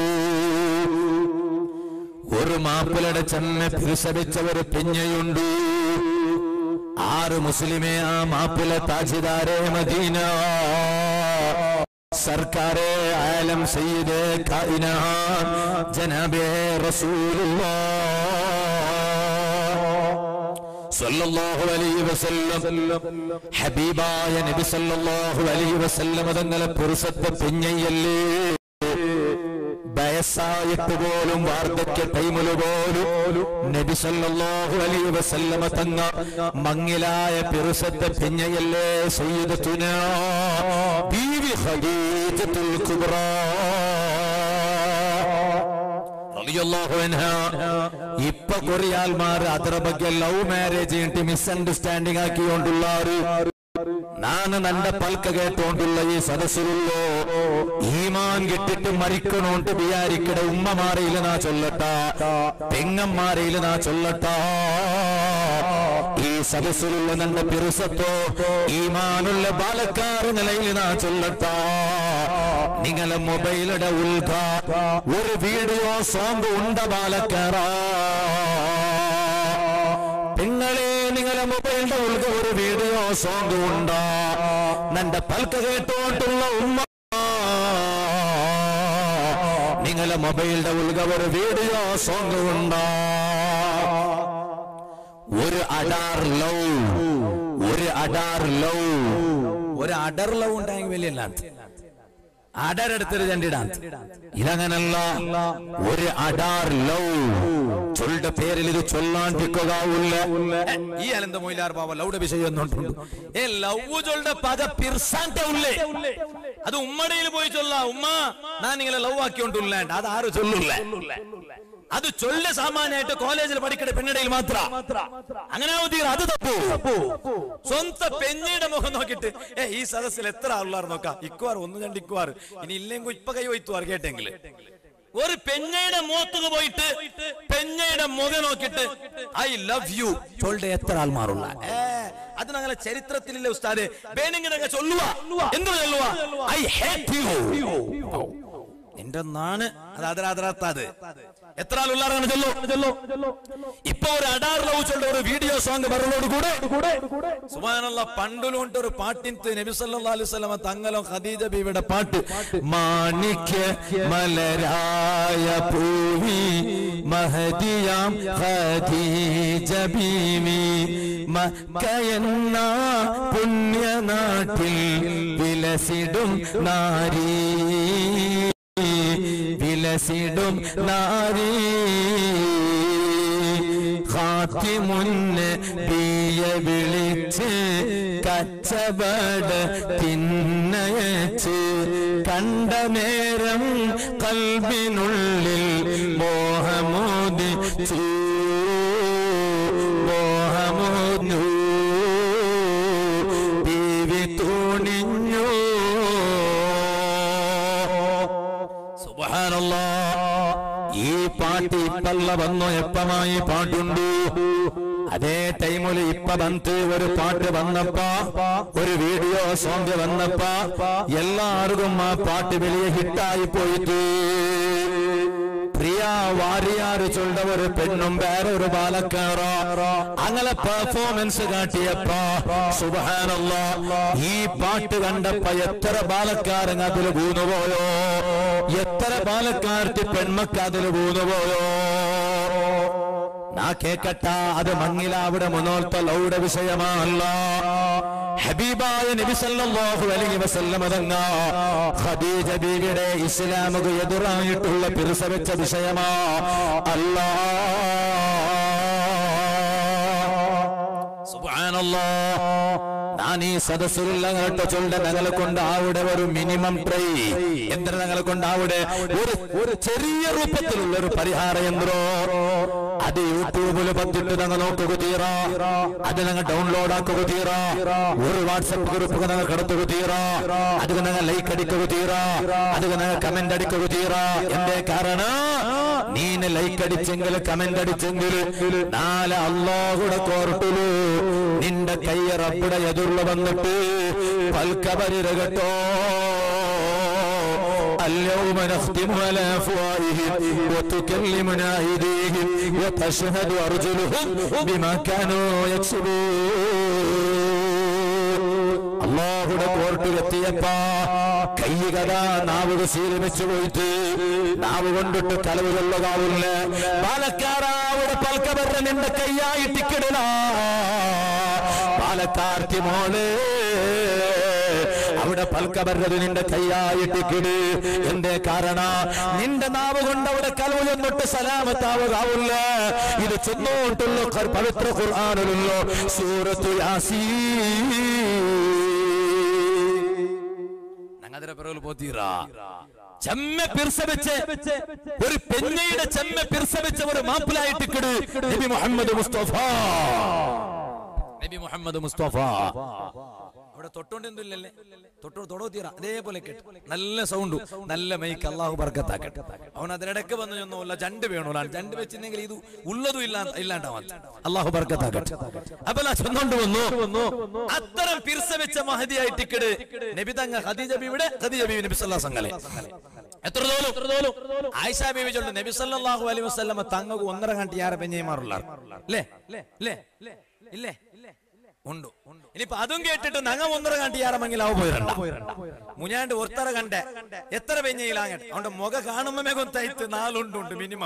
ഒരു മാപ്പിളയുടെ ചെമ്മ പിറുസരിച്ച ഒരു പിഞ്ഞയുണ്ട് ആറ് മുസ്ലിമേ ആ മാപ്പിള താജിദാരെ മദീന സർക്കാരെ ആലം സയ്യിദ് കായിന ജനാബേ റസൂലുള്ളാഹ് സല്ലല്ലാഹു അലൈഹി വസല്ലം ഹബീബായ നബി സല്ലല്ലാഹു അലൈഹി വസല്ലം തങ്ങളെ പുരുഷത്തെ പിഞ്ഞയല്ലേ വയസ്സായിട്ട് പോലും വാർദ്ധക്യ ടൈമില് പോലും നബി സല്ലല്ലാഹു അലൈഹി വസല്ലമ തങ്ങ മങ്ങിലായ പിറുസത്തെ പിഞ്ഞയല്ലേ സയ്യിദത്തുന ബീവി ഖദീജത്തുൽ കുബ്ര റളിയല്ലാഹു അൻഹാ ഇപ്പൊ കൊറിയാൽമാർ ಅದರ ಬಗ್ಗೆ ಲವ್ ಮ್ಯಾರೇಜ್ ಇಂಟಿ ಮಿಸ್ಅಂಡರ್ಸ್ಟ್ಯಾಂಡಿಂಗ್ ಹಾಕಿಕೊಂಡುಳ್ಳಾರು ನಾನು ನನ್ನ ಪಲ್ಕ കേട്ടോണ്ടുള്ള ഈ സദസ്സിലുള്ളോ ഈമാൻ കിട്ടിട്ട് മരിക്കണോണ്ട് വിചാരിക്കട ഉമ്മമാരയില് നാ ചൊല്ലട്ട പെങ്ങന്മാരയില് നാ ചൊല്ലട്ട ഈ സദസ്സിലുള്ള ನನ್ನ പിറുസത്തോ ഈമാനുള്ള ബാലക്കാർ നിലയിൽ നാ ചൊല്ലട്ട നിങ്ങളെ മൊബൈലുടെ ഉൾക ഒരു വീഡിയോ സോങ് ഉണ്ട ബാലക്കാറാ നിങ്ങളെ നിങ്ങളെ മൊബൈലിന്റെ ഉൾക ഒരു വീഡിയോ സോങ് ഉണ്ടോ നന്റെ പൽക്ക കേട്ടോണ്ടുള്ള ഉമ്മ നിങ്ങളെ മൊബൈലിന്റെ ഉൾക ഒരു വീഡിയോ സോങ് ഉണ്ടോ ഒരു അഡാർ ലവ് ഒരു അഡാർ ലവ് ഒരു അഡർ ലവ് ഉണ്ടായെങ്കിൽ വലിയ അടരെടുത്തൊരു രണ്ടിടാൻ ഇതങ്ങനല്ല ഒരു അഡാർ ലവ് ചൊല്ലുടെ പേരിൽ ഇത് ചൊല്ലാണ്ടിരിക്കുകയില്ല ഈ അനന്ത മൊയിലാർ ബാബ ലൗഡ വിഷയം എന്നുണ്ട് ഏ ലവ് ചൊല്ലുടെ പദ പിർസാന്റെ ഉള്ളേ അത് ഉമ്മടയിൽ പോയി ചൊല്ല ഉമ്മ ഞാൻ നിങ്ങളെ ലവ് ആക്കിക്കൊണ്ടുള്ള അത് ആരും ചൊല്ലില്ല അത് ചൊല്ല സാമാന്യമായിട്ട് കോളേജിൽ പഠിക്കണ പെണ്ണിടയിൽ മാത്ര അങ്ങനെ തീർ അത് തപ്പു സ്വന്തം പെഞ്ഞയുടെ മുഖം നോക്കിട്ട് ഏ ഈ സദസ്സിൽ എത്ര ആളുള്ളാർ നോക്കാം ഇക്കുവാർ ഒന്ന് രണ്ട് ഇക്കുവാർ ഇനി ഇല്ലെങ്കിൽ ഇപ്പൊ കൈ വയ്ത്തുവാർ കേട്ടെങ്കിൽ ഒരു പെഞ്ഞയുടെ മുഖത്തുക പോയിട്ട് പെഞ്ഞയുടെ മുഖം നോക്കിട്ട് ഐ ലവ് യു ചൊല്ലുടെ എത്ര ആൾമാറുള്ള ഏ അത് ഞങ്ങളെ ചരിത്രത്തിലില്ല ഉസ്താദ് വേണമെങ്കിൽ ഞങ്ങൾ ചൊല്ലുക എന്ത് ചൊല്ലുക ഐ ഹേറ്റ് യു എന്റെ നാണ് അത് അതിരാതിരാത്താത് എത്ര ആളുള്ളാറാണ് ചൊല്ലോ ചൊല്ലോ ഇപ്പൊ ഒരു അഡാർ ലവ് ചൊല്ലുന്ന ഒരു വീഡിയോ സോങ് പറഞ്ഞോട് കൂടെ സുബാനുള്ള പണ്ടുലുണ്ട് ഒരു പാട്ടിൻത്ത് നബി സല്ലല്ലാഹു അലൈഹി വസല്ലമ തങ്ങളും ഖദീജ ബീവിയുടെ പാട്ട് മാണിക്യ മലരായ പൂവി മഹദിയാം ഖദീജ ബീവി മക്കയെന്ന പുണ്യനാട്ടിൽ വിലസിടും നാരീ വിലസിടും നാരീ ഖാത്തിമുന്ന് ബിയ വിളിച്ച് കച്ചവട തിന്നയച്ച് കണ്ട നേരം കൽബിനുള്ളിൽ മോഹമോദിച്ചു മോഹമോദു ബീവി തുണിഞ്ഞു സുബ്ഹാനല്ലാ ഈ പാട്ട് ഇപ്പല്ല വന്നു എപ്പമായി പാട്ടുണ്ട് അതേ ടൈമിൽ ഇപ്പ വന്ന് ഒരു പാട്ട് വന്നപ്പ ഒരു വീഡിയോ സോങ് വന്നപ്പ എല്ലാവർക്കും ആ പാട്ട് വലിയ ഹിറ്റായി പോയിട്ട് പ്രിയ വാരിയാറ് ചൊല്ല ഒരു പെണ്ണും വേറെ ഒരു ബാലക്കാറോ അങ്ങനെ പെർഫോമൻസ് കാട്ടിയപ്പോ സുബാനല്ല ഈ പാട്ട് കണ്ടപ്പോ എത്ര ബാലക്കാരൻ അതിൽ വീണുപോയോ എത്ര ബാലക്കാർക്ക് പെൺമക്ക് അതിൽ വീണുപോയോ നാ കേക്കട്ട അത് മങ്ങില അവിടെ മുന്നോർത്ത ലൗഡ വിഷയമല്ല ഹബീബായ നബി സല്ലല്ലാഹു അലൈഹി വസല്ലമ തങ്ങ ഖദീജ ബീവിയുടെ ഇസ്ലാമുക എതിരായിട്ടുള്ള പിറുസവെച്ച വിഷയമാ അല്ലാ സുബ്ഹാനല്ലാ ഞാൻ ഈ സദസ്സിലുള്ള കേട്ടോ ചൊല്ല ഞങ്ങളെ കൊണ്ട് അവിടെ ഒരു മിനിമം ട്രൈ എന്തിനാ ഞങ്ങളെ കൊണ്ട് അവിടെ ഒരു ഒരു ചെറിയ രൂപത്തിലുള്ള ഒരു പരിഹാര യന്ത്രോ അത് യൂട്യൂബിൽ പത്തിട്ട് ഞങ്ങൾ നോക്കുക തീറ അത് ഞങ്ങൾ ഡൗൺലോഡ് ആക്കുക തീറ ഒരു വാട്സപ്പ് ഗ്രൂപ്പ് ഞങ്ങൾ കടത്തുക തീറ അത് ഞങ്ങൾ ലൈക്ക് അടിക്കുക തീറ അത് ഞങ്ങൾ കമന്റ് അടിക്കുക തീറ എന്തേ കാരണം നീന് ലൈക്ക് അടിച്ചെങ്കിൽ കമന്റ് അടിച്ചെങ്കിൽ നാളെ അള്ളാഹുടെ കോർട്ടില് നിന്റെ കയ്യ റബ്ബുടെ എതിർള്ള വന്നിട്ട് പൽക്കബരിര കേട്ടോ اليوم نختم على أفواههم وتكلمنا أيديهم وتشهد أرجلهم بما كانوا يكسبون അള്ളാഹുടെ കോർട്ടിലെത്തിയപ്പോ കൈ കഥ നാവുക ശീലമിച്ചു പോയിട്ട് നാവ് കൊണ്ടിട്ട് കലവ് കൊള്ളതാവില്ല പാലക്കാരാവിടെ പൽക്കവരുടെ നിന്റെ കൈയായി ടിക്കടില പാലക്കാർത്തി മോള് അവിടെ പൽക്കവരുടെ നിന്റെ കൈയായി ടിക്കട് എന്തേ കാരണ നിന്റെ നാവ് കൊണ്ട് അവിടെ കലവ് ചെന്നിട്ട് സലാമത്താവുകാവില്ല ഇത് ചെന്നോട്ടുള്ള ഖുർ- പവിത്ര ഖുർആാനിലുള്ള സൂറത്തു യാസീൻ ഞങ്ങളുടെ പിറകിൽ പോത്തീറാ ചെമ്മ പിർസവെച്ച് ഒരു പെണ്ണയുടെ ചെമ്മ പിർസവെച്ച ഒരു മാപ്പിലായിട്ട് കിട് നബി മുഹമ്മദ് മുസ്തഫ നബി മുഹമ്മദ് മുസ്തഫ അവിടെ തൊട്ടോണ്ട് എന്തില്ലല്ലേ തൊട്ടോ തൊടോ തീറ അതേപോലെ കേട്ട് നല്ല സൗണ്ട് നല്ല മൈക്ക് അള്ളാഹു ബർക്കത്താക്കട്ടെ അവൻ അതിനിടയ്ക്ക് വന്നു ചെന്നല്ല ചണ്ട് വേണോ ചണ്ട് വെച്ചിരുന്നെങ്കിൽ ഇത് ഉള്ളതും ഇല്ലാ ഇല്ലാണ്ടാവാൻ അള്ളാഹു ബർക്കത്താക്കട്ടെ അപ്പൊ ഞാൻ ചെന്നോണ്ട് വന്നു അത്തരം പിർസ വെച്ച മഹതിയായിട്ട് ഇക്കട് നബി തങ്ങ ഖദീജ ബീവിടെ ഖദീജ ബീവി നബി സല്ലല്ലാഹു സംഘലെ എത്ര തോലും ആയിഷ ബീവി ചൊല്ലു നബി സല്ലല്ലാഹു അലൈഹി വസല്ലമ തങ്ങക്ക് ഒന്നര കണ്ടി യാറെ പെഞ്ഞേമാറുള്ള അല്ലേ അല്ലേ ഇല്ലേ ഉണ്ട് ഇനിയിപ്പൊ അതും കേട്ടിട്ട് നങ്ങ ഒന്നര കണ്ടി യാറമെങ്കിൽ അവ പോയിരണ്ട മുഞ്ഞാണ്ട് ഒത്തര കണ്ടേ എത്ര പെഞ്ഞയിലാകട്ടെ അവന്റെ മുഖ കാണുമ്പോ കൊത്തായിട്ട് നാലുണ്ടുണ്ട് മിനിമം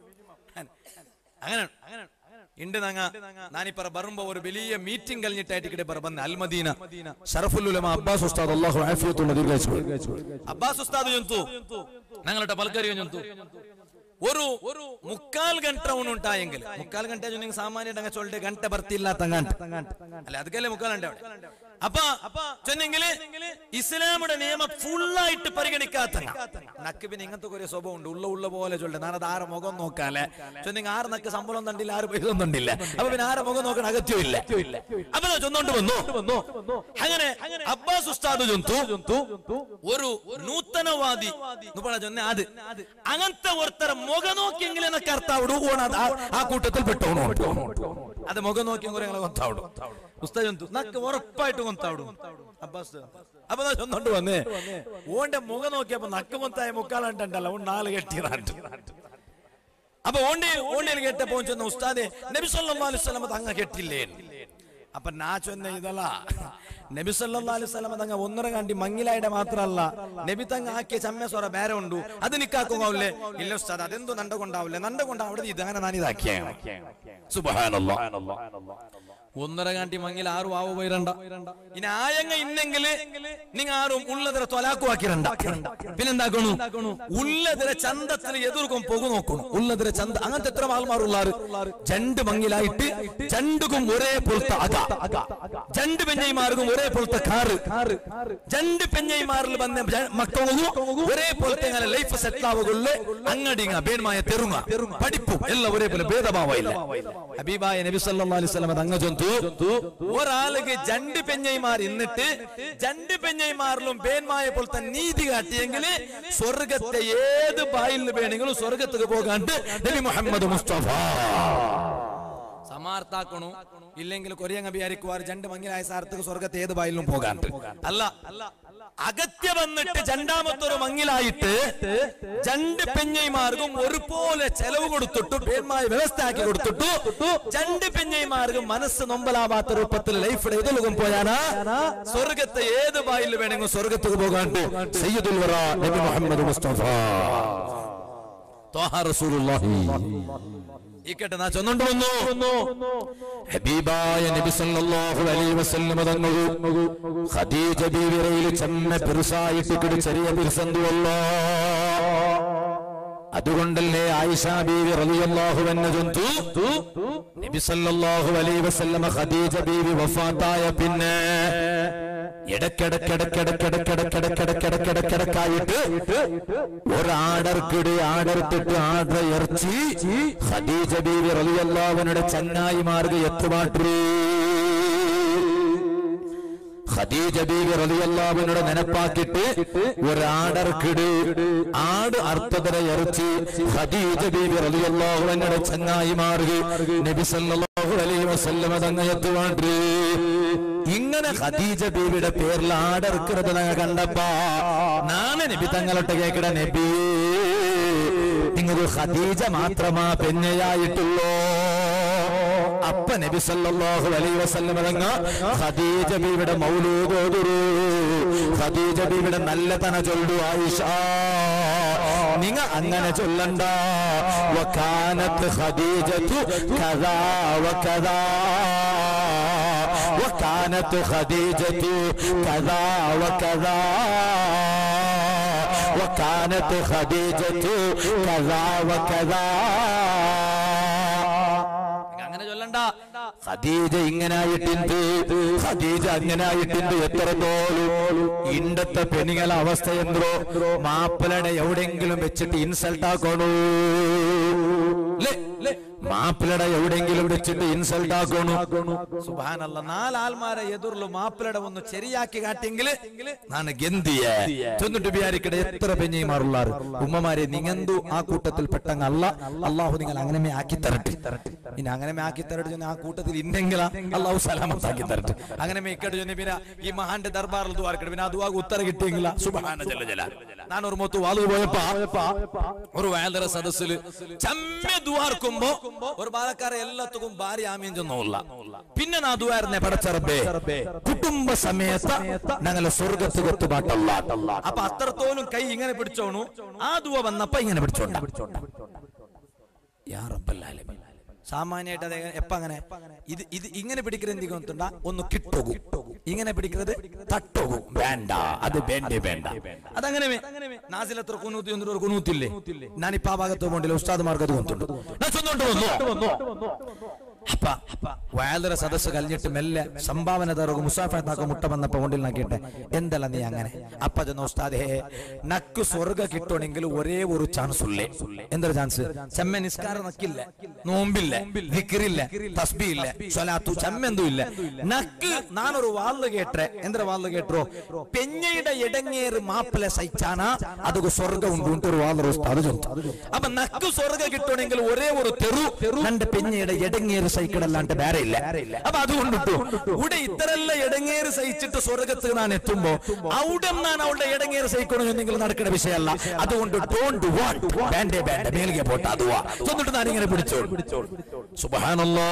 അങ്ങനെ ഉണ്ട് നങ്ങ നാനിപ്പറ ബറുമ്പോ ഒരു വലിയ മീറ്റിംഗ് കഴിഞ്ഞിട്ടായിട്ട് ഇവിടെ ബർബന്ന് അൽമദീന ഷറഫുലുലമ അബ്ബാസ് ഉസ്താദ് അല്ലാഹു ആഫിയത്തുള്ള ദീർഘായുസ്സ് അബ്ബാസ് ഉസ്താദ് ജന്തു ഞങ്ങളുടെ പൽക്കറിയോ ജന്തു ഒരു ഒരു മുക്കാൽ ಗಂಟ ಉಂಟಾಯಂಗಿಲ್ಲ ಮುಕ್ಕಾಲ್ ಗಂಟೆ ನಿಂಗೆ ಸಾಮಾನ್ಯ ಡಂಗ ಚೊಲ್ಡೆ ಗಂಟೆ ಬರ್ತಿಲ್ಲ ತಂಗಂಟ ಅಲ್ಲ ಅದಕ್ಕೆಲ್ಲ ಮುಕ್ಕಾಲ್ ಗಂಟೆ അപ്പ ചെന്നെങ്കില് ഇസ്ലാമുടെ നിയമം ഫുള്ളായിട്ട് പരിഗണിക്കാത്തങ്ങ നക്ക് പിന്നെ ഇങ്ങനത്തെ കുറെ സ്വഭാവം ഉണ്ട് ഉള്ള ഉള്ള പോലെ ചൊല്ലെ ഞാനത് ആരെ മുഖം നോക്കാല്ലേ ചെന്നെങ്കിൽ ആറ് നക്ക് ശമ്പളം തണ്ടില്ല ആറ് പൈസ തണ്ടില്ല അപ്പൊ പിന്നെ ആരെ മുഖം നോക്കണ അഗത്യമില്ല അപ്പൊ ഞാൻ ചൊന്നോണ്ട് വന്നു അങ്ങനെ അബ്ബാസ് ഉസ്താദ് ചൊന്തു ഒരു നൂതനവാദി എന്ന് പറഞ്ഞ ചൊന്നെ അത് അങ്ങനത്തെ ഒരുത്തര മുഖ നോക്കിയെങ്കിലും എന്നൊക്കെ അർത്ഥാവിടു ഓണ ആ കൂട്ടത്തിൽ പെട്ടോണോ അത് മുഖം നോക്കിയും കുറെ കൊത്താവിടും ഉസ്താദ് ചൊന്തു നക്ക് ഉറപ്പായിട്ട് കൊത്താവിടും അബ്ബാസ് അപ്പൊ ഞാൻ ചൊന്നോണ്ട് വന്നേ ഓന്റെ മുഖം നോക്കിയപ്പോ നക്ക് കൊത്തായ മുക്കാലാണ്ടല്ല ഓൺ നാല് കെട്ടിയതാണ്ട് അപ്പൊ ഓണ്ടി ഓണ്ടിയിൽ കേട്ടപ്പോ ചെന്ന ഉസ്താദെ നബി സല്ലല്ലാഹു അലൈഹി വസല്ലം തങ്ങ കെട്ടില്ലേ അപ്പൊ നാ ചൊന്ന ഇതല്ല നബി സല്ലല്ലാഹു അലൈഹി വസല്ലം തങ്ങ ഒന്നര കണ്ടി മങ്ങിലായുടെ മാത്രല്ല നബി തങ്ങ ആക്കിയ ചമ്മ സ്വറ ಬೇರೆ ಉಂಡು ಅದು ನಿಕ್ಕಾಕೋಗಾವ್ಲೆ ಇಲ್ಲ ಉಸ್ತಾದ್ ಅದೆಂದು ನಂಡ ಕೊಂಡಾವ್ಲೆ ನಂಡ ಕೊಂಡ അവിടെ ഇതങ്ങനെ ನಾನು ഇതാക്കിയ ഒന്നര കാണ്ടി മങ്ങിൽ ആറും ആവോ പോയിരണ്ട ഇനി ആയങ്ങ ഇന്നെങ്കില് നിങ്ങ ആറും ഉള്ളതിരെ തൊലാക്കുവാക്കിരണ്ട പിന്നെന്താക്കണു ഉള്ളതിരെ ചന്തത്തിൽ എതിർക്കും പോകു നോക്കണു ഉള്ളതിരെ ചന്ത അങ്ങനത്തെ എത്ര ആൾമാറുള്ളാറ് രണ്ട് മങ്ങിലായിട്ട് രണ്ടുക്കും ഒരേ പോലത്തെ അക രണ്ട് പെഞ്ഞൈമാർക്കും ഒരേ പോലത്തെ കാറ് രണ്ട് പെഞ്ഞൈമാരിൽ വന്ന മക്കളും ഒരേ പോലത്തെ അങ്ങനെ ലൈഫ് സെറ്റിൽ ആവുകയുള്ള അങ്ങടിങ്ങ ബേൺമായ തെറുങ്ങ പഠിപ്പും എല്ലാം ഒരേപോലെ ഭേദഭാവമില്ല ഹബീബായ നബി സല്ലല്ലാഹു അലൈഹി വസല്ലം തങ്ങ ചൊന്തു ഒരാൾക്ക് രണ്ട് പെഞ്ഞൈമാർ ഇന്നിട്ട് രണ്ട് പെഞ്ഞൈമാരിലും ബേന്മായ പോലത്തെ നീതി കാട്ടിയെങ്കിൽ സ്വർഗത്തെ ഏത് ബായിൽ വേണമെങ്കിലും സ്വർഗത്തേക്ക് പോകാണ്ട് നബി മുഹമ്മദ് മുസ്തഫ സമാർത്താക്കണു ഇല്ലെങ്കിൽ കൊറിയങ്ങ വിചാരിക്കുവാർ രണ്ട് മങ്ങിലായ സാർത്തക്ക് സ്വർഗത്തെ ഏത് ബായിലും പോകാണ്ട് അല്ല അകത്യ വന്നിട്ട് രണ്ടാമത്തൊരു മങ്ങിലായിട്ട് രണ്ട് പെഞ്ഞൈമാർക്കും ഒരുപോലെ ചെലവ് കൊടുത്തിട്ടു പേന്മായ വ്യവസ്ഥ ആക്കി കൊടുത്തിട്ടു രണ്ട് പെഞ്ഞൈമാർക്കും മനസ്സ് നൊമ്പലാവാത്ത രൂപത്തിൽ ലൈഫിടെ എതിലും പോയാനാ സ്വർഗത്തെ ഏത് ബായിൽ വേണമെങ്കിൽ സ്വർഗത്തേക്ക് പോകാണ്ട് സയ്യിദുൽ വറ നബി മുഹമ്മദ് മുസ്തഫ ത്വാഹ റസൂലുള്ളാഹി ഈ കേട്ട നാ ചൊന്നുകൊണ്ട് വന്നു ഹബീബായ നബി സല്ലല്ലാഹു അലൈഹി വസല്ലം തങ്ങൾ ഖദീജ ബീവിറയിൽ ചെമ്മ പെരുസായിട്ട് കിടി ചെറിയ പെരുസന്തുവല്ലോ അതുകൊണ്ടല്ലേ ആയിഷ ബീവി റളിയല്ലാഹു അൻഹ ചൊന്തു നബി സല്ലല്ലാഹു അലൈഹി വസല്ലമ ഖദീജ ബീവി വഫാത്തായ പിന്നെ ഇടക്കിടക്കിടക്കിടക്കിടക്കിടക്കിടക്കിടക്കിടക്കിടക്കിടക്കിടക്കായിട്ട് ഒരാടർക്കിടെ ആടർത്തിട്ട് ആട ഇറച്ചി ഖദീജ ബീവി റളിയല്ലാഹുവിനുടെ ചങ്ങായിമാർക്ക് എത്തുമാട്ടേ ഖദീജ ബീവി റളിയല്ലാഹുവിനോട് നനപ്പാക്കിട്ട് ഒരാടർക്കിട് ആട് അർത്ഥതര ഇറച്ചി ഖദീജ ബീവി റളിയല്ലാഹുവിനോട് ചങ്ങായിമാർക്ക് നബി സല്ലല്ലാഹു അലൈഹി വസല്ലമ തങ്ങയത്തുവാണ്ട് ഇങ്ങനെ ഖദീജ ബീവിയുടെ പേരിൽ ആടർക്കുന്നത് ഞങ്ങൾ കണ്ടപ്പാ നാളെ നബി തങ്ങളൊട്ട് കേക്കട നബി നിങ്ങൾ ഖദീജ മാത്രമാ പെണ്ണയായിട്ടുള്ളോ അപ്പ നബി സല്ലല്ലാഹു അലൈഹി വസല്ലം തങ്ങ ഖദീജ ബീവിയുടെ മൗലൂദ് ഓതുരു ഖദീജ ബീവിയുടെ നല്ല തന ചൊല്ലു ആയിഷ നിങ്ങ അങ്ങനെ ചൊല്ലണ്ട വകാനത്ത് ഖദീജതു കദാ വകദാ وكانت خديجة كذا وكذا وكانت خديجة كذا وكذا അങ്ങനെ ചൊല്ലണ്ട ഖദീജ ഇങ്ങനായിട്ടുണ്ട് ഖദീജ അങ്ങനായിട്ടുണ്ട് എത്രത്തോളം ഇണ്ടത്തെ പെണ്ണുങ്ങളെ അവസ്ഥ എന്തോ മാപ്പിളടെ എവിടെങ്കിലും വെച്ചിട്ട് ഇൻസൾട്ട് ആക്കണോ ല്ലേ? ല്ലേ? മാപ്പിളടെ എവിടെങ്കിലും വെച്ചിട്ട് ഇൻസൾട്ട് ആക്കണു സുബാനല്ല നാലാൽമാരെ എതിർಲು മാപ്പിളടെ ഒന്ന് ശരിയാക്കി കാട്ടിയെങ്കിൽ നാണ് ഗന്ധിയ ചെന്നിട്ട് വിചാരിക്കട്ടെ എത്ര പെഞ്ഞിമാറുള്ളാറ് ഉമ്മമാരെ നിങ്ങന്തു ആ കൂട്ടത്തിൽ പെട്ടങ്ങ അല്ല അള്ളാഹു നിങ്ങൾ അങ്ങനെ ആക്കി തരട്ടെ ഇനി അങ്ങനെ ആക്കി തരട്ടെ ചെന്ന് ആ കൂട്ടത്തിൽ ഇന്നെങ്കിലാ അള്ളാഹു സലാമത്താക്കി തരട്ടെ അങ്ങനെ മേക്കട്ട് ചെന്ന് പിന്നെ ഈ മഹാന്റെ ദർബാറിൽ ദുവാർക്കട്ടെ പിന്നെ അതുവാ ഉത്തര കിട്ടിയെങ്കിലാ സുബാന ജല ജല ഞാൻ ഒരു മൊത്തം വാതു പോയപ്പോ ഒരു വേദര സദസ്സിൽ ചമ്മ ദുവാർക്കുമ്പോ ഒരു ബാലക്കാരെ എല്ലാത്തുക്കും ഭാര്യ ആമീൻ ചെന്നോല്ല പിന്നെ നാ ദുവാറിനെ പടച്ചറബേ കുടുംബ സമേത ഞങ്ങളെ സ്വർഗത്ത് കൊത്തുപാട്ടല്ല അപ്പൊ അത്രത്തോലും കൈ ഇങ്ങനെ പിടിച്ചോണു ആ ദുവ വന്നപ്പോ ഇങ്ങനെ പിടിച്ചോണ്ട യാ റബ്ബൽ ആലമീൻ സാമാന്യമായിട്ട് അത് എപ്പ അങ്ങനെ ഇത് ഇത് ഇങ്ങനെ പിടിക്കുന്നത് എന്ത് കൊണ്ടുണ്ടാ ഒന്ന് കിട്ടുകൂ ഇങ്ങനെ പിടിക്കുന്നത് തട്ടുകൂ വേണ്ട അത് വേണ്ടേ വേണ്ട അതങ്ങനെ നാസിൽ എത്ര കുനൂത്തി ഒന്നും ഒരു കുനൂത്തില്ലേ ഞാനിപ്പോ ആ ഭാഗത്ത് പോണ്ടില്ല ഉസ്താദ്മാർക്ക് അത് കൊണ്ടുണ്ട് ഞാൻ ചൊന്നോണ്ട് വന്നു അപ്പ വയലര സദസ്സ് കഴിഞ്ഞിട്ട് മെല്ലെ സംഭാവന തറക്കും മുസാഫാക്ക് മുട്ട വന്നപ്പോ കൊണ്ടിൽ നോക്കിട്ടെ എന്തല്ല നീ അങ്ങനെ അപ്പ ചെന്ന ഉസ്താദേ നക്ക് സ്വർഗ കിട്ടണമെങ്കിൽ ഒരേ ഒരു ചാൻസ് ഉള്ളേ എന്തൊരു ചാൻസ് ചെമ്മ നിസ്കാരം നക്കില്ല നോമ്പില്ല വിക്രില്ല തസ്ബിയില്ല സ്വലാത്തു ചെമ്മെന്തും ഇല്ല നക്ക് നാനൊരു വാള് കേട്ടെ എന്തൊരു വാള് കേട്ടോ പെഞ്ഞയുടെ ഇടങ്ങേറ് മാപ്പിള സഹിച്ചാന അത് സ്വർഗ ഉണ്ട് ഒരു വാള് ഉസ്താദ് ചൊന്നു അപ്പൊ നക്ക് സ്വർഗ കിട്ടണമെങ്കിൽ ഒരേ ഒരു തെറു രണ്ട് പെഞ്ഞയുടെ ഇടങ്ങേറ് സഹിക്കണല്ലാണ്ട് വേറെ ഇല്ല അപ്പൊ അതുകൊണ്ടിട്ടു ഇവിടെ ഇത്തരല്ല ഇടങ്ങേറ് സഹിച്ചിട്ട് സ്വർഗത്ത് ഞാൻ എത്തുമ്പോ അവിടെ ഞാൻ അവളുടെ ഇടങ്ങേറ് സഹിക്കണമെന്ന് നിങ്ങൾ നടക്കുന്ന വിഷയമല്ല അതുകൊണ്ട് ഡോണ്ട് വാണ്ട് വേണ്ടേ വേണ്ട മേലിಗೆ പോട്ടെ അതുവാ എന്നിട്ട് ഞാൻ ഇങ്ങനെ പിടിച്ചോളൂ സുബഹാനല്ലാ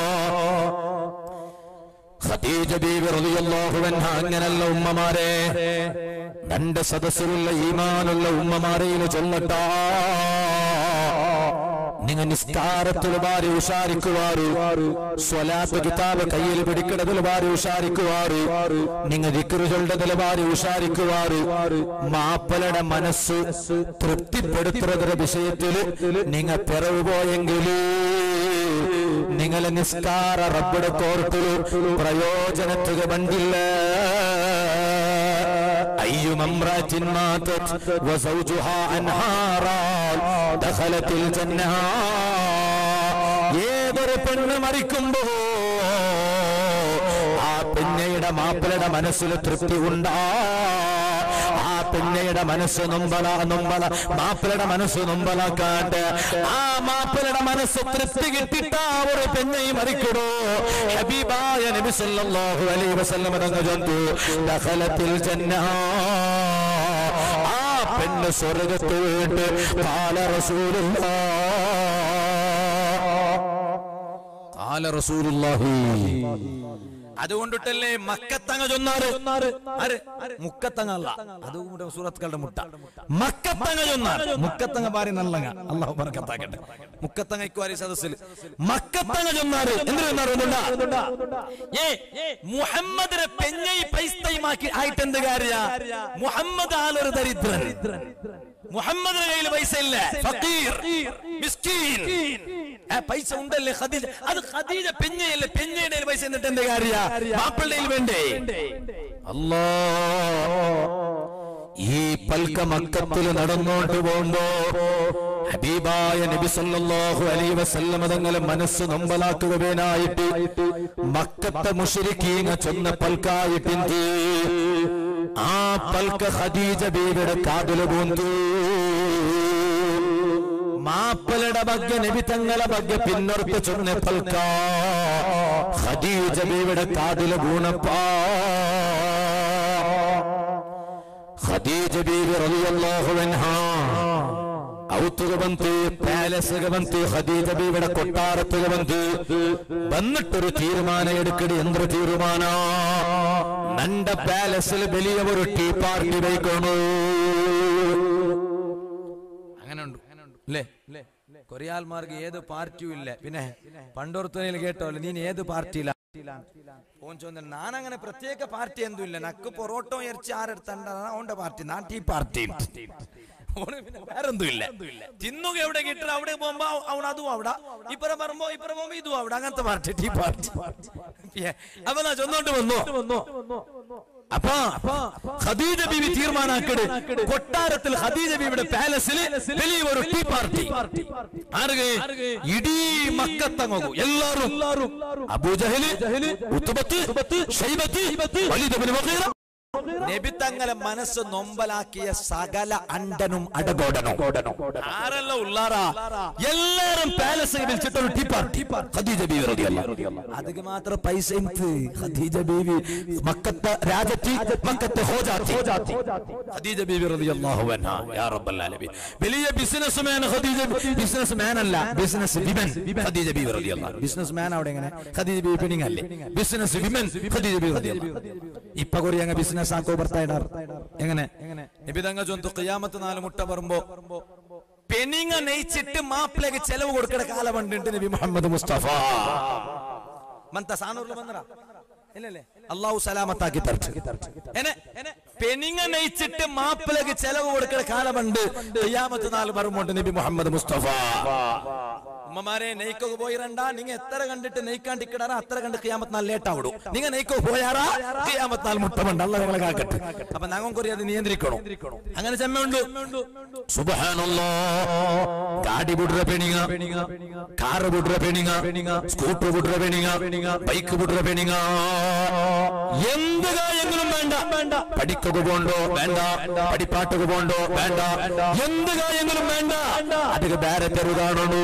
ഖദീജ ബീവി റളിയല്ലാഹു അൻഹ അങ്ങനല്ല ഉമ്മമാരെ രണ്ട് സദസ്സിലുള്ള ഈമാനുള്ള ഉമ്മമാരെയിൽ ചൊല്ലട്ടാ നിങ്ങൾ നിസ്കാരത്തിൽ ഭാര്യ ഉഷാരിക്കുവാറ് സ്വലാത്ത് കിതാബ് കയ്യിൽ പിടിക്കുന്നതിൽ ഭാര്യ ഉഷാരിക്കുവാറ് നിങ്ങൾ ദിക്കറുകളുടെ ഭാര്യ ഉഷാരിക്കുവാറ് മാപ്പലയുടെ മനസ്സ് തൃപ്തിപ്പെടുത്തുന്നതിന്റെ വിഷയത്തിൽ നിങ്ങൾ പിറവ് പോയെങ്കിൽ നിങ്ങളെ നിസ്കാര റബ്ബിടെ കോർട്ടിൽ പ്രയോജനത്തുക ബണ്ടില്ല أي امرأة ماتت وزوجها أنهارا دخلت الجنة ഏതൊരു പെണ്ണ് മരിക്കുമ്പോ ആ പെണ്ണയുടെ മാപ്പിളയുടെ മനസ്സിൽ തൃപ്തി ഉണ്ടാ ആ പെണ്ണയുടെ മനസ്സ് നൊമ്പല നൊമ്പല മാപ്പിളയുടെ മനസ്സ് നൊമ്പലാക്കാണ്ട് ആ മാപ്പിളയുടെ മനസ്സ് തൃപ്തി കിട്ടിട്ടാ ഒരു പെണ്ണയും മരിക്കണോ ഹബീബായ നബി സല്ലല്ലാഹു അലൈഹി വസല്ലം തങ്ങൾ ചൊന്തു ദഖലത്തിൽ ജന്ന ആ പെണ്ണ് സ്വർഗത്ത് വീട്ട് കാല റസൂലുള്ള കാല റസൂലുള്ളാഹി അതുകൊണ്ടിട്ടല്ലേ മക്കത്തങ്ങ ചൊന്നാറ് ആര്? മുക്കത്തങ്ങ അല്ല അതുകൂടെ സൂറത്തുകളുടെ മുട്ട മക്കത്തങ്ങ ചൊന്നാറ് മുക്കത്തങ്ങ പാരി നല്ലങ്ങ അള്ളാഹു ബർക്കത്താക്കട്ടെ മുക്കത്തങ്ങ ഇക്കുവാരി സദസ്സിൽ മക്കത്തങ്ങ ചൊന്നാറ് എന്ത് ചൊന്നാറ് ഏ മുഹമ്മദിനെ പെഞ്ഞൈ പൈസ്തയുമാക്കി ആയിട്ട് എന്ത് കാര്യ മുഹമ്മദ് ആലൊരു ദരിദ്രൻ മുഹമ്മദിന്റെ കയ്യിൽ പൈസ ഇല്ല ഫക്കീർ മിസ്കീൻ ആ പൈസ ഉണ്ടല്ലേ ഖദീജ അത് ഖദീജ പെഞ്ഞയല്ലേ പെഞ്ഞയുടെ കയ്യിൽ പൈസ എന്നിട്ട് എന്റെ കാര്യ മാപ്പിള്ളയിൽ വേണ്ടേ അല്ലാ ഈ പൽക്ക മക്കത്തിൽ നടന്നോണ്ട് പോകുമ്പോ ഹബീബായ നബി സല്ലല്ലാഹു അലൈഹി വസല്ലമ തങ്ങളെ മനസ്സ് നമ്പലാക്കുകവേനായിട്ട് മക്കത്തെ മുശ്രിക്കീങ്ങ ചൊന്ന പൽക്കായിട്ടിന്തി ആ പൽക്ക ഖദീജ ബീവിയുടെ കാതില് പൂന്തു മാപ്പലയുടെ ಬಗ್ಗೆ നബി തങ്ങളെ ಬಗ್ಗೆ പിന്നോർത്ത് ചൊന്ന പൽക്ക ഖദീജ ബീവിയുടെ കാതില് ഗുണപ്പാ ഖദീജ ബീവി റളിയല്ലാഹു അൻഹാ ഔത്തുക ಬಂತು ಪ್ಯಾಲೇಸ್ಗೆ ಬಂತು ഖദീജ ബീവിയുടെ കൊട്ടാരത്തുക ಬಂತು വന്നിട്ടൊരു തീരുമാനം എടുക്കടി എന്തൊരു തീരുമാന നണ്ട പാലസിൽ വലിയ ഒരു ടീ പാർട്ടി വയ്ക്കണു അങ്ങനെ ഉണ്ട് അല്ലേ കൊറിയാൽമാർക്ക് ഏത് പാർട്ടിയും ഇല്ല പിന്നെ പണ്ടോർത്തുനയിൽ കേട്ടോല്ലേ നീ ഏത് പാർട്ടിയിലാണ് ഓൻ ചോദിച്ചു നാനങ്ങനെ പ്രത്യേക പാർട്ടി എന്തും ഇല്ല നക്ക് പൊറോട്ടോ ഇറച്ചി ആരെടുത്തണ്ട ഓന്റെ പാർട്ടി നാ ടീ പാർട്ടി ഓന് പിന്നെ വേറെന്തും ഇല്ല തിന്നുക എവിടെ കിട്ടുക അവിടെ പോകുമ്പോ അവൻ അതും അവിടെ ഇപ്പറ പറയുമ്പോ ഇപ്പറ പോകുമ്പോ ഇതും അവിടെ അങ്ങനത്തെ പാർട്ടി ടീ പാർട്ടി അപ്പൊ നാ ചൊന്നോണ്ട് വന്നു അപ്പൊ ഖദീജ ബീവി തീരുമാനാക്കട് കൊട്ടാരത്തിൽ ഖദീജ ബീവിയുടെ പാലസിൽ വലിയ ഒരു ടീ പാർട്ടി ആരുകെ ഇടീ മക്കത്തങ്ങു എല്ലാരും അബൂജഹല് ഉത്തുബത്ത് ഷൈബത്ത് വലീദ് ഇബ്നു മുഗീറ നബി തങ്ങളെ മനസ്സ് നൊമ്പലാക്കിയ സകല അണ്ടനും അടകോടനും ആരല്ല ഉള്ളാറാ എല്ലാരും പാലസ് വിളിച്ചിട്ട് ഒരു ടീ പാർട്ടി ഖദീജ ബീവി റളിയല്ലാഹു അതിക്ക് മാത്രം പൈസ ഇൻത്ത് ഖദീജ ബീവി മക്കത്തെ രാജത്തി മക്കത്തെ ഹോജാത്തി ഖദീജ ബീവി റളിയല്ലാഹു അൻഹാ യാ റബ്ബൽ ആലമീൻ വലിയ businessman Khadija businessman അല്ല ബിസിനസ് വിമൻ ഖദീജ ബീവി റളിയല്ലാഹു ബിസിനസ് മാൻ അവിടെ എങ്ങനെ ഖദീജ ബീവി പെണ്ണിങ് അല്ലേ ബിസിനസ് വിമൻ ഖദീജ ബീവി റളിയല്ലാഹു ഇപ്പൊ കൊറി അങ്ങ് ബിസിനസ് ആക്കോ ഭർത്തായിടാർ എങ്ങനെ നിബിതങ്ങ ചൊന്തു ഖിയാമത്ത് നാല് മുട്ട പറയുമ്പോ പെനിങ്ങ നെയ്ച്ചിട്ട് മാപ്പിലേക്ക് ചെലവ് കൊടുക്കുന്ന കാലമുണ്ട് നബി മുഹമ്മദ് മുസ്തഫ മന്ത സാനൂറിൽ വന്നറാ ഇല്ലല്ലേ അള്ളാഹു സലാമത്താക്കി തരച്ചു എന്നെ പെനിങ്ങ നെയ്ച്ചിട്ട് മാപ്പിലേക്ക് ചെലവ് കൊടുക്കുന്ന കാലമുണ്ട് ഖിയാമത്ത് നാല് പറയുമ്പോണ്ട് നബി മുഹമ്മദ് മുസ്തഫ ഉമ്മമാരെ നെയ്ക്കൊക്കെ പോയിരണ്ട നിങ്ങ എത്ര കണ്ടിട്ട് നെയ്ക്കാണ്ടിക്കിടാറ അത്ര കണ്ട് ഖിയാമത്ത് നാൾ ലേറ്റ് ആവിടും നിങ്ങ നെയ്ക്കോ പോയാറാ ഖിയാമത്ത് നാൾ മുട്ടമുണ്ട് അല്ല നിങ്ങളെ കാക്കട്ടെ അപ്പൊ ഞങ്ങൾ കൊറി അത് നിയന്ത്രിക്കണം അങ്ങനെ ചെമ്മയുണ്ട് സുബ്ഹാനല്ലാ ಗಾಡಿ ಬಿಡ್ರೆ ಬೆಣಿಗ ಕಾರ್ ಬಿಡ್ರೆ ಬೆಣಿಗ സ്കൂട്ടർ ಬಿಡ್ರೆ ಬೆಣಿಗ ബൈക്ക് ಬಿಡ್ರೆ ಬೆಣಿಗ എന്ത് കാര്യങ്ങളും വേണ്ട വേണ്ട പഠിക്കുക പോണ്ടോ വേണ്ട പഠിപ്പാട്ടുക പോണ്ടോ വേണ്ട എന്ത് കാര്യങ്ങളും വേണ്ട അതിന് ಬೇರೆ തെരു കാണണു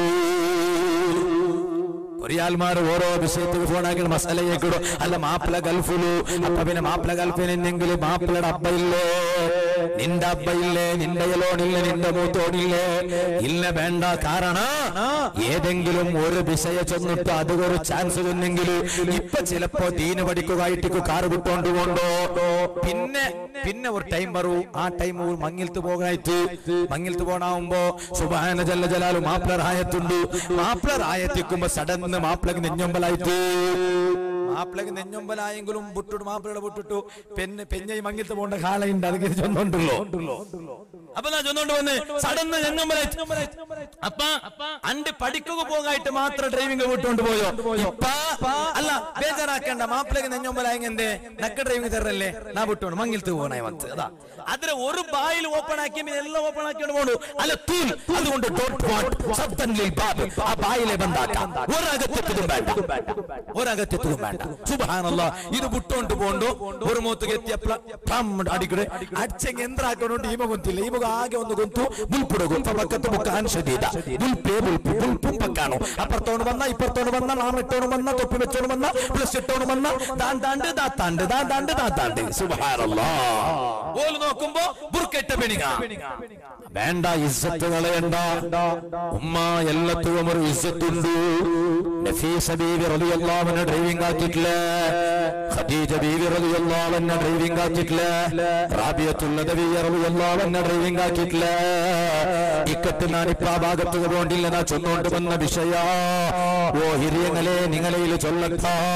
കൊറിയാൽമാർ ഓരോ വിഷയത്തിൽ ഫോണാക്കി മസാലയേക്കിടും അല്ല മാപ്പിള ഗൾഫിലു അപ്പൊ പിന്നെ മാപ്പിള ഗൾഫിനെങ്കിൽ മാപ്പിളയുടെ അബ്ബയില്ലേ നിന്റെ അബ്ബയില്ലേ നിന്റെ ഇലോണില്ലേ നിന്റെ മൂത്തോണില്ലേ ഇല്ല വേണ്ട കാരണം ഏതെങ്കിലും ഒരു വിഷയ ചെന്നിട്ട് അത് ഒരു ചാൻസ് വന്നെങ്കിൽ ഇപ്പൊ ചിലപ്പോ ദീന് പഠിക്കുകയായിട്ട് കാറ് വിട്ടോണ്ട് പോണ്ടോ പിന്നെ പിന്നെ ഒരു ടൈം വരൂ ആ ടൈം മങ്ങിൽത്ത് പോകായിട്ട് മങ്ങിൽത്ത് പോണാവുമ്പോ സുബാന ജല്ല ജലാലു മാപ്പിളർ ആയത്തുണ്ട് മാപ്പിളർ ആയത്തിക്കുമ്പോ സഡന്ന് മാപ്പിളക്ക് നെഞ്ഞൊമ്പലായിട്ട് മാപ്പിളക്ക് നെഞ്ഞൊമ്പലായെങ്കിലും ബുട്ടിട്ടു മാപ്പിളയുടെ ബുട്ടിട്ടു പെണ്ണ് പെഞ്ഞൈ മങ്ങിൽത്ത് പോകേണ്ട കാളയുണ്ട് അത് ചൊന്നുണ്ടല്ലോ അപ്പൊ ഞാൻ ചൊന്നോണ്ട് വന്ന് സഡന്ന് നെഞ്ഞൊമ്പലായിട്ട് അപ്പ അണ്ട് പഠിക്കുക പോകായിട്ട് മാത്രം ഡ്രൈവിംഗ് വിട്ടുകൊണ്ട് പോയോ ഇപ്പ അല്ല ബേജാറാക്കേണ്ട മാപ്പിളക്ക് നെഞ്ഞൊമ്പലായെങ്കിൽ എന്തേ നക്ക ഡ്രൈവിംഗ് തരല്ലേ നാ വിട്ടോണ്ട് മങ്ങിൽത്ത് പോകണേ വന്ന് അതാ അതിന് ഒരു ബായിൽ ഓപ്പൺ ആക്കി പിന്നെ എല്ലാം ഓപ്പൺ ആക്കിയോണ്ട് പോണു അല്ല തൂൽ അതുകൊണ്ട് ഡോട്ട് വാണ്ട് സബ്തൻലിൽ ബാബ് ആ ബായിലെ ബന്ധാക്കാം ഒരകത്തെത്തതും വേണ്ട ഒരകത്തെത്തതും വേണ്ട സുബഹാനല്ല ഇത് വിട്ടോണ്ട് പോണ്ടു ഒരു മൂത്തുಗೆ ಎತ್ತಿಯಪ್ಲ ಪ್ಲಮ್ ಅಡಿಕಡೆ ಅಚ್ಚಂಗೆ ಎಂದ್ರ ಹಾಕೊಂಡು ಈಮ ಗೊಂತಿಲ್ಲ ಇವಾಗ ಹಾಗೆ ಒಂದು ಗೊಂತು ಬುಲ್ಪುಡಗು ಪಕ್ಕತ್ತು ಮುಖ ಅನ್ಸದೀದ ಬುಲ್ಪೇ ಬುಲ್ಪು ಬುಲ್ಪು ಪಕ್ಕಾನು ಅಪ್ಪರ್ತೋಣ ಬಂದ ಇಪ್ಪರ್ತೋಣ ಬಂದ ನಾಮ ಇಟ್ಟೋಣ ಬಂದ ತೊಪ್ಪಿ ಮೆಚ್ಚೋಣ ಬಂದ ಪ್ಲಸ್ ಇಟ್ಟೋಣ ಬಂದ ದಾನ್ ದಾಂಡ್ ದಾ ತಾಂಡ್ ದಾ ದಾಂಡ್ ದಾ ತಾಂಡ್ സുബ്ഹാനല്ലാ ഓല് നോക്കുമ്പോ ബുർക്കെട്ട പെണിക വേണ്ട ഇസ്സത്ത് കളയണ്ട ഉമ്മ എല്ലാത്തും ഒരു ഇസ്സത്തുണ്ട് നഫീസ ബീവി റളിയല്ലാഹുവിനെ ഡ്രൈവിംഗ് ആക്കിയിട്ടില്ല ഖദീജ ബീവി റളിയല്ലാഹുവിനെ ഡ്രൈവിംഗ് ആക്കിയിട്ടില്ല റാബിയത്തുൽ നബി റളിയല്ലാഹുവിനെ ഡ്രൈവിംഗ് ആക്കിയിട്ടില്ല ഇക്കത്ത് ഞാനിപ്പോ ആ ഭാഗത്ത് പോണ്ടില്ല നാ ചൊന്നുകൊണ്ട് വന്ന വിഷയ ഓ ഹിരിയങ്ങളെ നിങ്ങളയിൽ ചൊല്ലത്ത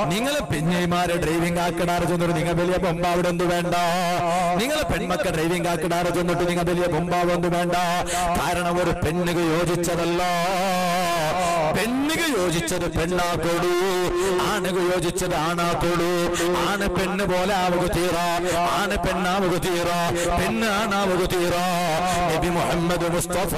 നിങ്ങളെ പെഞ്ഞൈമാരെ ഡ്രൈവിംഗ് ആക്കിടാറ് ചെന്നിട്ട് നിങ്ങൾ വലിയ ബൊമ്പാവിടൊന്നും വേണ്ട നിങ്ങളെ പെൺമക്ക ഡ്രൈവിംഗ് ആക്കിടാറ് ചെന്നിട്ട് നിങ്ങൾ വലിയ ബൊമ്പാവൊന്നും വേണ്ട കാരണം ഒരു പെണ്ണുക യോജിച്ചതല്ല പെണ്ണുക യോജിച്ചത് പെണ്ണാക്കോടു ആണുക യോജിച്ചത് ആണാക്കോടു ആണ് പെണ്ണ് പോലെ ആവുക തീറ ആണ് പെണ്ണാവുക തീറ പെണ്ണ് ആണാവുക തീറ നബി മുഹമ്മദ് മുസ്തഫ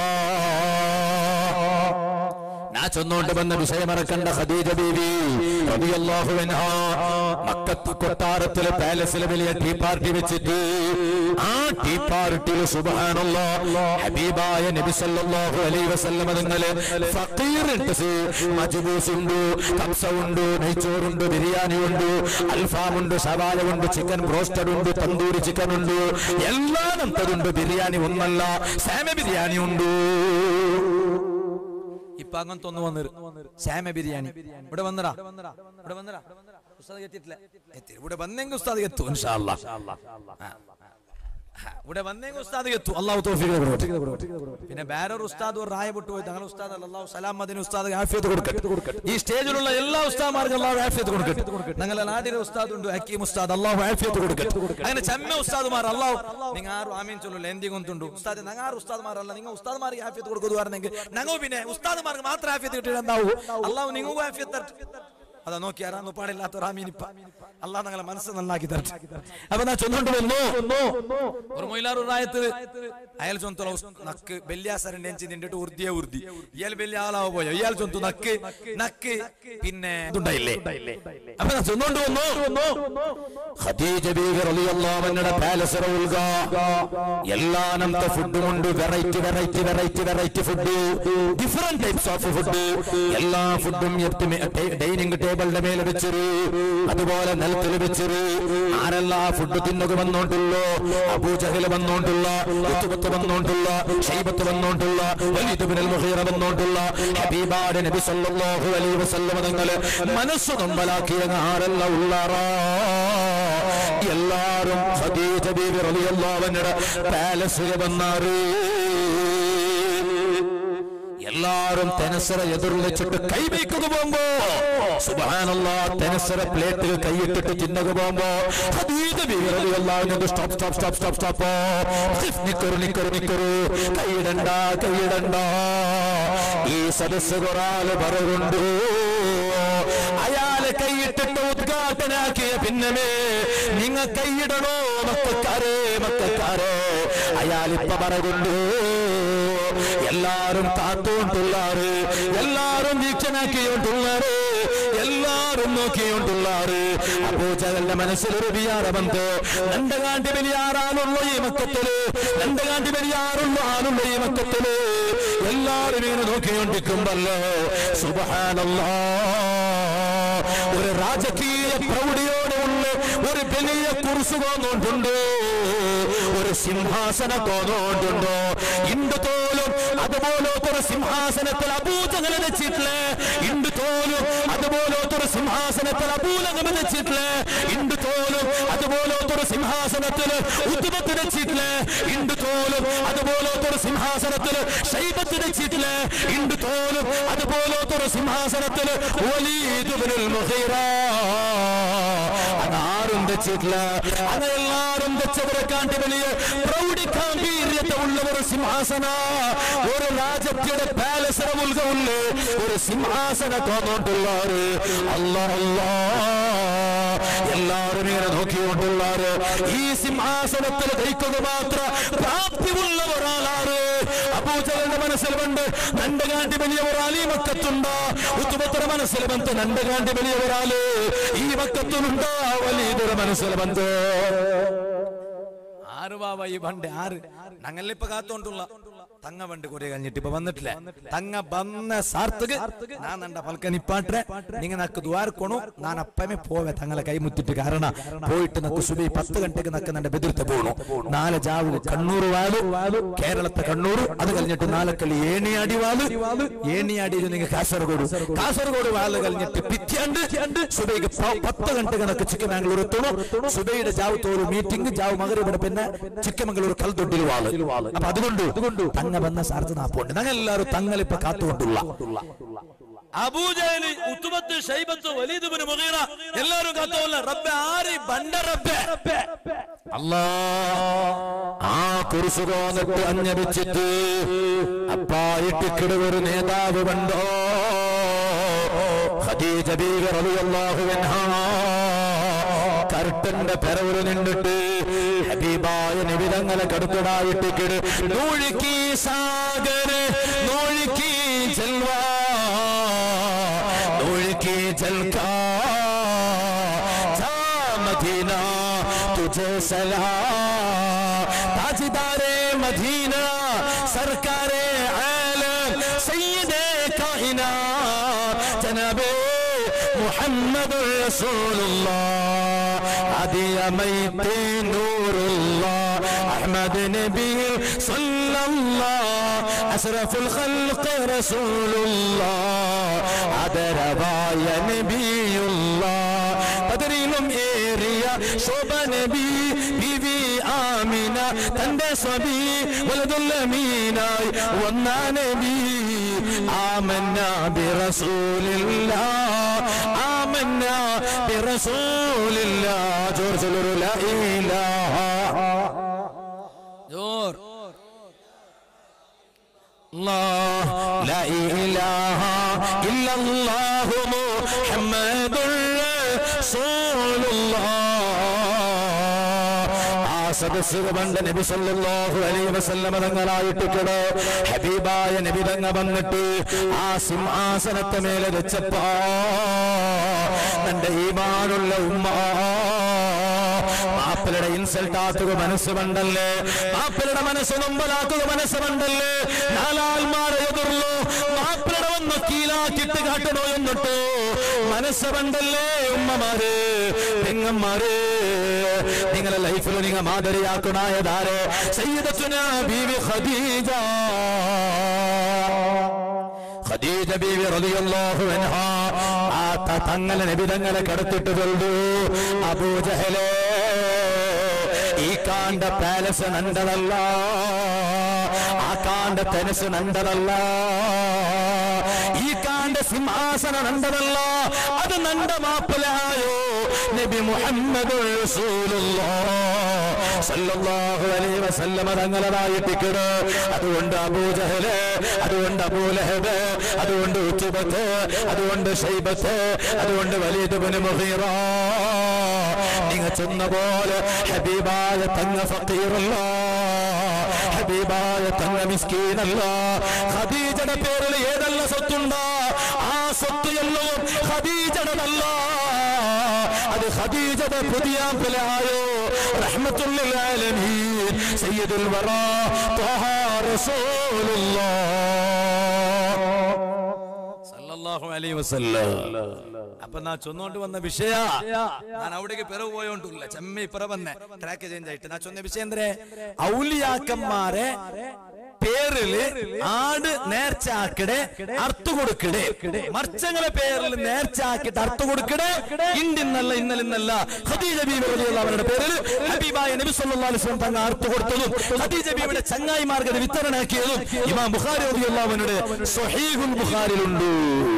ഞാൻ ചെന്നോണ്ട് വന്ന വിഷയമറക്കണ്ട ഖദീജ ബീവി റളിയല്ലാഹു അൻഹ മക്കത്ത് കൊട്ടാരത്തിലെ പാലസിലെ വലിയ ടീ പാർട്ടി വെച്ചിട്ട് ആ ടീ പാർട്ടിയിൽ സുബ്ഹാനല്ലാഹ് ഹബീബായ നബി സല്ലല്ലാഹു അലൈഹി വസല്ലം തങ്ങളെ ഫഖീർ മജ്ബൂസ് ഉണ്ട് കബ്സ ഉണ്ട് നെയ്ച്ചോറുണ്ട് ബിരിയാണി ഉണ്ട് അൽഫാം ഉണ്ട് സവാല ഉണ്ട് ചിക്കൻ ബ്രോസ്റ്റഡ് ഉണ്ട് തന്തൂരി ചിക്കൻ ഉണ്ട് എല്ലാം നമുക്കതുണ്ട് ബിരിയാണി ഒന്നല്ല സാമ ബിരിയാണി ഉണ്ട് ഇപ്പൊ അങ്ങനത്തെ ഒന്ന് വന്നിரு സാമ ബിരിയാണി ഇവിടെ വന്നടാ ഇവിടെ വന്നടാ ഉസ്താദ് എത്തിയിട്ടില്ല എത്തി ഇവിടെ വന്നെങ്കിൽ ഉസ്താദ് എത്തും ഇൻഷാ അല്ലാ ആ. ആ, ഇവിടെ വന്നെങ്കിൽ ഉസ്താദ് എത്തും അള്ളാഹു തൗഫീഖ് കൊടുക്കട്ടെ പിന്നെ വേറൊരു ഉസ്താദ് ഒരു റായ പൊട്ടു പോയി തങ്ങൾ ഉസ്താദ് അല്ല, അള്ളാഹു സലാം മദിന് ഉസ്താദ് ആഫിയത്ത് കൊടുക്കട്ടെ ഈ സ്റ്റേജിലുള്ള എല്ലാ ഉസ്താദ്മാർക്കും അള്ളാഹു ആഫിയത്ത് കൊടുക്കട്ടെ ഞങ്ങളെ നാടിലെ ഉസ്താദ് ഉണ്ട് ഹക്കീം ഉസ്താദ് അള്ളാഹു ആഫിയത്ത് കൊടുക്കട്ടെ അങ്ങനെ ചെമ്മ ഉസ്താദ്മാർ അള്ളാഹു നിങ്ങൾ ആരും ആമീൻ ചൊല്ലു എന്തി കൊണ്ടുണ്ട് ഉസ്താദ് ഞങ്ങൾ ആരും ഉസ്താദ്മാരല്ല നിങ്ങൾ ഉസ്താദ്മാർക്ക് ആഫിയത്ത് കൊടുക്കുവായിരുന്നെങ്കിൽ ഞങ്ങൾ പിന്നെ ഉസ്താദ്മാർക്ക് മാത്രം ആഫിയത്ത് കിട്ടിയിട്ടുണ്ടാവൂ അള്ളാഹു നിങ്ങൾക്ക് ആഫിയത്ത് തരട്ടെ അതാ നോക്കി ആരാന്ന് പാടില്ലാത്ത റാമീനിപ്പ അള്ളാഹ് ഞങ്ങളെ മനസ്സ് നന്നാക്കി തരട്ടെ അപ്പൊ ഞാൻ ചൊന്നുകൊണ്ട് വന്നു ഒരു മൊയിലാറ് പ്രായത്തിൽ അയാൾ ചൊന്തുള്ള നക്ക് ബല്യാസരന്റെ എഞ്ചി നിന്നിട്ട് ഉർദിയെ ഉർദി ഇയാൾ വലിയ ആളാവോ പോയോ ഇയാൾ ചൊന്തു നക്ക് നക്ക് പിന്നെ ഇതുണ്ടായില്ലേ അപ്പൊ ഞാൻ ചൊന്നുകൊണ്ട് വന്നു ഖദീജ ബീവി റളിയല്ലാഹു അൻഹയുടെ പാലസ് റൗൽഗ എല്ലാ നമത്തെ ഫുഡും ഉണ്ട് variety variety variety variety food different types of food എല്ലാ ഫുഡും ഡൈനിങ് ടേബിളിന്റെ മേലെ വെച്ചിരു അതുപോലെ നിലത്തിൽ വെച്ചിരു ആരെല്ലാം ഫുഡ് തിന്നുക വന്നോണ്ടുള്ളോ അബൂജഹൽ വന്നോണ്ടുള്ള ഉത്തുബത്ത് വന്നോണ്ടുള്ള ഷൈബത്ത് വന്നോണ്ടുള്ള വലീദ് ബിനുൽ മുഗീറ വന്നോണ്ടുള്ള ഹബീബാടെ നബി സല്ലല്ലാഹു അലൈഹി വസല്ലം തങ്ങളെ മനസ്സ് നമ്പലാക്കിയ ആരെല്ലാം ഉള്ളാറാ എല്ലാരും ഖദീജ ബീബി റളിയല്ലാഹു അൻഹയുടെ പാലസിൽ വന്നാറ് എല്ലാരും തെനസറ എതിർലിച്ചിട്ട് കൈവയ്ക്കുക പോകുമ്പോ സുബാനല്ല തെനസറ പ്ലേറ്റിൽ കൈയിട്ടിട്ട് തിന്നുക പോകുമ്പോ ഖദീജ ബീബി റളിയല്ലാഹു അൻഹ stop stop stop stop stop നിക്കറു നിക്കറു നിക്കറു കൈയിടണ്ട കൈയിടണ്ട ഈ സദസ് കൊറാല് പറയുണ്ട് അയാളെ കൈയിട്ടിട്ട് ഉദ്ഘാടനാക്കിയ പിന്നമേ നിങ്ങ കൈയിടണോ മക്കാരെ മക്കാരെ അയാളിപ്പ പറയുണ്ട് എല്ലാരും കാത്തോണ്ടുള്ളാറ് എല്ലാരും വീക്ഷണാക്കിയോണ്ടുള്ളാറ് എല്ലാരും നോക്കിയോണ്ടുള്ളാറ് അപ്പോ ചകലിന്റെ മനസ്സിലൊരു വിയാറ ബന്ധ് രണ്ടകാണ്ടി വലിയാറാളുള്ള ഈ മക്കത്തില് രണ്ടകാണ്ടി വലിയാറുള്ള ആളുള്ള ഈ മക്കത്തില് എല്ലാരും ഇങ്ങനെ നോക്കിക്കൊണ്ടിരിക്കുമ്പല്ലോ സുബഹാനല്ലാ ഒരു രാജകീയ പ്രൗഢിയോടെ ഉള്ള ഒരു വലിയ കുറിസ് തോന്നുന്നുണ്ട് ഒരു സിംഹാസന തോന്നുന്നുണ്ടോ ഇണ്ട് തോലും അതുപോലത്തെ ഒരു സിംഹാസനത്തിൽ അഭൂതങ്ങൾ വെച്ചിട്ടില്ല ഇണ്ട് തോലും അതുപോലത്തെ ഒരു സിംഹാസനത്തിൽ അഭൂലങ്ങൾ വെച്ചിട്ടില്ല ഇണ്ട് തോലും അതുപോലത്തെ ഒരു സിംഹാസനത്തിൽ ഉദ്യമത്ത് വെച്ചിട്ടില്ല ഇണ്ട് തോലും അതുപോലത്തെ ഒരു സിംഹാസനത്തിൽ ശൈബത്ത് വെച്ചിട്ടില്ല ഇണ്ട് തോലും അതുപോലത്തെ ഒരു സിംഹാസനത്തിൽ വലിയ മുഹീറ അതാരും വെച്ചിട്ടില്ല അങ്ങനെ എല്ലാരും വെച്ചവരെ കാണ്ടി വലിയ പ്രൗഢി ഗാംഭീര്യത്തെ ഉള്ള ഒരു സിംഹാസന ഒരു രാജ്യത്തിന്റെ പാലസര ഉള്ള ഒരു സിംഹാസന തോന്നോണ്ടുള്ളവര് അല്ല അല്ലാ എല്ലാവരും ഇങ്ങനെ നോക്കിക്കൊണ്ടുള്ളവര് ഈ സിംഹാസനത്തിൽ ദഹിക്കുക മാത്ര പ്രാപ്തിയുള്ള ഒരാളാണ് അബൂജകളുടെ മനസ്സിൽ കൊണ്ട് നണ്ടകാണ്ടി വലിയ ഒരാൾ ഈ മക്കത്തുണ്ട് ഉത്തുപത്ര മനസ്സിൽ ബന്ധ് നണ്ടകാണ്ടി വലിയ ഒരാള് ഈ മക്കത്തുനുണ്ട് വലിയൊരു മനസ്സിൽ ബന്ധ് ആറ് ബാബ ഈ പണ്ട് ആറ് ഞങ്ങളിപ്പോ കാത്തോണ്ടുള്ള തങ്ങ പണ്ട് കുറെ കഴിഞ്ഞിട്ട് ഇപ്പൊ വന്നിട്ടില്ല തങ്ങ വന്ന സാർത്തക്ക് ഞാൻ നണ്ട പൽക്ക നിപ്പാട്ടെ നിങ്ങൾ നക്ക് ദ്വാരക്കണു ഞാൻ അപ്പമേ പോവെ തങ്ങളെ കൈമുത്തിട്ട് കാരണം പോയിട്ട് നക്ക് സുബി പത്ത് ഗಂಟೆಗೆ നക്ക് നന്റെ ബെതിർത്ത് പോണു നാല് ജാവ് കണ്ണൂർ വാല് കേരളത്തെ കണ്ണൂർ അത് കഴിഞ്ഞിട്ട് നാലക്കള്ളി ഏണിയാടി വാല് ഏണിയാടി നിങ്ങൾ കാസർഗോഡ് കാസർഗോഡ് വാല് കഴിഞ്ഞിട്ട് പിറ്റാണ്ട് സുബൈക്ക് പ- പത്ത് ಗಂಟೆಗೆ നക്ക് ചിಕ್ಕമംഗ്ലൂർ എത്തണു സുബൈയുടെ ജാവ് തോറ് മീറ്റിംഗ് ജാവ് മകരവിടെ പിന്നെ ചിಕ್ಕമംഗ്ലൂർ കൽതൊട്ടിൽ വാള് അപ്പൊ അതുകൊണ്ട് തങ്ങ വന്ന സാർത്ത് നാപ്പുണ്ട് ഞങ്ങൾ എല്ലാവരും തങ്ങളിപ്പോ കാത്തുകൊണ്ടുള്ള അബൂജഹല് ഉത്തുബത്ത് ഷൈബത്ത് വലീദ് ബിൻ മുഗീറ എല്ലാരും കാത്തോല്ല റബ്ബെ ആര് ബണ്ട റബ്ബെ അല്ലാ ആ കുരിശു കോന്നിട്ട് അഞ്ഞടിച്ചിട്ട് അപ്പായിട്ട് കിടവൊരു നേതാവ് കണ്ടോ ഖദീജ ബീവി റളിയല്ലാഹു അൻഹാ കർട്ടന്റെ പെരവില് നിന്നിട്ട് ഹബീബായ നിബിതങ്ങളെ കടുത്തടായിട്ട് കിട് നൂഴിക്കി സാഗര നൂഴിക്കി ജൽവാ നൂഴിക്കി ജൽക്കാ जा मदीना तुझे सलाम ताजदारे मदीना सरकारे आलम सैयदे काइना जनाबे محمد رسول الله هدي ميت نور الله احمد نبي صلى الله اشرف الخلق رسول الله عدربايا نبي الله ബദറിലും ഏറിയ ശോഭ നബി ബിവി ആമിന തന്റെ സ്വബി വലതുല്ലമീനായി വന്ന നബി ആമന്ന ബിറസൂലില്ല ആമന്ന ബിറസൂലില്ല ജോർ ചൊല്ലൊരു ലാ ഇലാഹ ജോർ الله لا إله إلا الله محمد رسول الله ആ സദസ് പണ്ട് നബി സല്ലല്ലാഹു അലൈഹി വസല്ലമ തങ്ങളായിട്ട് കിട ഹബീബായ നബി തങ്ങ വന്നിട്ട് ആ സിംഹാസനത്തെ മേലെ വെച്ചപ്പോ തന്റെ ഈമാനുള്ള ഉമ്മ മാപ്പിളുടെ ഇൻസൾട്ട് ആക്കുക മനസ്സ് പണ്ടല്ലേ മാപ്പിളുടെ മനസ്സ് നൊമ്പലാക്കുക മനസ്സ് പണ്ടല്ലേ നാലാൽമാരെ എതിർന്നു മാപ്പിളുടെ വന്ന് കീലാക്കിട്ട് കാട്ടണോ എന്നിട്ടോ മനസ്സ് പണ്ടല്ലേ ഉമ്മമാര് പെങ്ങന്മാര് നിങ്ങളെ ലൈഫിൽ നിങ്ങൾ മാതൃയാക്കണായതാരെ സയ്യിദത്തുന ബീവി ഖദീജ ഖദീജ ബീവി റളിയല്ലാഹു അൻഹാ ആ ത- തങ്ങളെ നബി തങ്ങളെ കടത്തിട്ട് കൊണ്ടു അബൂജഹലേ ഈ കാണ്ട പാലസ് നണ്ടതല്ല ആ കാണ്ട തെനസ് നണ്ടതല്ല ഈ കാണ്ട സിംഹാസന നണ്ടതല്ല അത് നണ്ട മാപ്പിലായോ നബി മുഹമ്മദ് സല്ലല്ലാഹു അലൈഹി വസല്ലമ തങ്ങളതായിട്ട് കിട് അതുകൊണ്ട് അബൂജഹല് അതുകൊണ്ട് അബൂലഹബ് അതുകൊണ്ട് ഉച്ചുബത്ത് അതുകൊണ്ട് ഷൈബത്ത് അതുകൊണ്ട് വലീദ് ഇബ്നു മുഗീറ നിങ്ങൾ ചെന്ന പോലെ ഹബീബായ തങ്ങ ഫക്കീറല്ല ഹബീബായ തങ്ങ മിസ്കീനല്ല ഖദീജയുടെ പേരിൽ ഏതല്ല സ്വത്തുണ്ടോ ആ സ്വത്ത് എല്ലാം ഖദീജയുടേതല്ല അത് ഖദീജയുടെ പുതിയ പിലായോ റഹ്മത്തുല്ലിൽ ആലമീൻ സയ്യിദുൽ വറാ ത്വഹ റസൂലുള്ളാഹ് സല്ലല്ലാഹു അലൈഹി വസല്ലം അപ്പൊ നാ ചൊന്നോണ്ട് വന്ന വിഷയ ഞാൻ അവിടേക്ക് പിറവ് പോയോണ്ടില്ല ചെമ്മ ഇപ്പറ വന്നെ ട്രാക്ക് ചേഞ്ച് ആയിട്ട് നാ ചൊന്ന വിഷയം എന്തേ ഔലിയാക്കന്മാരെ പേരില് ആട് നേർച്ച ആക്കിടെ അർത്തു കൊടുക്കിടെ മർച്ചങ്ങളെ പേരിൽ നേർച്ച ആക്കിട്ട് അർത്തു കൊടുക്കിടെ ഇന്നിന്നല്ല ഇന്നലെ ഇന്നല്ല ഖദീജ ബീവി റളിയല്ലാഹു അവരുടെ പേരിൽ ഹബീബായ നബി സല്ലല്ലാഹു അലൈഹി വസല്ലം തങ്ങൾ അർത്തു കൊടുത്തതും ഖദീജ ബീവിയുടെ ചങ്ങായിമാർക്ക് അത് വിതരണാക്കിയതും ഇമാം ബുഖാരി റളിയല്ലാഹു അവനുടെ സ്വഹീഹുൽ ബുഖാരിയിലുണ്ട്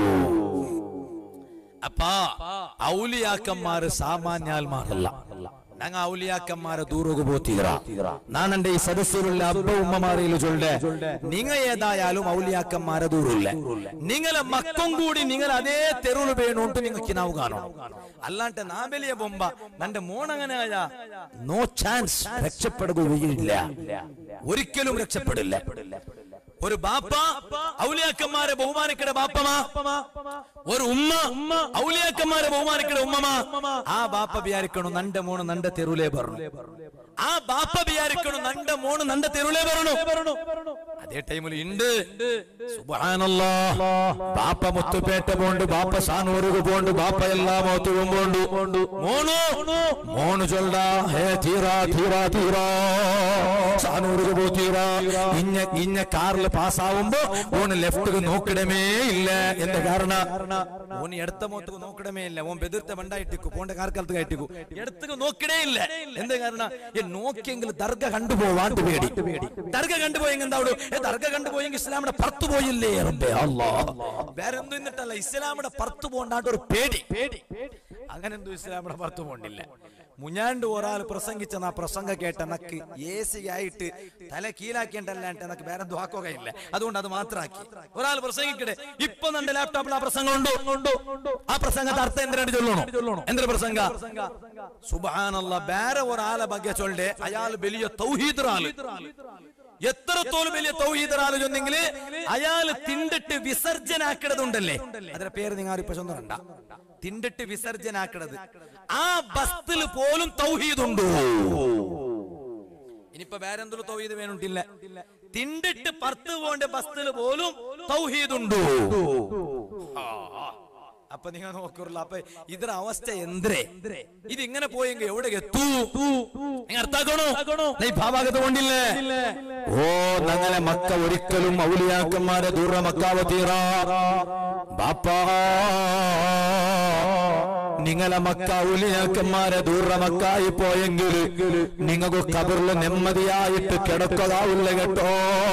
അപ്പാ ഔലിയാക്കന്മാര് സാമാന്യാൽമാരല്ല ഞങ്ങ ഔലിയാക്കന്മാരെ ദൂരക്ക് പോത്തീറ നാനെന്റെ ഈ സദസ്സിലുള്ള അബ്ബ ഉമ്മമാരിൽ ചൊല്ലെ നിങ്ങ ഏതായാലും ഔലിയാക്കന്മാരെ ദൂരമില്ല നിങ്ങളെ മക്കം കൂടി നിങ്ങൾ അതേ തെരുവ് വേണോണ്ട് നിങ്ങൾക്ക് നാവ് കാണണം അല്ലാണ്ട് നാ വലിയ ബൊമ്പ നന്റെ മോണങ്ങനായ നോ ചാൻസ് രക്ഷപ്പെടുകയില്ല ഒരിക്കലും രക്ഷപ്പെടില്ല ഒരു ബാപ്പ ഔലിയാക്കന്മാരെ ബഹുമാനിക്കട ബാപ്പമാ ഒരു ഉമ്മ ഔലിയാക്കന്മാരെ ബഹുമാനിക്കട ഉമ്മമാ ആ ബാപ്പ വിചാരിക്കണു നന്റെ മോണ് നന്റെ തെരുവിലേ പറഞ്ഞു ആ ബാപ്പ വിചാരിക്കണു നന്റെ മോണ് നന്റെ തെരുവിലേ പറഞ്ഞു അതേ ടൈമിൽ ഉണ്ട് സുബ്ഹാനല്ലാ ബാപ്പ മുത്തുപേട്ട പോണ്ട് ബാപ്പ സാനൂറുക പോണ്ട് ബാപ്പ എല്ലാം ഒത്തുവും പോണ്ട് മോണു മോണു ചൊല്ലാ ഹേ തീറാ തീറാ തീറാ സാനൂറുക പോ തീറാ ഇഞ്ഞ ഇഞ്ഞ കാറിൽ പാസ്സാവുമ്പോ ഓണ് ലെഫ്റ്റ് നോക്കിടമേ ഇല്ല എന്റെ കാരണം ഓൻ എടുത്ത മോത്തക്ക് നോക്കണമേ ഇല്ല ഓൻ ബെതിർത്ത വണ്ടായിട്ടിക്കു പോണ്ട കാർക്കാലത്ത് കയറ്റിക്കു എടുത്തക്ക് നോക്കണേ ഇല്ല എന്ത് കാരണം ഈ നോക്കിയെങ്കിൽ ദർഗ കണ്ടുപോവാണ്ട് പേടി ദർഗ കണ്ടുപോയെങ്കിൽ എന്താ ഏ ദർഗ കണ്ടുപോയെങ്കിൽ ഇസ്ലാമിന്റെ പുറത്തു പോയില്ലേ റബ്ബേ അല്ലാ വേറെ എന്തു എന്നിട്ടല്ല ഇസ്ലാമിയുടെ പുറത്തു പോണ്ടാണ്ട് ഒരു പേടി പേടി അങ്ങനെ എന്തോ ഇസ്ലാമിയുടെ പുറത്തു പോണ്ടില്ല മുഞ്ഞാണ്ട് ഒരാൾ പ്രസംഗിച്ച ആ പ്രസംഗം കേട്ട നക്ക് ഏസി ആയിട്ട് തല കീഴാക്കേണ്ടല്ലാണ്ട് എനക്ക് വേറെ എന്തോ ആക്കുകയില്ല അതുകൊണ്ട് അത് മാത്രമാക്കി ഒരാൾ പ്രസംഗിക്കട്ടെ ഇപ്പൊ നമ്മുടെ ലാപ്ടോപ്പിൽ ആ പ്രസംഗം ഉണ്ടോ ആ പ്രസംഗത്തെ അർത്ഥം എന്തിനാണ് ചൊല്ലണോ എന്തൊരു പ്രസംഗ സുബാനല്ല വേറെ ഒരാളെ ಬಗ್ಗೆ ചൊല്ലേ അയാൾ വലിയ തൗഹീദറാള് എത്രത്തോളം വലിയ തൗഹീദറാള് ചൊന്നെങ്കിൽ അയാൾ തിണ്ടിട്ട് വിസർജനാക്കിടതുണ്ടല്ലേ അതിന്റെ പേര് നിങ്ങൾ ഇപ്പൊ ചൊന്നണ്ട തിണ്ടിട്ട് വിസർജനാക്കിടത് ആ ബസ്തിൽ പോലും തൗഹീദുണ്ടോ ഇനിയിപ്പോ വേറെ എന്തെങ്കിലും തൗഹീദ് വേണ്ടില്ല തിണ്ടിട്ട് പർത്ത് പോണ്ട ബസ്തിൽ പോലും തൗഹീദുണ്ടോ അപ്പൊ നിങ്ങൾ നോക്കുള്ളൂ അപ്പൊ ഇದ್ರ അവസ്ഥ എന്തേ ഇത് ഇങ്ങനെ പോയെങ്കിൽ എവിടെ എത്തൂ നിങ്ങൾ അർത്ഥാക്കണോ ഈ ഭാവാഗത കൊണ്ടില്ലേ ഓ ഞങ്ങളെ മക്ക ഒരിക്കലും ഔലിയാക്കന്മാരെ ദൂര മക്കാവ തീറ ബാപ്പാ നിങ്ങളെ മക്ക ഔലിയാക്കന്മാരെ ദൂര മക്കായി പോയെങ്കിൽ നിങ്ങൾക്ക് കബറിൽ നെമ്മതിയായിട്ട് കിടക്കുകയില്ല കേട്ടോ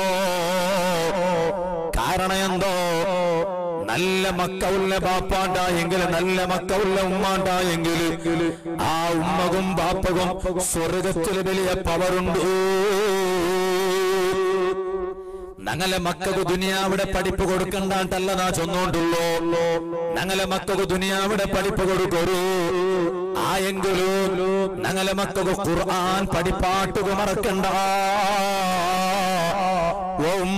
കാരണം എന്തോ നല്ല മക്കവുള്ള ബാപ്പാണ്ടായെങ്കിൽ നല്ല മക്കവുള്ള ഉമ്മാണ്ടായെങ്കിൽ ആ ഉമ്മകും ബാപ്പകും സ്വർഗത്തിൽ വലിയ പവറുണ്ട് ഞങ്ങളെ മക്കൾക്ക് ദുനിയാവിടെ പഠിപ്പ് കൊടുക്കണ്ടാട്ടല്ല നാ ചൊന്നോണ്ടുള്ളൂ ഞങ്ങളെ മക്കൾക്ക് ദുനിയാവിടെ പഠിപ്പ് കൊടുക്കൊരു ആയെങ്കിലും ഞങ്ങളെ മക്കൾക്ക് ഖുർആൻ പഠിപ്പാട്ടുക മറക്കണ്ട ഓ ഉമ്മ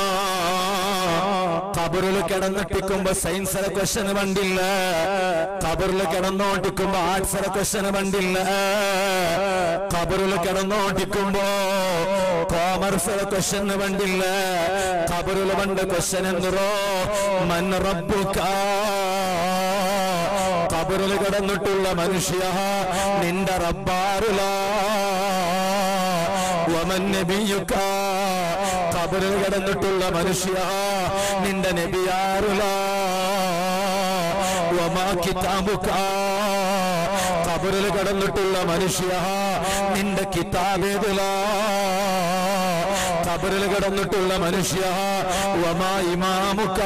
കബറിൽ കിടന്നിട്ടിക്കുമ്പോ സയൻസിലെ ക്വസ്റ്റ്യൻ വണ്ടില്ല കബറിൽ കിടന്നോണ്ടിക്കുമ്പോ ആർട്സിലെ ക്വസ്റ്റ്യൻ വണ്ടില്ല കബറിൽ കിടന്നോണ്ടിക്കുമ്പോ കോമേഴ്സിലെ ക്വസ്റ്റ്യൻ വണ്ടില്ല കബറിൽ വണ്ട് ക്വസ്റ്റ്യൻ എന്തോ മൻ റബ്ബുക കബറിൽ കിടന്നിട്ടുള്ള മനുഷ്യ നിന്റെ റബ്ബാറുല വമൻ നബിയുക കബറിൽ കിടന്നിട്ടുള്ള മനുഷ്യ നിന്റെ നബിയാറുല വമാ കിതാബുക കബറിൽ കിടന്നിട്ടുള്ള മനുഷ്യ നിന്റെ കിതാബേതുല കബറിൽ കിടന്നിട്ടുള്ള മനുഷ്യ വമാ ഇമാമുക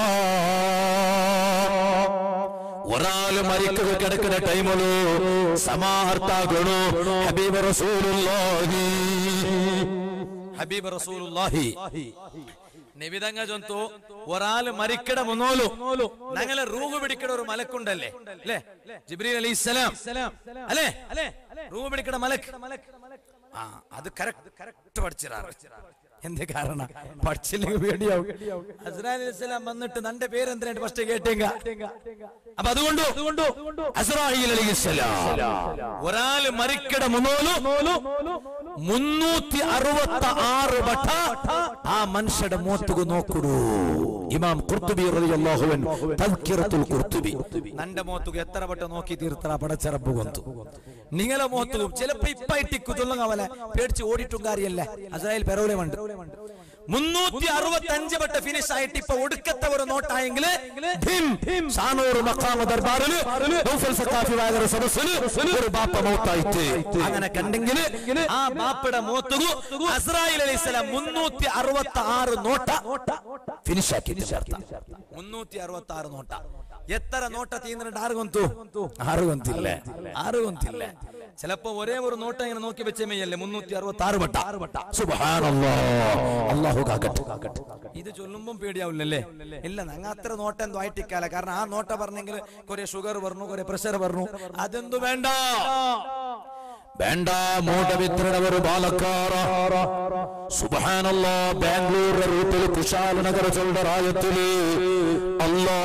ഒരാള് മരിക്കുക കിടക്കുന്ന ടൈമുള്ളൂ സമാഹർത്താകണു ഹബീബ് റസൂലുള്ളാഹി ഹബീബ് റസൂലുള്ളാഹി നിബിതങ്ങ ജൊന്തു ഒരാള് മരിക്കട മുന്നോലു ഞങ്ങളെ റൂഹ് പിടിക്കട ഒരു മലക്കുണ്ടല്ലേ അല്ലേ ജിബ്രീൽ അലൈഹി സ്വലാം അല്ലേ റൂഹ് പിടിക്കട മലക്ക് ആ അത് കറക്റ്റ് കറക്റ്റ് പഠിച്ചിരാറ് എന്ത് കാരണം പഠിച്ചില്ലെങ്കിൽ പേടിയാവും അസ്രാൽ അലൈഹിസ്സലാം വന്നിട്ട് നന്റെ പേര് എന്തിനായിട്ട് ഫസ്റ്റ് കേട്ടേങ്ക അപ്പൊ അതുകൊണ്ടു അതുകൊണ്ടു അസ്രാഹീൽ അലൈഹിസ്സലാം ഒരാള് മരിക്കട മുന്നോലു മുന്നൂറ്റി അറുപത്തി ആറ് വട്ട ആ മനുഷ്യയുടെ മോത്തുക നോക്കുടൂ ഇമാം ഖുർത്തുബി റളിയല്ലാഹു അൻഹു തദ്കിറത്തുൽ ഖുർത്തുബി നന്റെ മോത്തുക എത്ര വട്ട നോക്കി തീർത്തറ പടച്ചറപ്പ് കൊന്തു നിങ്ങളെ മോത്തുകും ചിലപ്പോ ഇപ്പായിട്ടിക്കു ചൊല്ലുങ്ങവലെ പേടിച്ച് ഓടിയിട്ടും കാര്യല്ല അസ്രായേൽ പെറോലെ ഉണ്ട് മുന്നൂറ്റി അറുപത്തി അഞ്ച് വട്ട ഫിനിഷ് ആയിട്ട് ഇപ്പൊ ഒടുക്കത്തെ ഒരു നോട്ടായെങ്കിൽ സാനൂർ മഖാമ ദർബാറില് നൗഫൽ സഖാഫി വായകര സദസ്സില് ഒരു ബാപ്പ മൗത്തായിട്ട് അങ്ങനെ കണ്ടെങ്കിൽ ആ ബാപ്പയുടെ മോത്തുകു അസ്രായിൽ അലൈഹിസ്സലാം മുന്നൂറ്റി അറുപത്തി ആറ് നോട്ട ഫിനിഷ് ആക്കി ചേർത്ത മുന്നൂറ്റി അറുപത്തി ആറ് നോട്ട എത്ര നോട്ട തീർന്നിട്ട് ആറ് കൊന്തു ആറ് കൊന്തില്ല ആറ് കൊന്തില്ല ചിലപ്പോ ഒരേ ഒരു നോട്ട ഇങ്ങനെ നോക്കി വെച്ചമയല്ലേ മുന്നൂറ്റി അറുപത്തി ആറ് വട്ട സുബ്ഹാനല്ലാഹ് അല്ലാഹു കാക്കട്ടെ ഇത് ചൊല്ലുമ്പം പേടിയാവില്ലല്ലേ ഇല്ല ഞങ്ങൾ അത്ര നോട്ട എന്തോ ആയിട്ടിക്കാല കാരണം ആ നോട്ട പറഞ്ഞെങ്കിൽ കുറെ ഷുഗർ പറഞ്ഞു കുറെ പ്രഷർ പറഞ്ഞു അതെന്തു വേണ്ട ಬೇಡ ಮೂಡಬಿದ್ರದ ഒരു ബാലക്കാര സുബ്ഹാനല്ലാ ബാംഗ്ലൂർ റൂട്ടിൽ കുശാലനഗർ ചൊല്ലറായത്തില് അല്ലാ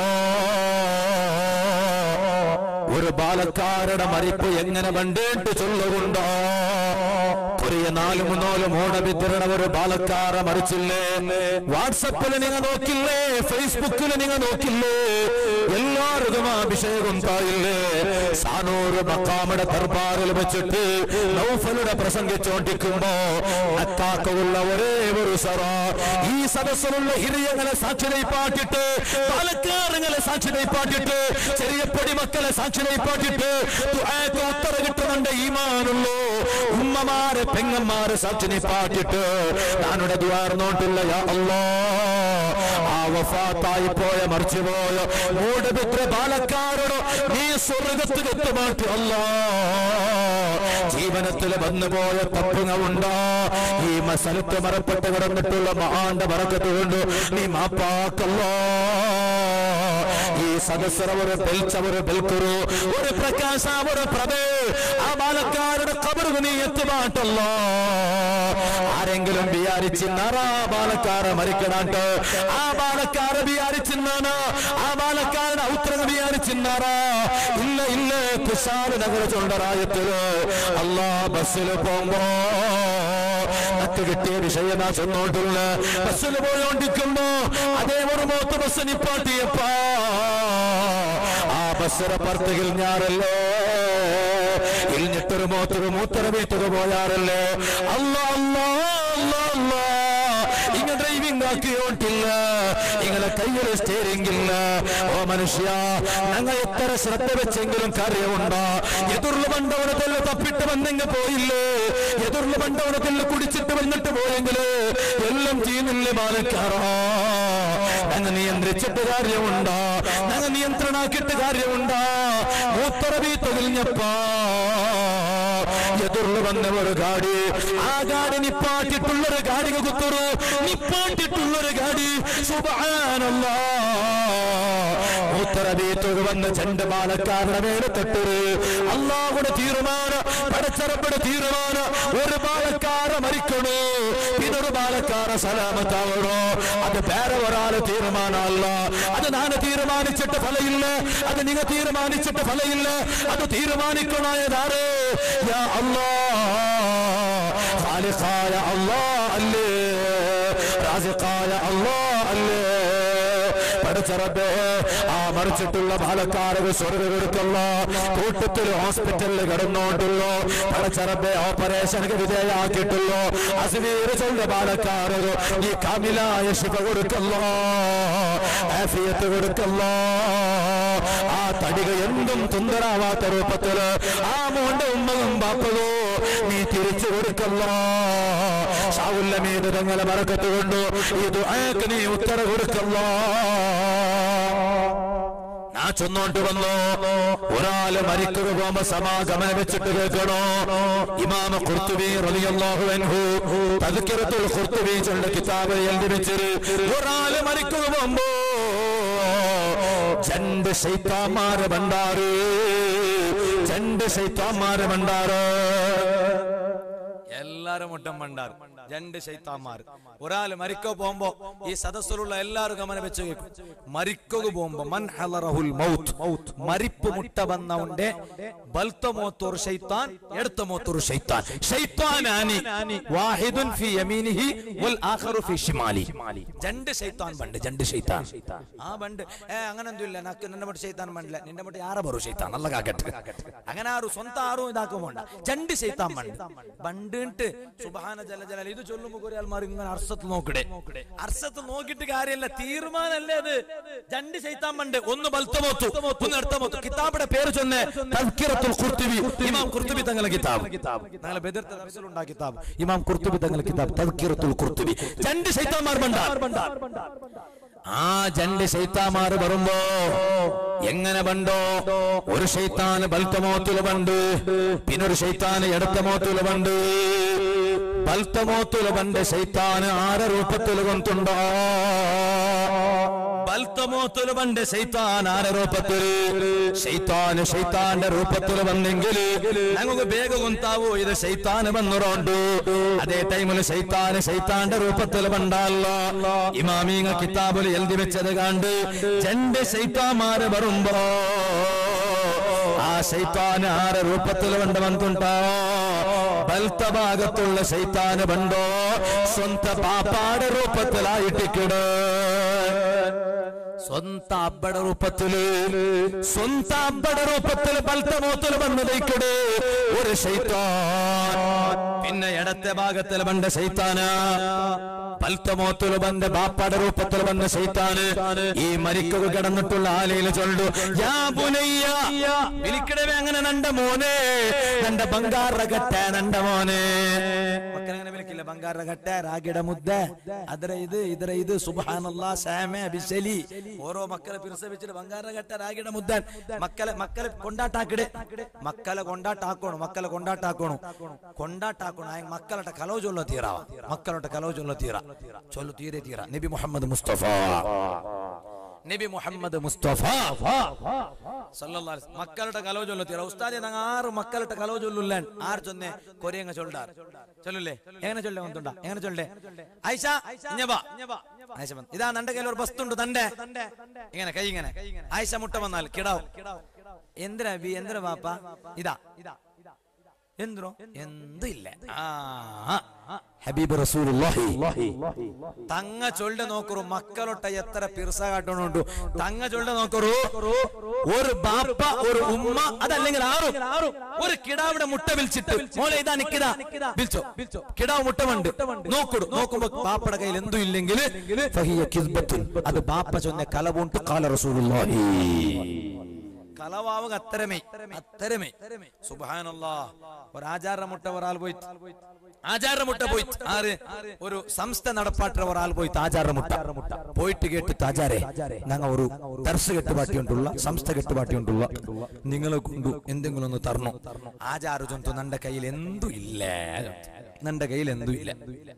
ഒരു ബാലക്കാരുടെ മരിപ്പ് എങ്ങനെ വണ്ടേട്ട് ചൊല്ലുകൊണ്ടോ കൊറിയ നാല് മൂന്നോല് മൂടബിദ്രണ ഒരു ബാലക്കാര മരിച്ചില്ലേ വാട്സപ്പിൽ നിങ്ങൾ നോക്കില്ലേ ഫേസ്ബുക്കിൽ നിങ്ങൾ നോക്കില്ലേ എല്ലാവർക്കും ആ അഭിഷേകം തായില്ലേ സാനൂർ മക്കാമയുടെ ദർബാറിൽ വെച്ചിട്ട് നൗഫലുടെ പ്രസംഗിച്ചോണ്ടിരിക്കുമ്പോ അക്കാക്കുള്ള ഒരേ ഒരു സറ ഈ സദസ്സിലുള്ള ഹിരിയങ്ങളെ സാക്ഷിതൈ പാട്ടിട്ട് പാലക്കാരങ്ങളെ സാക്ഷിതൈ ചെറിയ പൊടിമക്കളെ സാക്ഷിതൈ പാട്ടിട്ട് ദുആക്ക് ഉത്തര കിട്ടുന്നുണ്ട് ഈമാനുള്ളൂ ഉമ്മമാരെ പെങ്ങന്മാരെ സാക്ഷിനെ പാട്ടിട്ട് ഞാനുടെ ദ്വാർന്നോട്ടില്ല യാ അല്ലാ ആ വഫാത്തായി പോയ മറിച്ചു പോയ മൂടപുത്ര ബാലക്കാരോട് നീ സ്വർഗത്തിൽ എത്തുമാറ്റി അല്ലാ ജീവനത്തിൽ വന്നുപോയ തപ്പുങ്ങളുണ്ടോ ഈ മസലത്ത് മറപ്പെട്ട് കിടന്നിട്ടുള്ള മഹാന്റെ മറക്കത്ത് കൊണ്ട് നീ മാപ്പാക്കല്ലോ ഈ സദസ്സറ ഒരു ബെൽച്ച ഒരു ബെൽക്കുരു ഒരു പ്രകാശ ഒരു പ്രഭേ ആ ബാലക്കാരുടെ കബറുക നീ എത്തുമാട്ടല്ലോ ആരെങ്കിലും വിചാരിച്ചിന്നാറാ ബാലക്കാരെ മരിക്കണാട്ട് ആ ബാലക്കാരെ വിചാരിച്ചിന്നാണ് ആ ബാലക്കാരുടെ ഔത്രക വിചാരിച്ചിന്നാറാ ഇല്ല ഇല്ല കുശാല നഗര ചുണ്ടറായത്തില് അല്ലാ ബസ്സിൽ പോകുമ്പോ മറ്റ് കിട്ടിയ വിഷയമാ ചെന്നോട്ടുള്ള ബസ്സിൽ പോയോണ്ടിരിക്കുമ്പോ അതേ ഒരു മൂത്ത് ബസ് നിപ്പാട്ടിയപ്പാ ആ ബസ്സിനെ പറത്തുകിൽ ഞാറല്ലോ ഇൽഞ്ഞിട്ടൊരു മൂത്തൊരു മൂത്തര വീട്ടുക പോയാറല്ലേ അല്ല അല്ല അല്ല അല്ല ഇങ്ങ ഡ്രൈവിംഗ് ആക്കിയോട്ടില്ല ഇങ്ങളെ കയ്യിൽ സ്റ്റിയറിംഗ് ഇല്ല ഓ മനുഷ്യ ഞങ്ങൾ എത്ര ശ്രദ്ധ വെച്ചെങ്കിലും കാര്യമുണ്ടോ എതിർള്ള മണ്ടവണത്തിൽ തപ്പിട്ട് വന്നെങ്കിൽ പോയില്ലേ എതിർള്ള മണ്ടവണത്തിൽ കുടിച്ചിട്ട് വന്നിട്ട് പോയെങ്കില് എല്ലാം ചെയ്യുന്നില്ലേ ബാലക്കാറോ ഞങ്ങൾ നിയന്ത്രിച്ചിട്ട് കാര്യമുണ്ടോ ഞങ്ങൾ നിയന്ത്രണാക്കിയിട്ട് കാര്യമുണ്ടോ മൂത്തറബി തൊഴിഞ്ഞപ്പാ എതിർന്ന് വന്ന ഒരു ഗാഡി ആ ഗാഡി നിപ്പാട്ടിട്ടുള്ളൊരു ഗാഡിക കുത്തുറു നിപ്പാട്ടിട്ടുള്ളൊരു ഗാഡി സുബാനല്ലാ മൂത്തറബീത്തുക വന്ന് ചെണ്ട് പാലക്കാരുടെ മേലെ തൊട്ടൊരു അള്ളാഹുടെ തീരുമാനം പടച്ചറപ്പയുടെ തീരുമാനം ഒരു പാലക്കാരെ മരിക്കണോ ഇതൊരു പാലക്കാരെ സലാമത്താവണോ അത് വേറെ ഒരാള് തീരുമാനമല്ല അത് ഞാൻ തീരുമാനിച്ചിട്ട് ഫലയില്ല അത് നിങ്ങൾ തീരുമാനിച്ചിട്ട് ഫലയില്ല അത് തീരുമാനിക്കണായതാറ് യാ അല്ലാ ഖാലിഖായ അല്ലാ അല്ലേ റാസിഖായ അല്ലാ അല്ലേ പഠിച്ചറബേ ആ മറിച്ചിട്ടുള്ള പാലക്കാരക സ്വർഗ കൊടുക്കല്ല കൂട്ടത്തിൽ ഹോസ്പിറ്റലിൽ കിടന്നോണ്ടുള്ളൂ പഠിച്ചറബേ ഓപ്പറേഷനക്ക് വിധേയാക്കിയിട്ടുള്ളൂ അസുവീർ ചൊല്ല പാലക്കാരക ഈ കാമിലായ ശിവ കൊടുക്കല്ലോ ആഫിയത്ത് കൊടുക്കല്ലോ ആ തടിക എന്തും തുന്തരാവാത്ത രൂപത്തില് ആ മോന്റെ ഉമ്മയും ബാപ്പതോ നീ തിരിച്ചു കൊടുക്കല്ലോ ഷാവുല്ലമീത് തങ്ങളെ മറക്കത്ത് കൊണ്ട് ഇത് അയക്ക് നീ ഉത്തര കൊടുക്കല്ലോ ഞാൻ ചെന്നോണ്ട് വന്നു ഒരാള് മരിക്കുക പോകുമ്പോ സമാഗമനം വെച്ചിട്ട് കേൾക്കണോ ഇമാമ ഖുർത്തുബി റളിയല്ലാഹു അൻഹു തദ്കിറത്തുൽ ഖുർത്തുബി ചൊല്ല കിതാബ് എഴുതി വെച്ചത് ഒരാള് മരിക്കുക പോകുമ്പോ രണ്ട് ശൈത്താന്മാരെ ഭണ്ടാറ് രണ്ട് ശൈത്താന്മാരെ ഭണ്ടാറ് എല്ലാരും മുട്ടം മണ്ടാർ രണ്ട് ശൈത്താന്മാർ ഒരാള് മരിക്കോ പോകുമ്പോ ഈ സദസ്സിലുള്ള എല്ലാവരും ഗമനം വെച്ച് കേൾക്കും മരിക്കുക പോകുമ്പോ മൻ ഹലറഹുൽ മൗത്ത് മരിപ്പ് മുട്ട വന്നവന്റെ ബൽത്ത മോത്തോർ ശൈത്താൻ എടുത്ത മോത്തോർ ശൈത്താൻ ശൈത്താനാനി വാഹിദുൻ ഫി യമീനിഹി വൽ ആഖറു ഫി ഷിമാലി രണ്ട് ശൈത്താൻ ബണ്ട് രണ്ട് ശൈത്താൻ ആ ബണ്ട് ഏ അങ്ങനെ ഒന്നുമില്ല നക്ക് നിന്റെ മട്ട് ശൈത്താൻ ബണ്ടില്ല നിന്റെ മട്ട് ആരെ ബറു ശൈത്താൻ നല്ല കാക്കട്ടെ അങ്ങനെ ആരും സ്വന്തം ആരും ഇതാക്കുമ്പോണ്ട രണ്ട് ശൈത്താൻ ബണ്ട് ബണ്ടിട്ട് സുബഹാന ജല ജല ഇത് ചൊല്ലുമ്പോ കുറെ ആൾമാർ ഇങ്ങനെ അർസത്ത് നോക്കടേ അർസത്ത് നോക്കിയിട്ട് കാര്യമല്ല തീരുമാനല്ലേ അത് രണ്ട് ശൈത്താൻ ബണ്ട് ഒന്ന് ബൽത്തമോത്തു ഒന്ന് എടുത്തമോത്തു കിതാബിന്റെ പേര് ചൊന്നെ തസ്കിറത്തുൽ ഖുർത്തുബി ഇമാം ഖുർത്തുബി തങ്ങളെ കിതാബ് ഞങ്ങളെ ബദർത്തെ തഫ്സീലുണ്ടാ കിതാബ് ഇമാം ഖുർത്തുബി തങ്ങളെ കിതാബ് തസ്കിറത്തുൽ ഖുർത്തുബി രണ്ട് ശൈത്താന്മാർ ബണ്ടാർ ആ രണ്ട് ശൈത്താമാർ വരുമ്പോ എങ്ങനെ ബണ്ടോ ഒരു ശൈത്താന് ബൽത്തമോത്തില് ബണ്ട് പിന്നൊരു ശൈത്താന് എടത്തമോത്തില് ബണ്ട് ബൽത്തമോത്തില് ബണ്ട് ശൈത്താന് ആരെ രൂപത്തിൽ കൊണ്ടുണ്ടോ ബൽത്തമോത്തില് ബണ്ട് ശൈത്താൻ ആരെ രൂപത്തിൽ ശൈത്താന് ശൈത്താന്റെ രൂപത്തിൽ വന്നെങ്കിൽ ഞങ്ങൾക്ക് വേഗം കൊന്താവോ ഇത് ശൈത്താന് വന്നുറോണ്ടു അതേ ടൈമിൽ ശൈത്താന് ശൈത്താന്റെ രൂപത്തിൽ ബണ്ടല്ലോ ഇമാമീങ്ങ കിതാബിൽ എഴുതി വെച്ചത് കണ്ട് രണ്ട് ശൈത്താമാര് വരുമ്പോ ആ ശൈത്താന് ആരെ രൂപത്തിൽ കൊണ്ട് വന്നിട്ടുണ്ടോ ബൽത്ത ഭാഗത്തുള്ള ശൈത്താന് ബണ്ടോ സ്വന്ത പാപ്പാടെ രൂപത്തിലായിട്ടിക്കിട് സ്വന്ത അബ്ബട രൂപത്തില് സ്വന്ത അബ്ബട രൂപത്തിൽ ബൽത്തമോത്തിൽ വന്നതേക്കിട് ഒരു ശൈത്താൻ പിന്നെ ഇടത്തെ ഭാഗത്തിൽ ബന്ധ ശൈത്താന പൽത്തമോത്തിൽ ബന്ധ ബാപ്പാടെ രൂപത്തിൽ ബന്ധ ശൈത്താന് ഈ മരിക്കുക കിടന്നിട്ടുള്ള ആലയിൽ ചൊല്ലു യാ ബുനയ്യ വിളിക്കണവേ അങ്ങനെ നണ്ട മോനെ നണ്ട ബംഗാറ കട്ട നണ്ട മോനെ മക്കളങ്ങനെ വിളിക്കില്ല ബംഗാറ കട്ട രാഗിട മുദ്ദ ಅದರ ಇದು ಇದರ ಇದು സുബ്ഹാനല്ലാ സാമ ബിശലി ഓരോ മക്കളെ പ്രസവിച്ചിട്ട് ബംഗാറ കട്ട രാഗിട മുദ്ദ മക്കളെ മക്കളെ കൊണ്ടാട്ടാക്കിടെ മക്കളെ കൊണ്ടാട്ടാക്കണു മക്കളെ കൊണ്ടാട്ടാക്കണു കൊണ്ടാട്ടാക്കണു ആ മക്കളുടെ കലോ ചൊല്ലോ തീരാ മക്കളുടെ കലോ ചൊല്ലോ തീരാ ചൊല്ലു തീരെ തീരാ നബി മുഹമ്മദ് മുസ്തഫ നബി മുഹമ്മദ് മുസ്തഫ സല്ലല്ലാഹു അലൈഹി വസല്ലം. മക്കളുടെ കലോ ചൊല്ലു തീരാ ഉസ്താദെ ഞങ്ങൾ ആറ് മക്കളുടെ കലോ ചൊല്ലുല്ലാൻ ആർ ചൊന്നെ കൊറിയങ്ങ ചൊല്ലാർ ചൊല്ലുല്ലേ എങ്ങനെ ചൊല്ലേ ഒന്നുണ്ട എങ്ങനെ ചൊല്ലേ ഐഷ ഇഞ്ഞ വാ. ആയിഷ വന്ന്. ഇതാ നന്റെ കയ്യിൽ ഒരു ബസ്തുണ്ട് തന്റെ ഇങ്ങനെ കൈ ഇങ്ങനെ ആയിഷ മുട്ട വന്നാൽ കിടാവും എന്തിനാ ബി എന്തിനാ പാപ്പ ഇതാ എന്തിനോ എന്തില്ല ആ ഹബീബ് റസൂലുള്ളാഹി തങ്ങ ചൊല്ല നോക്കറു മക്കളൊട്ട എത്ര പിർസ കാട്ടണുണ്ടു തങ്ങ ചൊല്ല നോക്കറു ഒരു ബാപ്പ ഒരു ഉമ്മ അതല്ലെങ്കിൽ ആറും ഒരു കിടാവിടെ മുട്ട വിളിച്ചിട്ട് മോളെ ഇതാ നിക്കിതാ വിളിച്ചോ കിടാവ് മുട്ടമുണ്ട് നോക്കുടു നോക്കുമ്പോ ബാപ്പയുടെ കയ്യിൽ എന്തും ഇല്ലെങ്കിൽ ഫഹിയ കിസ്ബത്തുൻ. അത് ബാപ്പ ചൊന്ന കലവുണ്ട് കാല റസൂലുള്ളാഹി കളവാവുക അത്തരമേ അത്തരമേ സുബാനല്ലാ ഒരു ആചാര മുട്ട ഒരാൾ പോയി ആചാര മുട്ട പോയി ആര് ഒരു സംസ്ഥ നടപ്പാട്ട ഒരാൾ പോയി ആചാര മുട്ട പോയിട്ട് കേട്ട് ആചാരെ ഞങ്ങൾ ഒരു ദർശ കെട്ടുപാട്ടിയുണ്ടുള്ള സംസ്ഥ കെട്ടുപാട്ടിയുണ്ടുള്ള നിങ്ങളെ കൊണ്ടു എന്തെങ്കിലും ഒന്ന് തരണോ ആചാര ചൊന്തു നന്റെ കയ്യിൽ എന്തും ഇല്ല നന്റെ കയ്യിൽ എന്തും ഇല്ല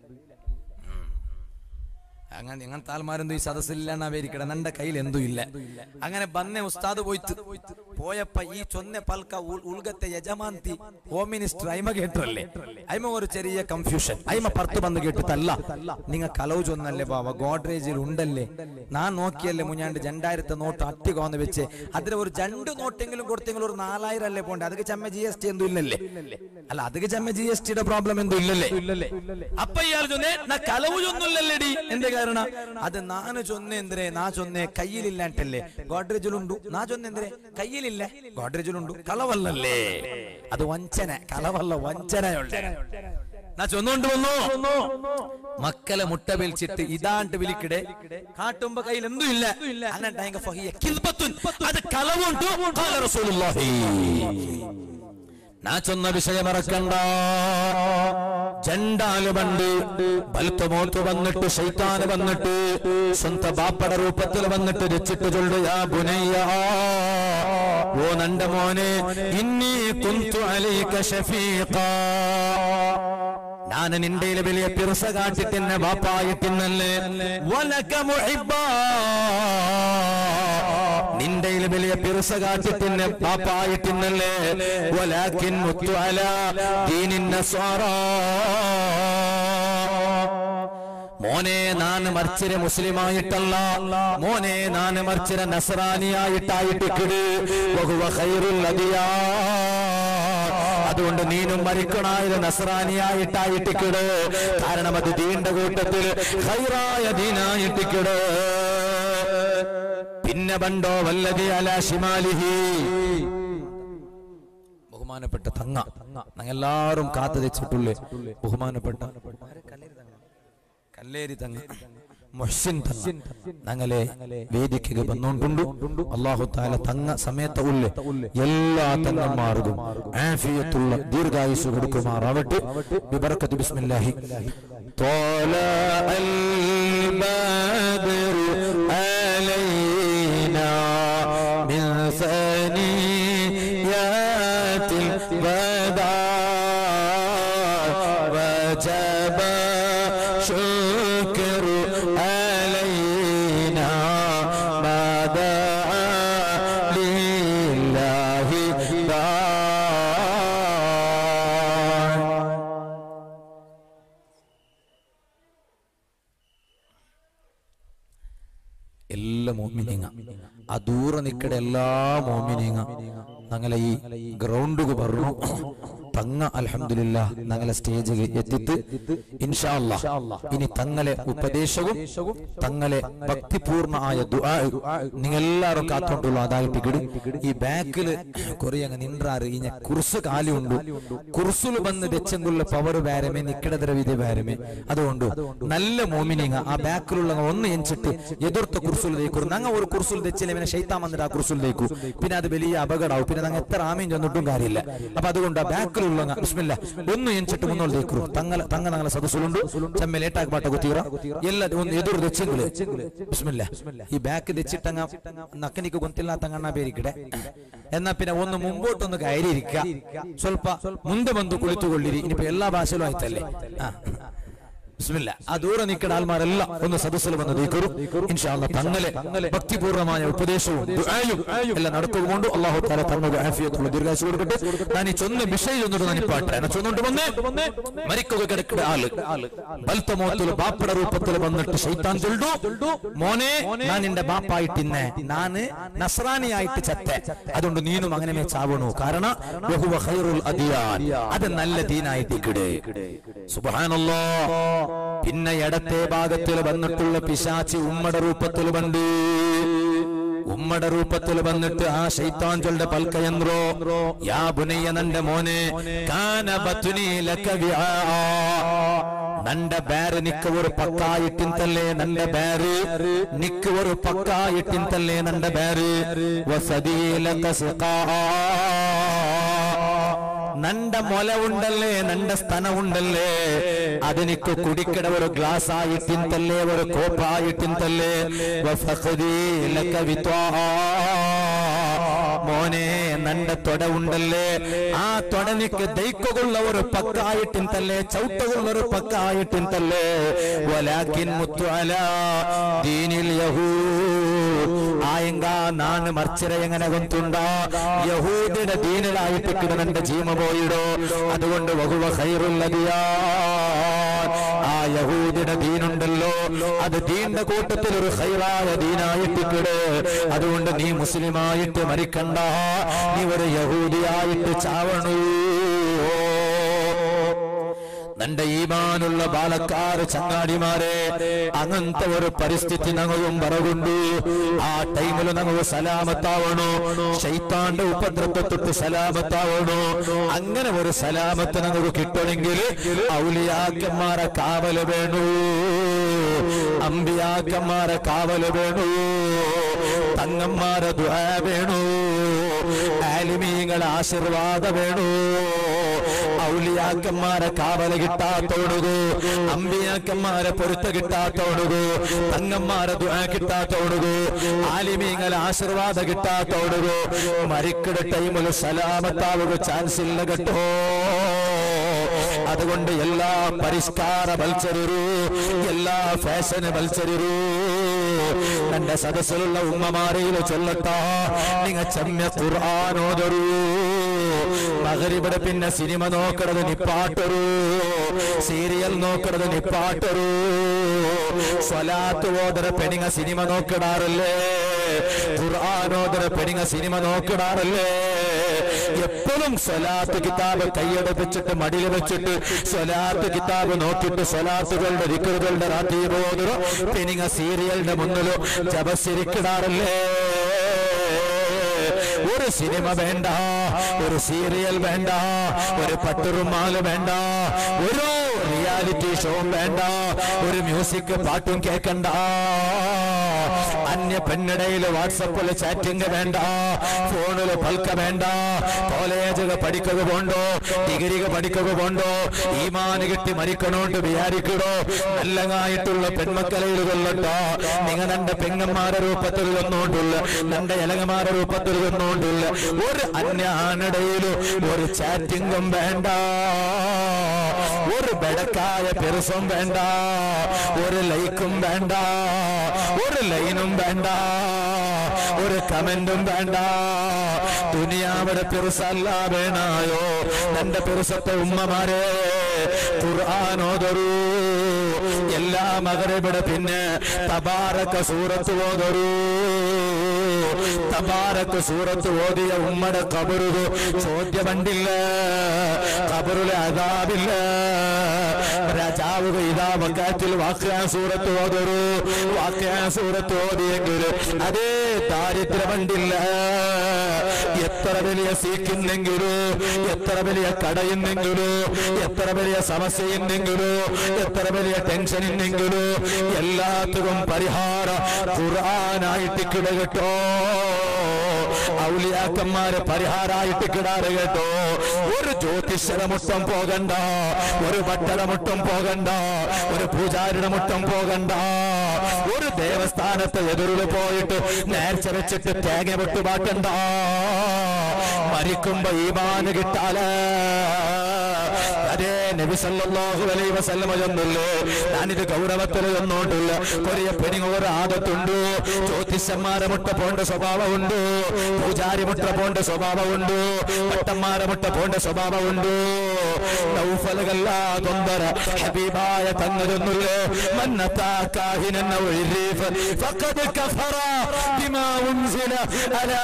അങ്ങനെ ഇങ്ങനത്തെ ആൾമാരെന്തും ഈ സദസ്സില്ലാന്നാ പേരിക്കട നന്റെ കയ്യിൽ എന്തും ഇല്ല അങ്ങനെ ബന്നെ ഉസ്താദ് പോയിട്ട് പോയപ്പ ഈ ചൊന്ന പൽക്ക ഉൾ- ഉൾഗത്തെ യജമാന്തി ഹോം മിനിസ്റ്റർ അയിമ കേട്ടല്ലേ അയിമ ഒരു ചെറിയ കൺഫ്യൂഷൻ അയിമ പുറത്ത് വന്ന് കേട്ടിട്ടല്ല നിങ്ങ കലവ് ചൊന്നല്ലേ ബാബ ഗോഡ്രേജിൽ ഉണ്ടല്ലേ ഞാൻ നോക്കിയല്ലേ മുഞ്ഞാണ്ട് രണ്ടായിരത്തെ നോട്ട് അട്ടികോന്ന് വെച്ച് അതിൽ ഒരു രണ്ട് നോട്ടെങ്കിലും കൊടുത്തെങ്കിലും ഒരു നാലായിരം അല്ലേ പോണ്ടേ അതൊക്കെ ചമ്മ ജി എസ് ടി എന്തും ഇല്ലല്ലേ അല്ല അതൊക്കെ ചമ്മ ജി എസ് ടിയുടെ പ്രോബ്ലം എന്തും ഇല്ലല്ലേ അപ്പൊ ഇയാൾ ചൊന്നേ നാ കലവ് ചൊന്നില്ലല്ലേടി എന്റെ കാരണം അത് നാന് ചൊന്നേ എന്തിരെ നാ ചൊന്നേ കയ്യിലില്ലാണ്ടല്ലേ ഗോഡ്രേജിലുണ്ടു നാ ചൊന്നെന്തിരെ കയ്യിലില്ല ഗോഡ്രേജിലുണ്ടു കളവല്ലല്ലേ അത് വഞ്ചന കളവല്ല വഞ്ചനയുണ്ട് നാ ചൊന്നുകൊണ്ട് വന്നു മക്കളെ മുട്ട വിളിച്ചിട്ട് ഇതാണ്ട് വിളിക്കിടെ കാട്ടുമ്പോ കയ്യിൽ എന്തും ഇല്ല അങ്ങനെ ഭയങ്കര ഫഹിയ കിൽബത്തുൻ. അത് കളവുണ്ടു ഖാല റസൂലുള്ളാഹി നാ ചൊന്ന വിഷയം ഇറക്കണ്ട ജണ്ടാല് പണ്ട് ബൽത്തമോത്ത് വന്നിട്ട് ശൈത്താന് വന്നിട്ട് സ്വന്തം ബാപ്പട രൂപത്തിൽ വന്നിട്ട് രച്ചിട്ട് ചൊല്ലു യാ ബുനയ്യ ഓ നണ്ട മോനെ ഇന്നി കുന്തു അലൈക ഷഫീഖ ഞാൻ നിന്റെ വലിയ പിറസ കാട്ടിട്ടെന്നെ ബാപ്പായിട്ടെന്നല്ലേ വലക മുഹിബ്ബാ നിന്റെ വലിയ പിറസ കാട്ടിട്ടെന്നെ ബാപ്പായിട്ടെന്നല്ലേ വലാക്കിൻ മുത്തു അല ദീനിൻ നസ്വാറാ മോനെ നാന് മർച്ചിര മുസ്ലിമായിട്ടല്ല മോനെ നാന് മർച്ചിര നസറാനിയായിട്ടായിട്ട് കിട് വഹുവ ഖൈറുൽ അദിയാ അതുകൊണ്ട് നീനും മരിക്കണായത് നസറാനിയായിട്ടായിട്ട് കിട് കാരണം അത് ദീന്റെ കൂട്ടത്തിൽ ഖൈറായ ദീനായിട്ട് കിട് പിന്നെ ബണ്ടോ വല്ലതി അല ഷിമാലിഹി ബഹുമാനപ്പെട്ട തങ്ങ ഞങ്ങൾ എല്ലാവരും കാത്തു വെച്ചിട്ടുള്ളേ ബഹുമാനപ്പെട്ട കല്ലേരി തങ്ങ മൊഹ്സിൻ തങ്ങ ഞങ്ങളെ വേദിക്കുക വന്നുകൊണ്ടുണ്ട് അള്ളാഹു താല തങ്ങ സമയത്ത് ഉള്ളെ എല്ലാ തങ്ങന്മാർക്കും ആഫിയത്തുള്ള ദീർഘായുസ് കൊടുക്കുമാറാവട്ടെ ബിബറക്കത്ത് ബിസ്മില്ലാഹി طلع البدر علينا من ثنيات الوداع وجب شكر علينا ما دعا لله داع എല്ലാ മോമിനിങ്ങ ആ ദൂരെ നിക്കടെ എല്ലാ മോമിനിങ്ങ ഞങ്ങളെ ഈ ഗ്രൗണ്ടുക്ക് പറഞ്ഞു തങ്ങ അൽഹംദുലില്ലാ ഞങ്ങളെ സ്റ്റേജിൽ എത്തിത്ത് ഇൻഷാ അല്ലാ ഇനി തങ്ങളെ ഉപദേശവും തങ്ങളെ ഭക്തിപൂർണ്ണ ആയ ദുആ നിങ്ങളെല്ലാവരും കാത്തോണ്ടുള്ളൂ അതായിട്ട് കിട് ഈ ബാക്കിൽ കുറെ അങ്ങ് നിൻറാറ് ഈ കുർസ് കാലുണ്ട് കുർസുൽ വന്ന് വെച്ചെങ്കുള്ള പവർ വേരമേ നിക്കടതര വിധി വേരമേ അതുകൊണ്ട് നല്ല മോമിനിങ്ങ ആ ബാക്കിലുള്ള ഒന്ന് എഞ്ചിട്ട് എതിർത്ത കുർസുൽ തേക്കും ഞങ്ങൾ ഒരു കുർസുൽ തെച്ചില്ല പിന്നെ ശൈത്താൻ വന്നിട്ട് ആ കുർസുൽ തേക്കും പിന്നെ അത് വലിയ അപകടമാവും പിന്നെ ഞങ്ങൾ എത്ര ആമയും ചെന്നിട്ടും കാര്യമില്ല അപ്പൊ അതുകൊണ്ട് ആ ബാക്കിലുള്ള ബിസ്മില്ല ഒന്ന് എഞ്ചിട്ട് മുന്നോട്ട് തേക്കു തങ്ങ തങ്ങ ഞങ്ങളെ സദസ്സുലുണ്ട് ചെമ്മ ലേട്ടാക്കി പാട്ട കുത്തീറ എല്ലാ ഒന്ന് എതിർ തെച്ചെങ്കില് ബിസ്മില്ല ഈ ബാക്ക് തെച്ചിട്ടങ്ങ നക്കനിക്ക് ഗൊന്തില്ലാത്ത അങ്ങണ്ണ പേരിക്കടെ എന്നാ പിന്നെ ഒന്ന് മുമ്പോട്ടൊന്ന് കയറിയിരിക്കുക ಸ್ವಲ್ಪ ಮುಂದೆ ಬಂದು ಕುಳಿತುಕೊಳ್ಳಿರಿ ಇನಿಪ ಎಲ್ಲಾ ಭಾಷೆಲೂ ಆಯ್ತಲ್ಲೇ ಆ. ബിസ്മില്ല ആ ദൂരെ നിൽക്കുന്ന ആൾമാരെല്ലാം ഒന്ന് സദസ്സിൽ വന്ന് നീക്കറും ഇൻഷാല്ല തങ്ങളെ ഭക്തിപൂർവമായ ഉപദേശവും ദുആയും എല്ലാം നടക്കുകൊണ്ട് അള്ളാഹു താല തന്നത് ആഫിയത്തുള്ള ദീർഘാശ കൊടുക്കട്ടെ ഞാൻ ഈ ചൊന്ന വിഷയം ചൊന്നിട്ട് ഞാൻ പാട്ടെ എന്നെ ചൊന്നുകൊണ്ട് വന്നേ മരിക്കുക കിടക്കുന്ന ആള് ബൽത്തമോത്തിൽ ബാപ്പട രൂപത്തിൽ വന്നിട്ട് ശൈത്താൻ ചൊല്ലു മോനെ ഞാൻ നിന്റെ ബാപ്പായിട്ടിന്നെ നാന് നസ്രാനിയായിട്ട് ചത്തെ അതുകൊണ്ട് നീനും അങ്ങനെ ചാവണു കാരണം ബഹുവ ഖൈറുൽ അദിയാൻ അത് നല്ല ദീനായിട്ട് കിടേ സുബ്ഹാനല്ലാ പിന്നെ ഇടത്തെ ഭാഗത്തിൽ വന്നിട്ടുള്ള പിശാച്ചി ഉമ്മയുടെ രൂപത്തിൽ വണ്ട് ഉമ്മയുടെ രൂപത്തിൽ വന്നിട്ട് ആ ശൈത്താഞ്ചളുടെ പൽക്കയന്ത്രോ യാ ബുനയ്യ നന്റെ മോനെ കാന ബത്തുനി ലക വിആ. നന്റെ ബാര് നിക്ക് ഒരു പക്കായിട്ടിന്തല്ലേ നന്റെ ബാര് നിക്ക് ഒരു പക്കായിട്ടിന്തല്ലേ നന്റെ ബാര് വസദീലക സിഖാ നണ്ട ಮೊಲ ഉണ്ടല്ലേ നണ്ട സ്ഥന ഉണ്ടല്ലേ അതിനിക്ക് കുടിക്കട ഒരു ഗ്ലാസ് ആയിട്ടിന്തല്ലേ ഒരു കോപ്പായിട്ടിന്തല്ലേ വഫഖദി ലക വിത്വാ. മോനെ നണ്ട തൊട ഉണ്ടല്ലേ ആ തൊടനിക്ക് ദൈക്കുള്ള ഒരു പക്കായിട്ടിന്തല്ലേ ചവിട്ടുള്ള ഒരു പക്കായിട്ടിന്തല്ലേ വലാക്കിൻ മുത്തു അല ദീനിൽ യഹൂ ആയെങ്ക നാണ് മർച്ചര എങ്ങനെ കൊന്തുണ്ട യഹൂദിയുടെ ദീനിലായിട്ട് കിടന്നെ ജീമ പോയിടോ അതുകൊണ്ട് വഹുവ ഖൈറുല്ലതിയാ ആ യഹൂദിയുടെ ദീനുണ്ടല്ലോ അത് ദീന്റെ കൂട്ടത്തിൽ ഒരു ഖൈറായ ദീനായിട്ട് കിട് അതുകൊണ്ട് നീ മുസ്ലിമായിട്ട് മരിക്കണ്ട നീ ഒരു യഹൂദിയായിട്ട് ചാവണൂ നന്റെ ഈമാനുള്ള ബാലക്കാർ ചങ്ങാടിമാരെ അങ്ങനത്തെ ഒരു പരിസ്ഥിതി ഞങ്ങളും പറകുണ്ടു ആ ടൈമിൽ ഞങ്ങൾ സലാമത്താവണോ ശൈത്താന്റെ ഉപദ്രവത്തെ തൊട്ട് സലാമത്താവണോ അങ്ങനെ ഒരു സലാമത്ത് ഞങ്ങൾക്ക് കിട്ടണമെങ്കിൽ ഔലിയാക്കന്മാരെ കാവല് വേണു അമ്പിയാക്കന്മാരെ കാവല് വേണു തങ്ങന്മാരെ ദുആ വേണു ആലിമീങ്ങളെ ആശീർവാദ വേണു ഔലിയാക്കന്മാരെ കാവല് കിട്ടാത്തോടുകു അമ്പിയാക്കന്മാരെ പൊരുത്ത കിട്ടാത്തോടുകു തങ്ങന്മാരെ ദുആ കിട്ടാത്തോടുകു ആലിമീങ്ങളെ ആശീർവാദ കിട്ടാത്തോടുകു മരിക്കട ടൈമിൽ സലാമത്താവുക ചാൻസ് ഇല്ല കേട്ടോ അതുകൊണ്ട് എല്ലാ പരിഷ്കാര മത്സരരു എല്ലാ ഫാഷന് മത്സരരു എന്റെ സദസ്സിലുള്ള ഉമ്മമാരെയിൽ ചൊല്ലട്ടാ നിങ്ങ ചെമ്മ ഖുർആാനോദരൂ മകരിവിടെ പിന്നെ സിനിമ നോക്കണത് നിപ്പാട്ടൊരു സീരിയൽ നോക്കണത് നിപ്പാട്ടൊരു സ്വലാത്ത് ഓതര പെണിങ്ങ സിനിമ നോക്കിടാറില്ലേ ഖുർആാനോദര പെണിങ്ങ സിനിമ നോക്കിടാറില്ലേ എപ്പോഴും സ്വലാത്ത് കിതാബ് കൈയടപ്പിച്ചിട്ട് മടിയിൽ വെച്ചിട്ട് സ്വലാത്ത് കിതാബ് നോക്കിയിട്ട് സ്വലാത്തുകളുടെ ദിക്കറുകളുടെ റാത്തീബോധരോ പെണിങ്ങ സീരിയലിന്റെ മുന്നിലോ ജപസിരിക്കിടാറില്ലേ ഒരു സിനിമ വേണ്ട ഒരു സീരിയൽ വേണ്ട ഒരു പട്ടുറുമാല് വേണ്ട ഒരു റിയാലിറ്റി ഷോ വേണ്ട ഒരു മ്യൂസിക് പാട്ടും കേൾക്കണ്ട അന്യ പെണ്ണിടയിൽ വാട്സപ്പിൽ ചാറ്റിംഗ് വേണ്ട ഫോണില് പൽക്ക വേണ്ട കോളേജുകൾ പഠിക്കുക പോണ്ടോ ഡിഗ്രിക പഠിക്കുക പോണ്ടോ ഈമാന് കിട്ടി മരിക്കണോണ്ട് വിചാരിക്കണോ നല്ലതായിട്ടുള്ള പെൺമക്കളയിൽ കൊല്ലട്ടോ നിങ്ങൾ എന്റെ പെങ്ങന്മാരുടെ രൂപത്തിൽ വന്നോണ്ടുള്ള എന്റെ ഇലങ്ങമാരുടെ രൂപത്തിൽ വന്നോണ്ടുള്ള ഒരു അന്യാനിടയിലും ഒരു ചാറ്റിംഗും വേണ്ട ഒരു ബെടക്കായ പെരുസം വേണ്ട ഒരു ലൈക്കും വേണ്ട ഒരു ലൈനും വേണ്ട ഒരു കമന്റും വേണ്ട ദുനിയാവിടെ പെരുസല്ല വേണായോ എന്റെ പെരുസത്തെ ഉമ്മമാരെ ഖുർആാനോദരൂ എല്ലാ മകരവിടെ പിന്നെ തബാരക്ക സൂറത്ത് ഓതറൂ തബാരക്ക് സൂറത്ത് ഓതിയ ഉമ്മയുടെ കബറുക ചോദ്യമണ്ടില്ല കബറിലെ അതാവില്ല രാജാവുക ഇതാ വക്കാറ്റിൽ വാക്യാ സൂറത്ത് ഓതൊരു വാക്യാ സൂറത്ത് ഓതിയെങ്കിൽ അതേ ദാരിദ്ര്യമണ്ടില്ല എത്ര വലിയ സീക്കുന്നെങ്കിലോ എത്ര വലിയ കടയുന്നെങ്കിലോ എത്ര വലിയ സമസ്യയുന്നെങ്കിലോ എത്ര വലിയ ടെൻഷൻ ഇന്നെങ്കിലോ എല്ലാത്തിനും പരിഹാര ഖുർആനായിട്ട് കിടകട്ടോ ഔലിയാക്കന്മാര് പരിഹാരായിട്ട് കിടാറ് കേട്ടോ ഒരു ജ്യോതിഷയുടെ മുട്ടം പോകണ്ട ഒരു ഭട്ടയുടെ മുട്ടം പോകണ്ട ഒരു പൂജാരിയുടെ മുട്ടം പോകണ്ട ഒരു ദേവസ്ഥാനത്ത് എതിരിൽ പോയിട്ട് നേർച്ച വെച്ചിട്ട് തേങ്ങ വിട്ടു മാറ്റണ്ട മരിക്കുമ്പോ ഈമാന് കിട്ടാലേ അതേ നബി സല്ലല്ലാഹു അലൈഹി വസല്ലമ ചെന്നില്ലേ ഞാനിത് ഗൗരവത്തിൽ ചെന്നോണ്ടില്ല കൊറിയ പെണിങ്ങോറ് ആദത്തുണ്ട് ജ്യോതിഷന്മാരെ മുട്ട പോണ്ട സ്വഭാവമുണ്ട് പൂജാരി മുട്ട പോണ്ട സ്വഭാവമുണ്ട് പട്ടന്മാരെ മുട്ട പോണ്ട സ്വഭാവമുണ്ട് നൗഫലുകല്ല തൊന്തര ഹബീബായ തങ്ങതൊന്നുള്ളേ മന്നത്താക്കാഹിനെന്ന ഒഴിരീഫ് ഫഖദ് കഫറ ബിമാ ഉൻസില അലാ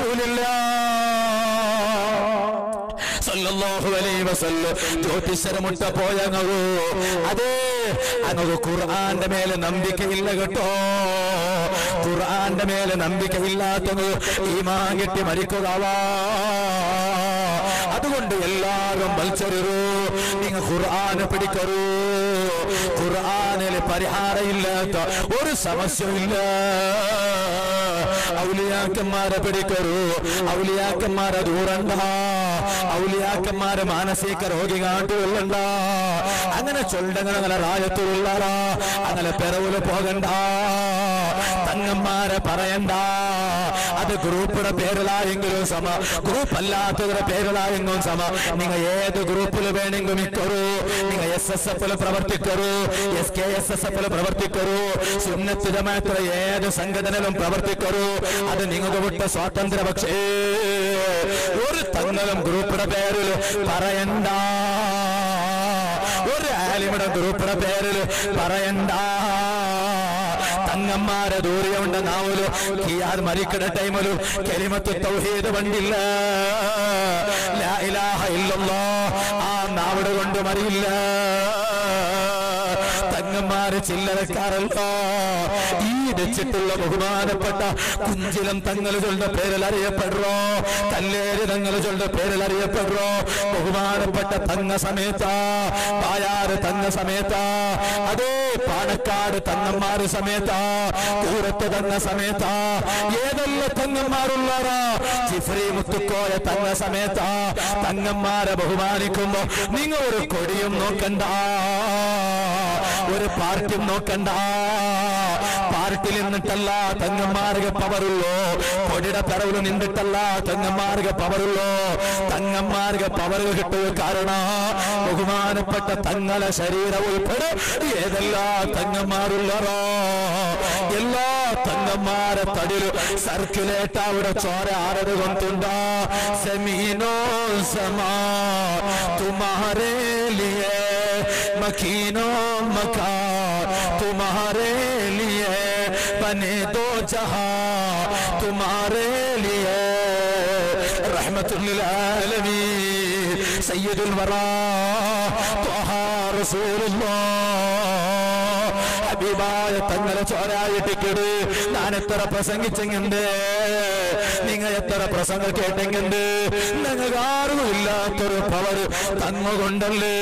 റസൂലില്ലാഹ് സല്ലല്ലാഹു അലൈഹി വസല്ലം ജ്യോതിഷര മുട്ട പോയങ്ങോ അതേ അങ്ങ് ഖുർആന്റെ മേലെ നമ്പിക്കയില്ല കേട്ടോ ഖുർആന്റെ മേലെ നമ്പിക്കയില്ലാത്തത് ഈമാൻ കെട്ടി മരിക്കുകവാ അതുകൊണ്ട് എല്ലാവരും മത്സരൂ നിങ്ങൾ ഖുർആന് പിടിക്കറൂ ഖുർആനിൽ പരിഹാരമില്ലാത്ത ഒരു സമസ്യയില്ല ഔലിയാക്കന്മാരെ പിടിക്കറൂ ഔലിയാക്കന്മാരെ ദൂരണ്ട ഔലിയാക്കന്മാരെ മാനസിക രോഗി കാട്ടുകൊള്ളണ്ട അങ്ങനെ ചൊല്ലങ്ങൾ അങ്ങനെ റായത്തുള്ളാ അങ്ങനെ പെറവില് പോകണ്ട തങ്ങന്മാരെ പറയണ്ട അത് ഗ്രൂപ്പിയുടെ പേരിലായെങ്കിലും സമ ഗ്രൂപ്പ് അല്ലാത്തവരുടെ പേരിലായെങ്കിലും സമ നിങ്ങൾ ഏത് ഗ്രൂപ്പിൽ വേണമെങ്കിലും മിക്കറൂ നിങ്ങൾ എസ് എസ് എഫിൽ പ്രവർത്തിക്കറൂ എസ് കെ എസ് എസ് എഫിൽ പ്രവർത്തിക്കറൂ സുന്നത്ത് ജമാഅത്തിലെ ഏത് സംഘടനയിലും പ്രവർത്തിക്കറൂ അത് നിങ്ങൾക്ക് വിട്ട സ്വാതന്ത്ര്യ പക്ഷേ ഒരു തങ്ങളും ഗ്രൂപ്പിയുടെ പേരിൽ പറയണ്ട ഒരു ആലിമിയുടെ ഗ്രൂപ്പിയുടെ പേരിൽ പറയണ്ട തങ്ങന്മാരെ ദൂരെയുണ്ട് നാവലു കിയാർ മരിക്കണ ടൈമിലു കെലിമത്ത് തൗഹീദ് വണ്ടില്ല ലാ ഇലാഹ ഇല്ലല്ലാഹ് ആ നാവിട് കൊണ്ട് മറിയില്ല തങ്ങന്മാര് ചില്ലറക്കാരല്ലോ ഈ വെച്ചിട്ടുള്ള ബഹുമാനപ്പെട്ട കുഞ്ചിലം തങ്ങളുകളുടെ പേരിൽ അറിയപ്പെടുറോ കല്ലേര് തങ്ങളുകളുടെ പേരിൽ അറിയപ്പെടുറോ ബഹുമാനപ്പെട്ട തങ്ങ സമേത പായാറ് തങ്ങ സമേത അതേ പാണക്കാട് തങ്ങന്മാര് സമേത കൂരത്ത് തങ്ങ സമേത ഏതെല്ലാം തങ്ങന്മാരുള്ളാറാ ജിഫ്രി മുത്തുക്കോയ തങ്ങ സമേത തങ്ങന്മാരെ ബഹുമാനിക്കുമ്പോ നിങ്ങൾ ഒരു കൊടിയും നോക്കണ്ട ഒരു പാർട്ടിയും നോക്കണ്ട പാർട്ടിയിൽ നിന്നിട്ടല്ല തങ്ങന്മാർക്ക് പവറുള്ളൂ കൊടിയുടെ പിറവിൽ നിന്നിട്ടല്ല തങ്ങന്മാർക്ക് പവറുള്ളൂ തങ്ങന്മാർക്ക് പവർ കിട്ടുക കാരണം ബഹുമാനപ്പെട്ട തങ്ങളെ ശരീരം ഉൾപ്പെടെ ഏതെല്ലാ തങ്ങന്മാരുള്ളറോ എല്ലാ തങ്ങന്മാരെ തടിയിൽ സർക്കുലേറ്റ് അവിടെ ചോര ആറത് കൊണ്ടുണ്ട സെമീനോ സമാ തുമാരേ ലിയേ मकीनो मकान तुम्हारे लिए बने दो जहां तुम्हारे लिए रहमतुल्लिल आलमीन सैयदुल वरा त्वहा റസൂലുള്ളാഹ് ഹബീബായ തങ്ങളെ ചോരായിട്ടിക്കട് ഞാൻ എത്ര പ്രസംഗിച്ചെങ്കിണ്ട് നിങ്ങൾ എത്ര പ്രസംഗം കേട്ടെങ്കിണ്ട് നിങ്ങൾക്ക് ആരും ഇല്ലാത്തൊരു പവർ തന്നുകൊണ്ടല്ലേ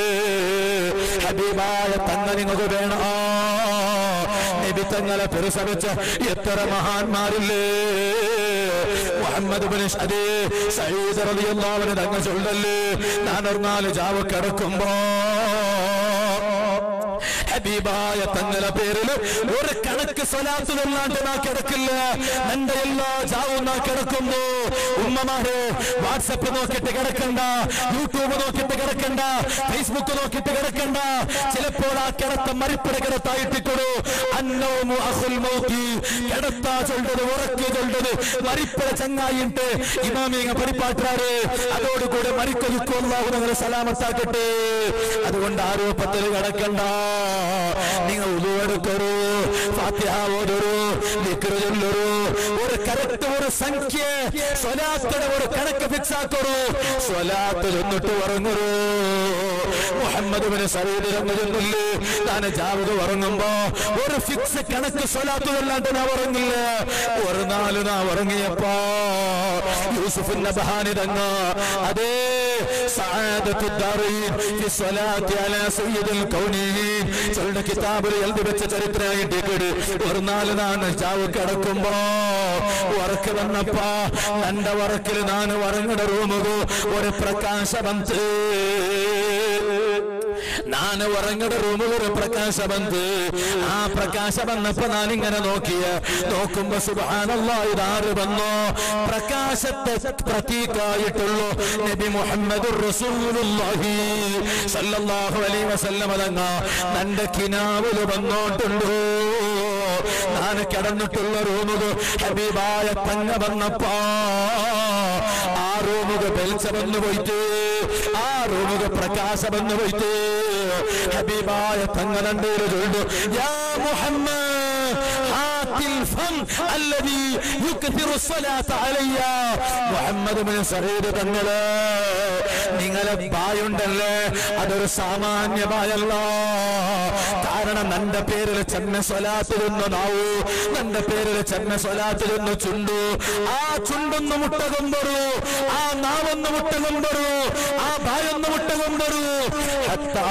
ഹബീബായ തങ്ങ നിങ്ങൾക്ക് വേണോ നബി തങ്ങളെ പ്രസവിച്ച എത്ര മഹാന്മാരില്ലേ മുഹമ്മദ് ബിൻ ഷദീ സയ്യിദ് റളിയല്ലാഹു അൻഹു തങ്ങൾ ചൊല്ലല്ലേ ഞാൻ ഒരു നാല് ജാവ് കിടക്കുമ്പോ ഹബീബായ തങ്ങളെ പേരിൽ ഒരു കണക്ക് സ്വലാത്തുകളിലാണ്ട് നാ കിടക്കില്ല എന്റെ എല്ലാ ജാവും നാ കിടക്കുന്നു ഉമ്മമാരെ വാട്സപ്പ് നോക്കിയിട്ട് കിടക്കണ്ട യൂട്യൂബ് നോക്കിയിട്ട് കിടക്കണ്ട ഫേസ്ബുക്ക് നോക്കിയിട്ട് കിടക്കണ്ട ചിലപ്പോൾ ആ കിടത്ത മരിപ്പിട കിടത്തായിട്ടിക്കൊടു അന്നോമു അഹുൽ മൗത്തി കിടത്താ ചൊല്ലത് ഉറക്കി ചൊല്ലത് മരിപ്പിട ചങ്ങായിട്ട് ഇമാമിങ്ങ പരിപ്പാട്ടാറ് അതോടുകൂടെ മരിക്കൊതുക്കുള്ള സലാമത്താക്കട്ടെ അതുകൊണ്ട് ആരോപത്തിൽ കിടക്കണ്ട ഉതുവെടുക്കറു ഫാത്തിഹ ഓതൊരു ദിക്റ് ചൊല്ലൊരു ഒരു കറക്റ്റ് ഒരു സംഖ്യ സ്വലാത്തിന്റെ ഒരു കണക്ക് ഫിക്സ് ആക്കൊരു സ്വലാത്ത് ചെന്നിട്ട് ഉറങ്ങുരു മുഹമ്മദ് ബിൻ സരീദ് എന്ന് ചൊല്ലില്ലേ ഞാൻ ജാവത് ഉറങ്ങുമ്പോ ഒരു ഫിക്സ് കണക്ക് സ്വലാത്ത് അല്ലാണ്ട് ഞാൻ ഉറങ്ങില്ല ഒരു നാല് നാ ഉറങ്ങിയപ്പോ യൂസുഫിന്റെ ബഹാനി തങ്ങ അതേ സആദത്തു ദാറീൻ ഫി സ്വലാത്തി അലാ സയ്യിദുൽ കൗനീൻ ചൊല്ലുന്ന കിതാബിൽ എഴുതി വെച്ച ചരിത്രമായിട്ട് കേട് ഒരു നാല് നാണ് ചാവ് കിടക്കുമ്പോ ഉറക്ക് വന്നപ്പോ എന്റെ ഉറക്കിൽ നാന് ഉറങ്ങുന്ന റൂമുകു ഒരു പ്രകാശബന്ത് ನಾನು ಹೊರಂಗಡ ರೂಮಿಗೆ ഒരു പ്രകാശബന്ത് ആ പ്രകാശം വന്നപ്പോ ഞാനിങ്ങനെ നോക്കിയ നോക്കുമ്പോ സുബാനല്ല ഇതാറ് വന്നോ പ്രകാശത്തെ പ്രതീകായിട്ടുള്ളൂ നബി മുഹമ്മദ് റസൂലുള്ളാഹി സല്ലല്ലാഹു അലൈഹി വസല്ലം തങ്ങ തന്റെ കിനാവില് വന്നോട്ടുണ്ടോ ഞാൻ കിടന്നിട്ടുള്ള റൂമുക ഹബീബായ തങ്ങ വന്നപ്പോ ആ റൂമുക വെളിച്ചമെന്ന് പോയിട്ട് ആ റൂമുക പ്രകാശമെന്ന് പോയിട്ട് ഹബീബായ തങ്ങലണ്ടേര് ചൊല്ലു യാ മുഹമ്മദ് ഹാത്തിൽ ഫം അല്ലദീ യുക്തിറു സ്വലാത്ത അലയ്യ മുഹമ്മദ് ബിൻ സഈദ് തങ്ങള് നിങ്ങളെ ബായുണ്ടല്ലേ അതൊരു സാമാന്യ ബായല്ല കാരണം നിന്റെ പേരിൽ ചെന്ന സ്വലാത്ത് ചെന്നു നാവു നിന്റെ പേരിൽ ചെന്ന സ്വലാത്ത് ചെന്നു ചുണ്ടു ആ ചുണ്ടൊന്ന് മുട്ടകൊമ്പറു ആ നാവൊന്ന് മുട്ടകൊമ്പറു ആ ബായൊന്ന് മുട്ടകൊമ്പറു ഹത്താ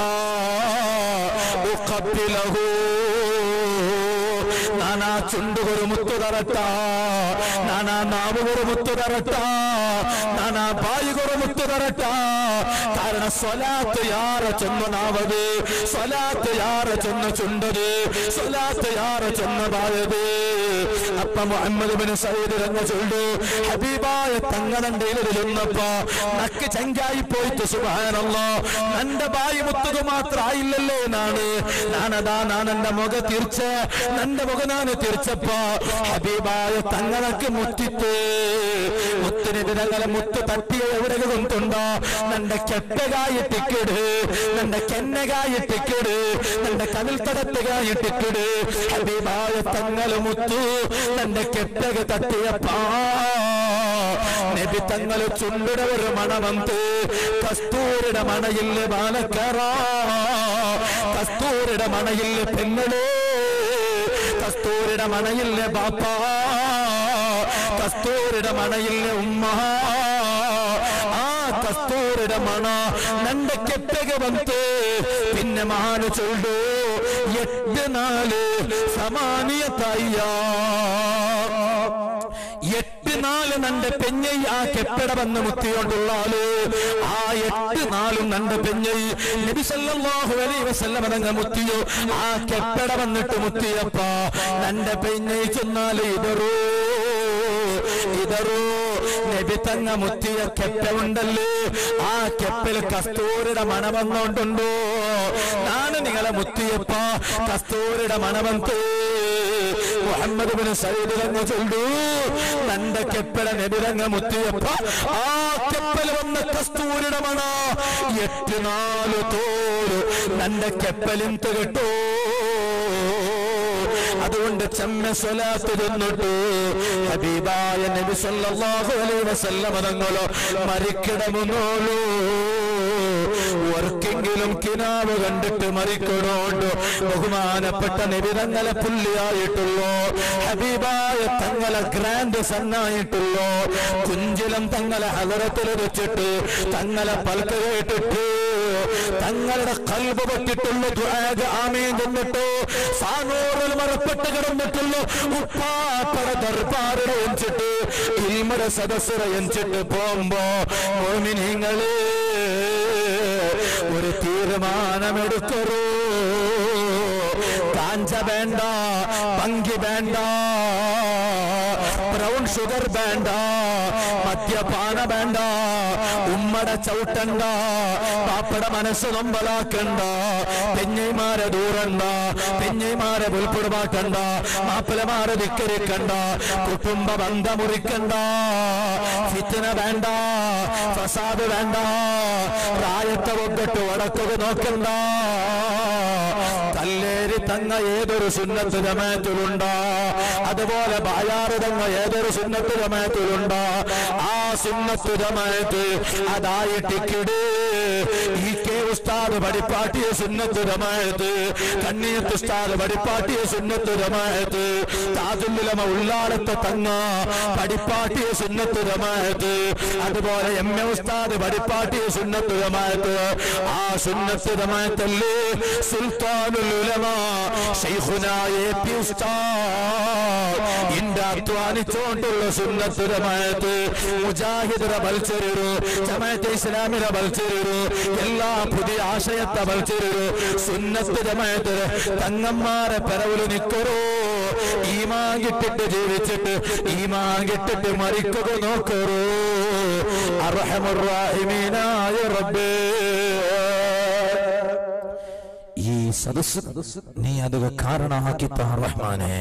ഉഖബ്ബിലഹു നാനാ ചുണ്ടുകൊരു മുത്തു തരട്ട നാനാ നാവുകൊരു മുത്തു തരട്ട നാനാ ബായുകൊരു മുത്തു തരട്ട കാരണം സ്വലാത്ത് യാറ ചെന്നു നാവത് സ്വലാത്ത് യാറ ചെന്ന് ചുണ്ടത് സ്വലാത്ത് യാറ ചെന്ന് ബായത് അപ്പ മുഹമ്മദ് ബിൻ സയ്യിദ് എന്ന ചൊല്ലു ഹബീബായ തങ്ങളണ്ടയിൽ ഇരുന്നപ്പോ നക്ക് ചങ്കായി പോയിട്ട് സുബാനല്ലോ നന്റെ ബായി മുത്തുക മാത്രായില്ലല്ലോ എന്നാണ് ഞാനതാ ഞാൻ എന്റെ മുഖ തീർച്ച നന്റെ മുഖ ഞാൻ തീർച്ചപ്പോ ഹബീബായ തങ്ങളക്ക് മുത്തിട്ട് മുത്തിന് ദിനങ്ങളെ മുത്ത് തട്ടിയ എവിടെ കൊണ്ടുണ്ടോ നന്റെ കെട്ടകായിട്ടിക്കിട് നന്റെ കെന്നകായിട്ടിക്കിട് നന്റെ കവിൽ തടത്തുകായിട്ടിക്കിട് ഹബീബായ തങ്ങൾ മുത്തു നന്റെ കെട്ടക തട്ടിയപ്പാ നബി തങ്ങൾ ചുണ്ടിട ഒരു മണമെന്ത് കസ്തൂരിയുടെ മണയില് ബാലക്കറ കസ്തൂരിയുടെ മണയില് പെങ്ങളോ കസ്തൂരിയുടെ മണയിലെ ബാപ്പ കസ്തൂരിയുടെ മണയിലെ ഉമ്മ ആ കസ്തൂരിയുടെ മണ നന്റെ കെട്ടക വന്ന് പിന്നെ മാന് ചൊല്ലു എട്ട് നാല് സമാനിയ എട്ട് നാല് നന്റെ പെഞ്ഞൈ ആ കെപ്പട വന്ന് മുത്തിയോണ്ടുള്ള ആള് ആ എട്ട് നാലും നന്റെ പെഞ്ഞൈ നബി സല്ലല്ലാഹു അലൈഹി വസല്ലം അതങ്ങ് മുത്തിയോ ആ കെപ്പട വന്നിട്ട് മുത്തിയപ്പ നന്റെ പെഞ്ഞൈ ചെന്നാല് ഇതറൂ ഇതറൂ നബി തങ്ങ മുത്തിയ കെപ്പ ഉണ്ടല്ലേ ആ കെപ്പിൽ കസ്തൂരിയുടെ മണവന്നോണ്ടുണ്ടോ ഞാൻ നിങ്ങളെ മുത്തിയപ്പ കസ്തൂരിയുടെ മണവന്ത് മുഹമ്മദ് ബിൻ സയ്യിദ് എന്ന് ചൊല്ലു നന്റെ കെപ്പല നബിരങ്ങ മുത്തിയപ്പ ആ കെപ്പൽ വന്ന കസ്തൂരിയുടെ മണ എട്ട് നാല് തോല് നന്റെ കെപ്പലും തികട്ടോ അതുകൊണ്ട് ചെമ്മ സ്വലാത്ത് ചെന്നിട്ടു ഹബീബായ നബി സല്ലല്ലാഹു അലൈഹി വസല്ലം തങ്ങളോ മരിക്കിടമുന്നോളൂ ഓർക്കെങ്കിലും കിനാവ് കണ്ടിട്ട് മറിക്കണോണ്ട് ബഹുമാനപ്പെട്ട നിബിതങ്ങളെ പുല്ലിയായിട്ടുള്ളോ ഹബീബായ തങ്ങളെ ഗ്രാൻഡ് സണ്ണായിട്ടുള്ളോ കുഞ്ചിലം തങ്ങളെ ഹലറത്തിൽ വെച്ചിട്ട് തങ്ങളെ പൽക്ക കേട്ടിട്ട് തങ്ങളുടെ കൽബ് പറ്റിട്ടുള്ള ദുആഗ് ആമീൻ തന്നിട്ടോ സാനൂറിൽ മറപ്പെട്ട് കിടന്നിട്ടുള്ളൂ ഉപ്പാപ്പട ദർബാറിടെ എഞ്ചിട്ട് ഇൽമര സദസ്സറ എഞ്ചിട്ട് പോകുമ്പോ മോമിനിങ്ങളെ ഒരു തീരുമാനമെടുക്കറൂ കാഞ്ച വേണ്ട പങ്കി വേണ്ട ബ്രൗൺ ഷുഗർ വേണ്ട മദ്യപാന വേണ്ട ഉമ്മട ചവിട്ടണ്ട പാപ്പട മനസ്സ് നമ്പലാക്കണ്ട പെഞ്ഞൈമാരെ ദൂരണ്ട പെഞ്ഞൈമാരെ പുൽപ്പെടുമാക്കണ്ട മാപ്പിളമാരെ ധിക്കരിക്കണ്ട കുടുംബ ബന്ധമുറിക്കണ്ട ഫിത്തിന വേണ്ട ഫസാദ് വേണ്ട പ്രായത്തെ ഒന്നിട്ട് വടക്കുക നോക്കണ്ട കല്ലേരി തങ്ങ ഏതൊരു സുന്നത്ത് ജമാത്തിലുണ്ടോ അതുപോലെ ബായാറ് തങ്ങ ഏതൊരു സുന്നത്ത് ജമാത്തിലുണ്ടോ ആ സുന്നത്ത് ജമാത്ത് അതായിട്ടിക്കിട് ഈ കെ ഉസ്താദ് പടിപ്പാട്ടിയ സുന്നത്ത് ജമാത്ത് കണ്ണീയത്ത് ഉസ്താദ് പടിപ്പാട്ടിയ സുന്നത്ത് ജമാത്ത് താജുല്ലുലമ ഉള്ളാളത്തെ തങ്ങ പടിപ്പാട്ടിയ സുന്നത്ത് ജമാത്ത് അതുപോലെ എം എ ഉസ്താദ് പടിപ്പാട്ടിയ സുന്നത്ത് ജമാത്ത് ആ സുന്നത്ത് ജമാത്തല്ലേ സുൽത്താനുൽ ഉലമ ശൈഖുന എ പി ഉസ്താദ് ഇന്റെ അധ്വാനിച്ചുകൊണ്ടുള്ള സുന്നത്ത് ജമാത്ത് മുജാഹിദര ബൽച്ചരരു ജമാഅത്തെ ഇസ്ലാമിര ബൽച്ചരരു എല്ലാ പുതിയ ആശയത്തെ ബൽച്ചരരു സുന്നത്ത് ജമാഅത്ത് തങ്ങന്മാരെ പെരവില് നിക്കറോ ഈമാൻ കിട്ടിട്ട് ജീവിച്ചിട്ട് ഈമാൻ കിട്ടിട്ട് മരിക്കുക നോക്കറോ അർഹമുറാഹിമീനായ റബ്ബേ ഈ സദസ് നീ അത് കാരണമാക്കി താ റഹ്മാനെ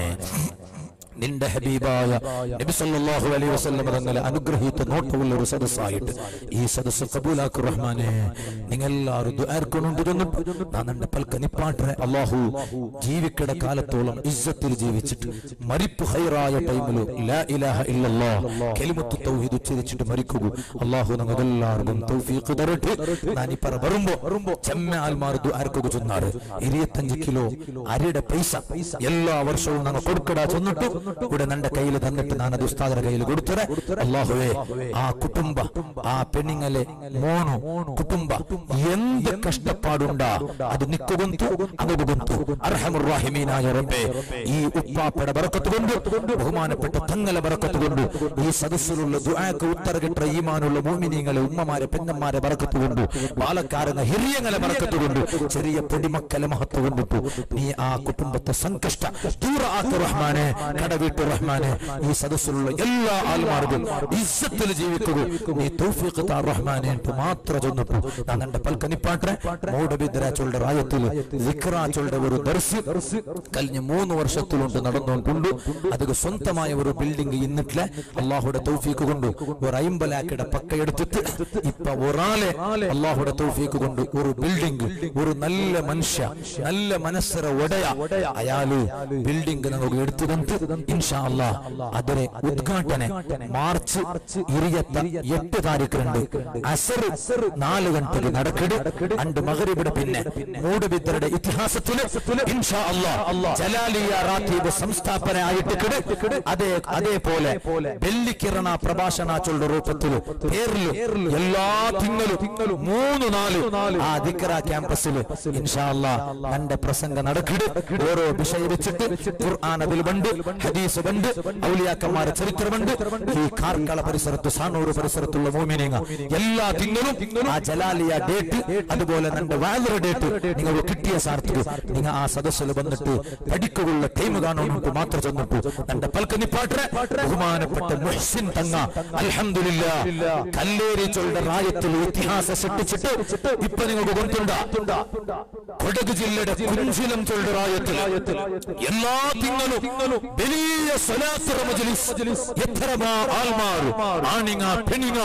നിന്റെ ഹബീബായ നബി സല്ലല്ലാഹു അലൈഹി വസല്ലം തങ്ങളെ അനുഗ്രഹിച്ച നോട്ടമുള്ള ഒരു സദസ്സായിട്ട് ഈ സദസ് കബൂലാക്കു റഹ്മാനെ നിങ്ങൾ എല്ലാവരും ദുആർക്കൊണ്ടിരുന്നിട്ട് ഞാൻ നിന്റെ പൽക്ക നിപ്പാട്ടെ അല്ലാഹു ജീവിക്കട കാലത്തോളം ഇസ്സത്തിൽ ജീവിച്ചിട്ട് മരിപ്പ് ഹൈറായ ടൈമിലു ലാ ഇലാഹ ഇല്ലല്ലാ കലിമത്ത് തൗഹീദ് ഉച്ചരിച്ചിട്ട് മരിക്കുക അല്ലാഹു നമുക്ക് എല്ലാവർക്കും തൗഫീഖ് തരട്ടെ ഞാൻ ഈ പറ വരുമ്പോ ചെമ്മ ആൽമാർ ദുആർക്കുക ചൊന്നാറ് ഇരുപത്തഞ്ച് കിലോ അരിയുടെ പൈസ എല്ലാ വർഷവും ഞങ്ങൾ കൊടുക്കടാ ചെന്നിട്ട് ഇവിടെ നിന്റെ കയ്യിൽ തന്നിട്ട് ഞാൻ അത് ഉസ്താദിന്റെ കയ്യിൽ കൊടുത്തത് അള്ളാഹുവേ ആ കുടുംബ ആ പെണ്ണിങ്ങലെ മോണു കുടുംബ എന്ത് കഷ്ടപ്പാടുണ്ടാ അത് നിക്കുകൊന്തു അങ്ങുകൊന്തു അർഹമുറാഹിമീനായ റബ്ബേ ഈ ഉപ്പാപ്പയുടെ ബറക്കത്ത് കൊണ്ട് ബഹുമാനപ്പെട്ട തങ്ങളെ ബറക്കത്ത് കൊണ്ട് ഈ സദസ്സിലുള്ള ദുആക്ക് ഉത്തര കിട്ട ഈമാനുള്ള മോമിനിങ്ങളെ ഉമ്മമാരെ പെണ്ണന്മാരെ ബറക്കത്ത് കൊണ്ട് പാലക്കാരെന്ന ഹിര്യങ്ങളെ ബറക്കത്ത് കൊണ്ട് ചെറിയ പൊടിമക്കളെ മഹത്വം കൊണ്ടിട്ടു നീ ആ കുടുംബത്തെ സങ്കഷ്ട ദൂര ആക്ക് റഹ്മാനെ കടവീട്ട് റഹ്മാനെ ഈ സദസ്സിലുള്ള എല്ലാ ആൾമാർക്കും ഇസ്സത്തിൽ ജീവിക്കുക നീ തൗഫീഖ് താ റഹ്മാനെ എന്ന് മാത്രം ചൊന്നിട്ടു ഞാൻ എന്റെ പൽക്ക നിപ്പാട്ടെ മൗഡബിദ്രാച്ചുകളുടെ റായത്തിൽ വിക്രാച്ചുകളുടെ ഒരു ദർശി കഴിഞ്ഞ മൂന്ന് വർഷത്തിലുണ്ട് നടന്നുകൊണ്ടുണ്ട് അത് സ്വന്തമായ ഒരു ബിൽഡിംഗ് ഇന്നിട്ടില്ല അള്ളാഹുടെ തൗഫീക്ക് കൊണ്ട് ഒരു അയിമ്പലാക്കിയുടെ പക്ക എടുത്തിട്ട് ഇപ്പൊ ഒരാളെ അള്ളാഹുടെ തൗഫീക്ക് കൊണ്ട് ഒരു ബിൽഡിംഗ് ഒരു നല്ല മനുഷ്യ നല്ല മനസ്സര ഒടയ അയാള് ബിൽഡിംഗ് നമുക്ക് എടുത്തു തന്നിട്ട് ഇൻഷാ അല്ലാ അതിനെ ഉദ്ഘാടന മാർച്ച് ഇരുപത്ത എട്ട് താരീഖുണ്ട് അസർ നാല് ഗಂಟೆಗೆ നടക്കട് അണ്ട് മകരിവിടെ പിന്നെ മൂടുബിദ്ദരുടെ ഇതിഹാസത്തില് ഇൻഷാ അല്ലാ ജലാലിയ റാത്തീബ് സംസ്ഥാപന ആയിട്ട് കിട് അതേ അതേപോലെ വെള്ളിക്കിരണ പ്രഭാഷണാച്ചുള്ള രൂപത്തിൽ പേരിലും എല്ലാ തിങ്ങലും മൂന്ന് നാല് ആ ദിക്കറ ക്യാമ്പസിൽ ഇൻഷാ അല്ലാ തന്റെ പ്രസംഗം നടക്കിട് ഓരോ വിഷയം വെച്ചിട്ട് ഖുർആൻ അതിൽ ഉണ്ട് ഹദീസ് ഉണ്ട് ഔലിയാക്കന്മാരെ ചരിത്രമുണ്ട് ഈ കാർക്കള പരിസരത്ത് സാനൂർ പരിസരത്തുള്ള മോമിനിങ്ങ എല്ലാ തിങ്ങളും ആ ജലാലിയ ഡേറ്റ് അതുപോലെ നമ്മുടെ വാലറ ഡേറ്റ് നിങ്ങൾ കിട്ടിയ സാർത്ഥിക്ക് നിങ്ങൾ ആ സദസ്സിൽ വന്നിട്ട് പഠിക്കുള്ള ടൈം കാണുന്നിട്ട് മാത്രം ചെന്നിട്ടു തന്റെ പൽക്ക നിപ്പാട്ടെ ബഹുമാനപ്പെട്ട മുഹ്സിൻ തങ്ങ അൽഹംദുലില്ല കല്ലേരി ചൊല്ലുടെ റായത്തിൽ ഇതിഹാസ സൃഷ്ടിച്ചിട്ട് ഇപ്പൊ നിങ്ങൾക്ക് കൊണ്ടുണ്ട കൊടക് ജില്ലയുടെ കുഞ്ചിലം ചൊല്ലുടെ റായത്തിൽ എല്ലാ തിങ്ങളും വലിയ സ്വലാത്തുറ മജ്ലിസ് എത്രമാ ആൾമാರು ആണിങ്ങ പെണിങ്ങ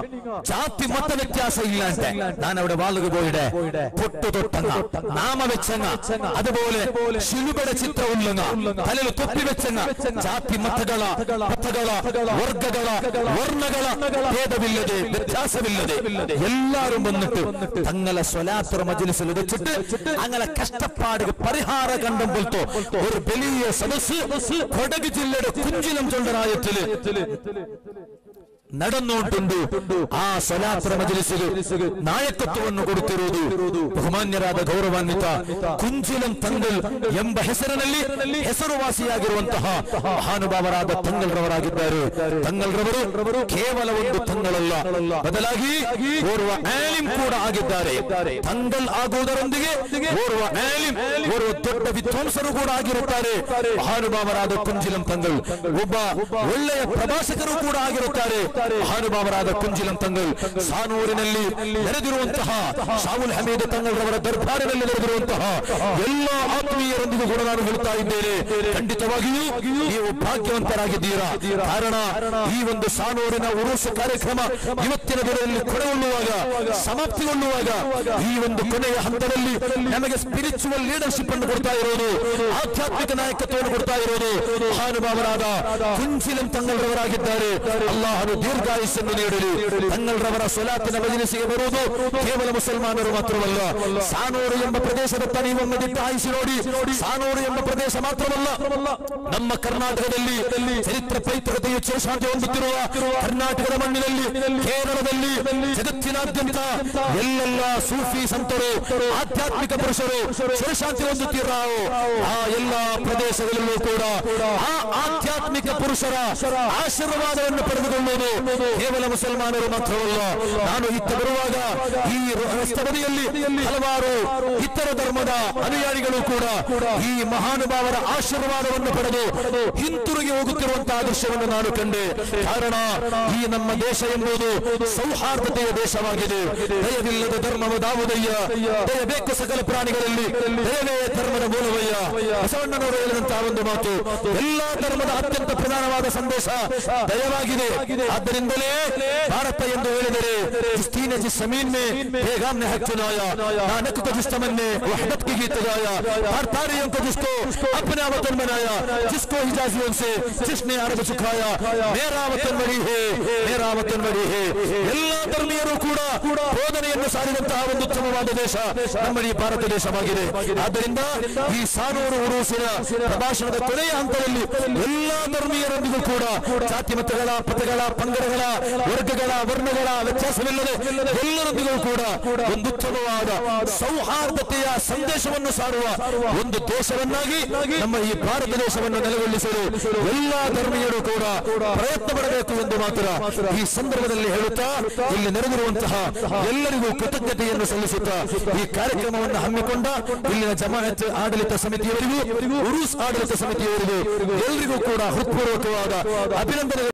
ജാതി മത വ്യത്യാസം ഇല്ലാണ്ട് ഞാൻ അവിടെ വാളുക പോയിടെ പൊട്ടു തൊട്ടങ്ങ നാമ വെച്ചങ്ങ അതുപോലെ ശിലുബയുടെ ചിത്രമുള്ളങ്ങ തലയിൽ തൊപ്പി വെച്ചങ്ങ ജാതി മതಗಳ മതಗಳ വർഗಗಳ വർണ്ണಗಳ ഭേദമില്ലದೆ വ്യത്യാസമില്ലದೆ എല്ലാരും വന്നിട്ട് തങ്ങളെ സ്വലാത്തുറ മജ്ലിസിൽ വെച്ചിട്ട് അങ്ങനെ കഷ്ടപ്പാട് പരിഹാര കണ്ടും പോലത്തോ ഒരു വലിയ സദസ് കൊടക് ജില്ലയുടെ കുഞ്ചിലം ചൊല്ലറായത്തില് നടന്നുകൊണ്ടുണ്ട് ആ സ്വലാത്ര മജലിസിൽ ನಾಯಕತ್ವವನ್ನು ಕೊಡುತ್ತಿರುವುದು ಬಹುಮಾನ್ಯರಾದ ಗೌರವಾನ್ವಿತ ಕುಂಚಿಲಂ ತಂಗಲ್ ಎಂಬ ಹೆಸರಿನಲ್ಲಿ ಹೆಸರುವಾಸಿಯಾಗಿರುವಂತಹ ಮಹಾನುಭಾವರಾದ ತಂಗಲ್ರವರಾಗಿದ್ದಾರೆ ತಂಗಲ್ರವರು ಕೇವಲ ಒಂದು ತಂಗಳಲ್ಲ ಬದಲಾಗಿ ಓರ್ವ ಆಲಿಂ ಕೂಡ ಆಗಿದ್ದಾರೆ ತಂಗಲ್ ಆಗುವುದರೊಂದಿಗೆ ಓರ್ವ ಆಲಿಂ ಓರ್ವ ದೊಡ್ಡ ವಿದ್ವಾಂಸರು ಕೂಡ ಆಗಿರುತ್ತಾರೆ ಮಹಾನುಭಾವರಾದ ಕುಂಜಿಲಂ ತಂಗಲ್ ಒಬ್ಬ ಒಳ್ಳೆಯ ಪ್ರಭಾಷಕರು ಕೂಡ ಆಗಿರುತ್ತಾರೆ ಮಹಾನುಭಾವರಾದ ಕುಂಜಿಲಂ ತಂಗಲ್ ಸಾನೂರಿನಲ್ಲಿ ನೆರೆದಿರುವಂತಹ ಶಾಹುಲ್ ಹಮೀದ್ ತಂಗಲ್ರವರ ದರ್ಬಾರಿನಲ್ಲಿ ನೆರೆದಿರುವಂತಹ ಎಲ್ಲ ಆತ್ಮೀಯರೊಂದಿಗೂ ಕೂಡ ನಾನು ಹೇಳ್ತಾ ಇದ್ದೇನೆ ಖಂಡಿತವಾಗಿಯೂ ನೀವು ಭಾಗ್ಯವಂತರಾಗಿದ್ದೀರಾ ಕಾರಣ ಈ ಒಂದು ಸಾನೂರಿನ ಉರುಸ ಕಾರ್ಯಕ್ರಮ ಇವತ್ತಿನ ದಿನದಲ್ಲಿ ಕೊನೆಗೊಳ್ಳುವಾಗ ಸಮಾಪ್ತಿಗೊಳ್ಳುವಾಗ ಈ ಒಂದು ಕೊನೆಯ ಹಂತದಲ್ಲಿ ನಮಗೆ ಸ್ಪಿರಿಚುವಲ್ ಲೀಡರ್ಶಿಪ್ ಅನ್ನು ಕೊಡ್ತಾ ಇರೋದು ಆಧ್ಯಾತ್ಮಿಕ ನಾಯಕತ್ವವನ್ನು ಕೊಡ್ತಾ ಇರೋದು ಮಹಾನುಭಾವರಾದ ಕುಂಚಿಲಂ ತಂಗಲ್ರವರಾಗಿದ್ದಾರೆ ಅಲ್ಲಾಹನು ದೀರ್ಘಾಯುಸ್ಸನ್ನು ನೀಡಲಿ ತಂಗಲ್ರವರ ಸೊಲಾತಿನ ಮಜಲಿಸಿಗೆ ಬರುವುದು ಕೇವಲ ಮುಸಲ್ಮಾನರು ಮಾತ್ರವಲ್ಲ ಸಾನೂರು ಎಂಬ ಪ್ರದೇಶದತ್ತ ನೀವೊಮ್ಮೆ ದಿಟ್ಟು ಆಯಿಸಿ ನೋಡಿ ಸಾನೂರು ಎಂಬ ಪ್ರದೇಶ ಮಾತ್ರವಲ್ಲ ನಮ್ಮ ಕರ್ನಾಟಕದಲ್ಲಿ ಚರಿತ್ರ ಪೈತೃಕತೆಯು ಚಿರಶಾಂತಿ ಹೊಂದುತ್ತಿರುವ ಕರ್ನಾಟಕದ ಮಣ್ಣಿನಲ್ಲಿ ಕೇರಳದಲ್ಲಿ ಜಗತ್ತಿನಾದ್ಯಂತ ಎಲ್ಲೆಲ್ಲ ಸೂಫಿ ಸಂತರು ಆಧ್ಯಾತ್ಮಿಕ ಪುರುಷರು ಚಿರಶಾಂತಿ ಹೊಂದುತ್ತಿರೋ ಆ ಎಲ್ಲ ಪ್ರದೇಶಗಳಲ್ಲೂ ಕೂಡ ಆ ಆಧ್ಯಾತ್ಮಿಕ ಪುರುಷರ ಆಶೀರ್ವಾದವನ್ನು ಪಡೆದುಕೊಳ್ಳುವುದು ಕೇವಲ ಮುಸಲ್ಮಾನರು ಮಾತ್ರವಲ್ಲ ನಾನು ಇತ್ತ ಬರುವಾಗ ಈ ರಸ್ತೆ ಬದಿಯಲ್ಲಿ ಹಲವಾರು ಇತರ ಧರ್ಮದ ಅನುಯಾಯಿಗಳು ಕೂಡ ಈ ಮಹಾನುಭಾವರ ಆಶೀರ್ವಾದವನ್ನು ಪಡೆದು ಹಿಂತಿರುಗಿ ಹೋಗುತ್ತಿರುವಂತಹ ದೃಶ್ಯವನ್ನು ನಾನು ಕಂಡೆ ಕಾರಣ ಈ ನಮ್ಮ ದೇಶ ಎಂಬುದು ಸೌಹಾರ್ದತೆಯ ದೇಶವಾಗಿದೆ ದಯವಿಲ್ಲದ ಧರ್ಮವದಾವುದಯ್ಯ ದಯ ಬೇಕು ಸಕಲ ಪ್ರಾಣಿಗಳಲ್ಲಿ ದಯವೇ ಧರ್ಮದ ಮೂಲವಯ್ಯ ಬಸವಣ್ಣನವರು ಹೇಳಿದಂತಹ ಒಂದು ಮಾತು ಎಲ್ಲಾ ಧರ್ಮದ ಅತ್ಯಂತ ಪ್ರಧಾನವಾದ ಸಂದೇಶ ದಯವಾಗಿದೆ ಆದ್ದರಿಂದಲೇ ಭಾರತ ಎಂದು ಹೇಳಿದರೆ जिसतीन जिस जमीन में पैगाम ने हक चुनाया नानक को जिस तमन्ने वहदत की गीत गाया भारतारियों को जिसको अपना वतन बनाया जिसको हिजाजियों से जिसने अरब सिखाया मेरा वतन बड़ी है मेरा वतन बड़ी है ಎಲ್ಲ ಧರ್ಮೀಯರು ಕೂಡ ಬೋಧನೆಯನ್ನು ಸಾರಿದಂತಹ ಒಂದು ಉತ್ತಮವಾದ ದೇಶ ನಮ್ಮ ಈ ಭಾರತ ದೇಶವಾಗಿದೆ ಆದ್ದರಿಂದ ಈ ಸಾನೂರು ಉರುಸಿನ ಪ್ರಭಾಷಣದ ಕೊನೆಯ ಹಂತದಲ್ಲಿ ಎಲ್ಲಾ ಧರ್ಮೀಯರೊಂದಿಗೂ ಕೂಡ ಜಾತಿ ಮತಗಳ ಪಥಗಳ ಪಂಗಡಗಳ ವರ್ಗಗಳ ವರ್ಣಗಳ ವ್ಯತ್ಯಾಸವಿಲ್ಲದೆ ಎಲ್ಲರೊಂದಿಗೂ ಕೂಡ ಒಂದು ಉತ್ತಮವಾದ ಸೌಹಾರ್ದತೆಯ ಸಂದೇಶವನ್ನು ಸಾರುವ ಒಂದು ದೇಶವನ್ನಾಗಿ ನಮ್ಮ ಈ ಭಾರತ ದೇಶವನ್ನು ನೆಲೆಗೊಳಿಸಲು ಎಲ್ಲಾ ಧರ್ಮೀಯರು ಕೂಡ ಪ್ರಯತ್ನ ಪಡಬೇಕು ಎಂದು ಮಾತ್ರ ಈ ಸಂದರ್ಭದಲ್ಲಿ ಹೇಳುತ್ತಾ ಇಲ್ಲಿ ನೆರೆದಿರುವಂತಹ ಎಲ್ಲರಿಗೂ ಕೃತಜ್ಞತೆಯನ್ನು ಸಲ್ಲಿಸುತ್ತಾ ಈ ಕಾರ್ಯಕ್ರಮವನ್ನು ಹಮ್ಮಿಕೊಂಡ ಇಲ್ಲಿನ ಜಮಾನತ್ ಆಡಳಿತ ಸಮಿತಿಯವರಿಗೂ ಉರುಸ್ ಆಡಳಿತ ಸಮಿತಿಯವರಿಗೂ ಎಲ್ಲರಿಗೂ ಕೂಡ ಹೃತ್ಪೂರ್ವಕವಾದ ಅಭಿನಂದನೆ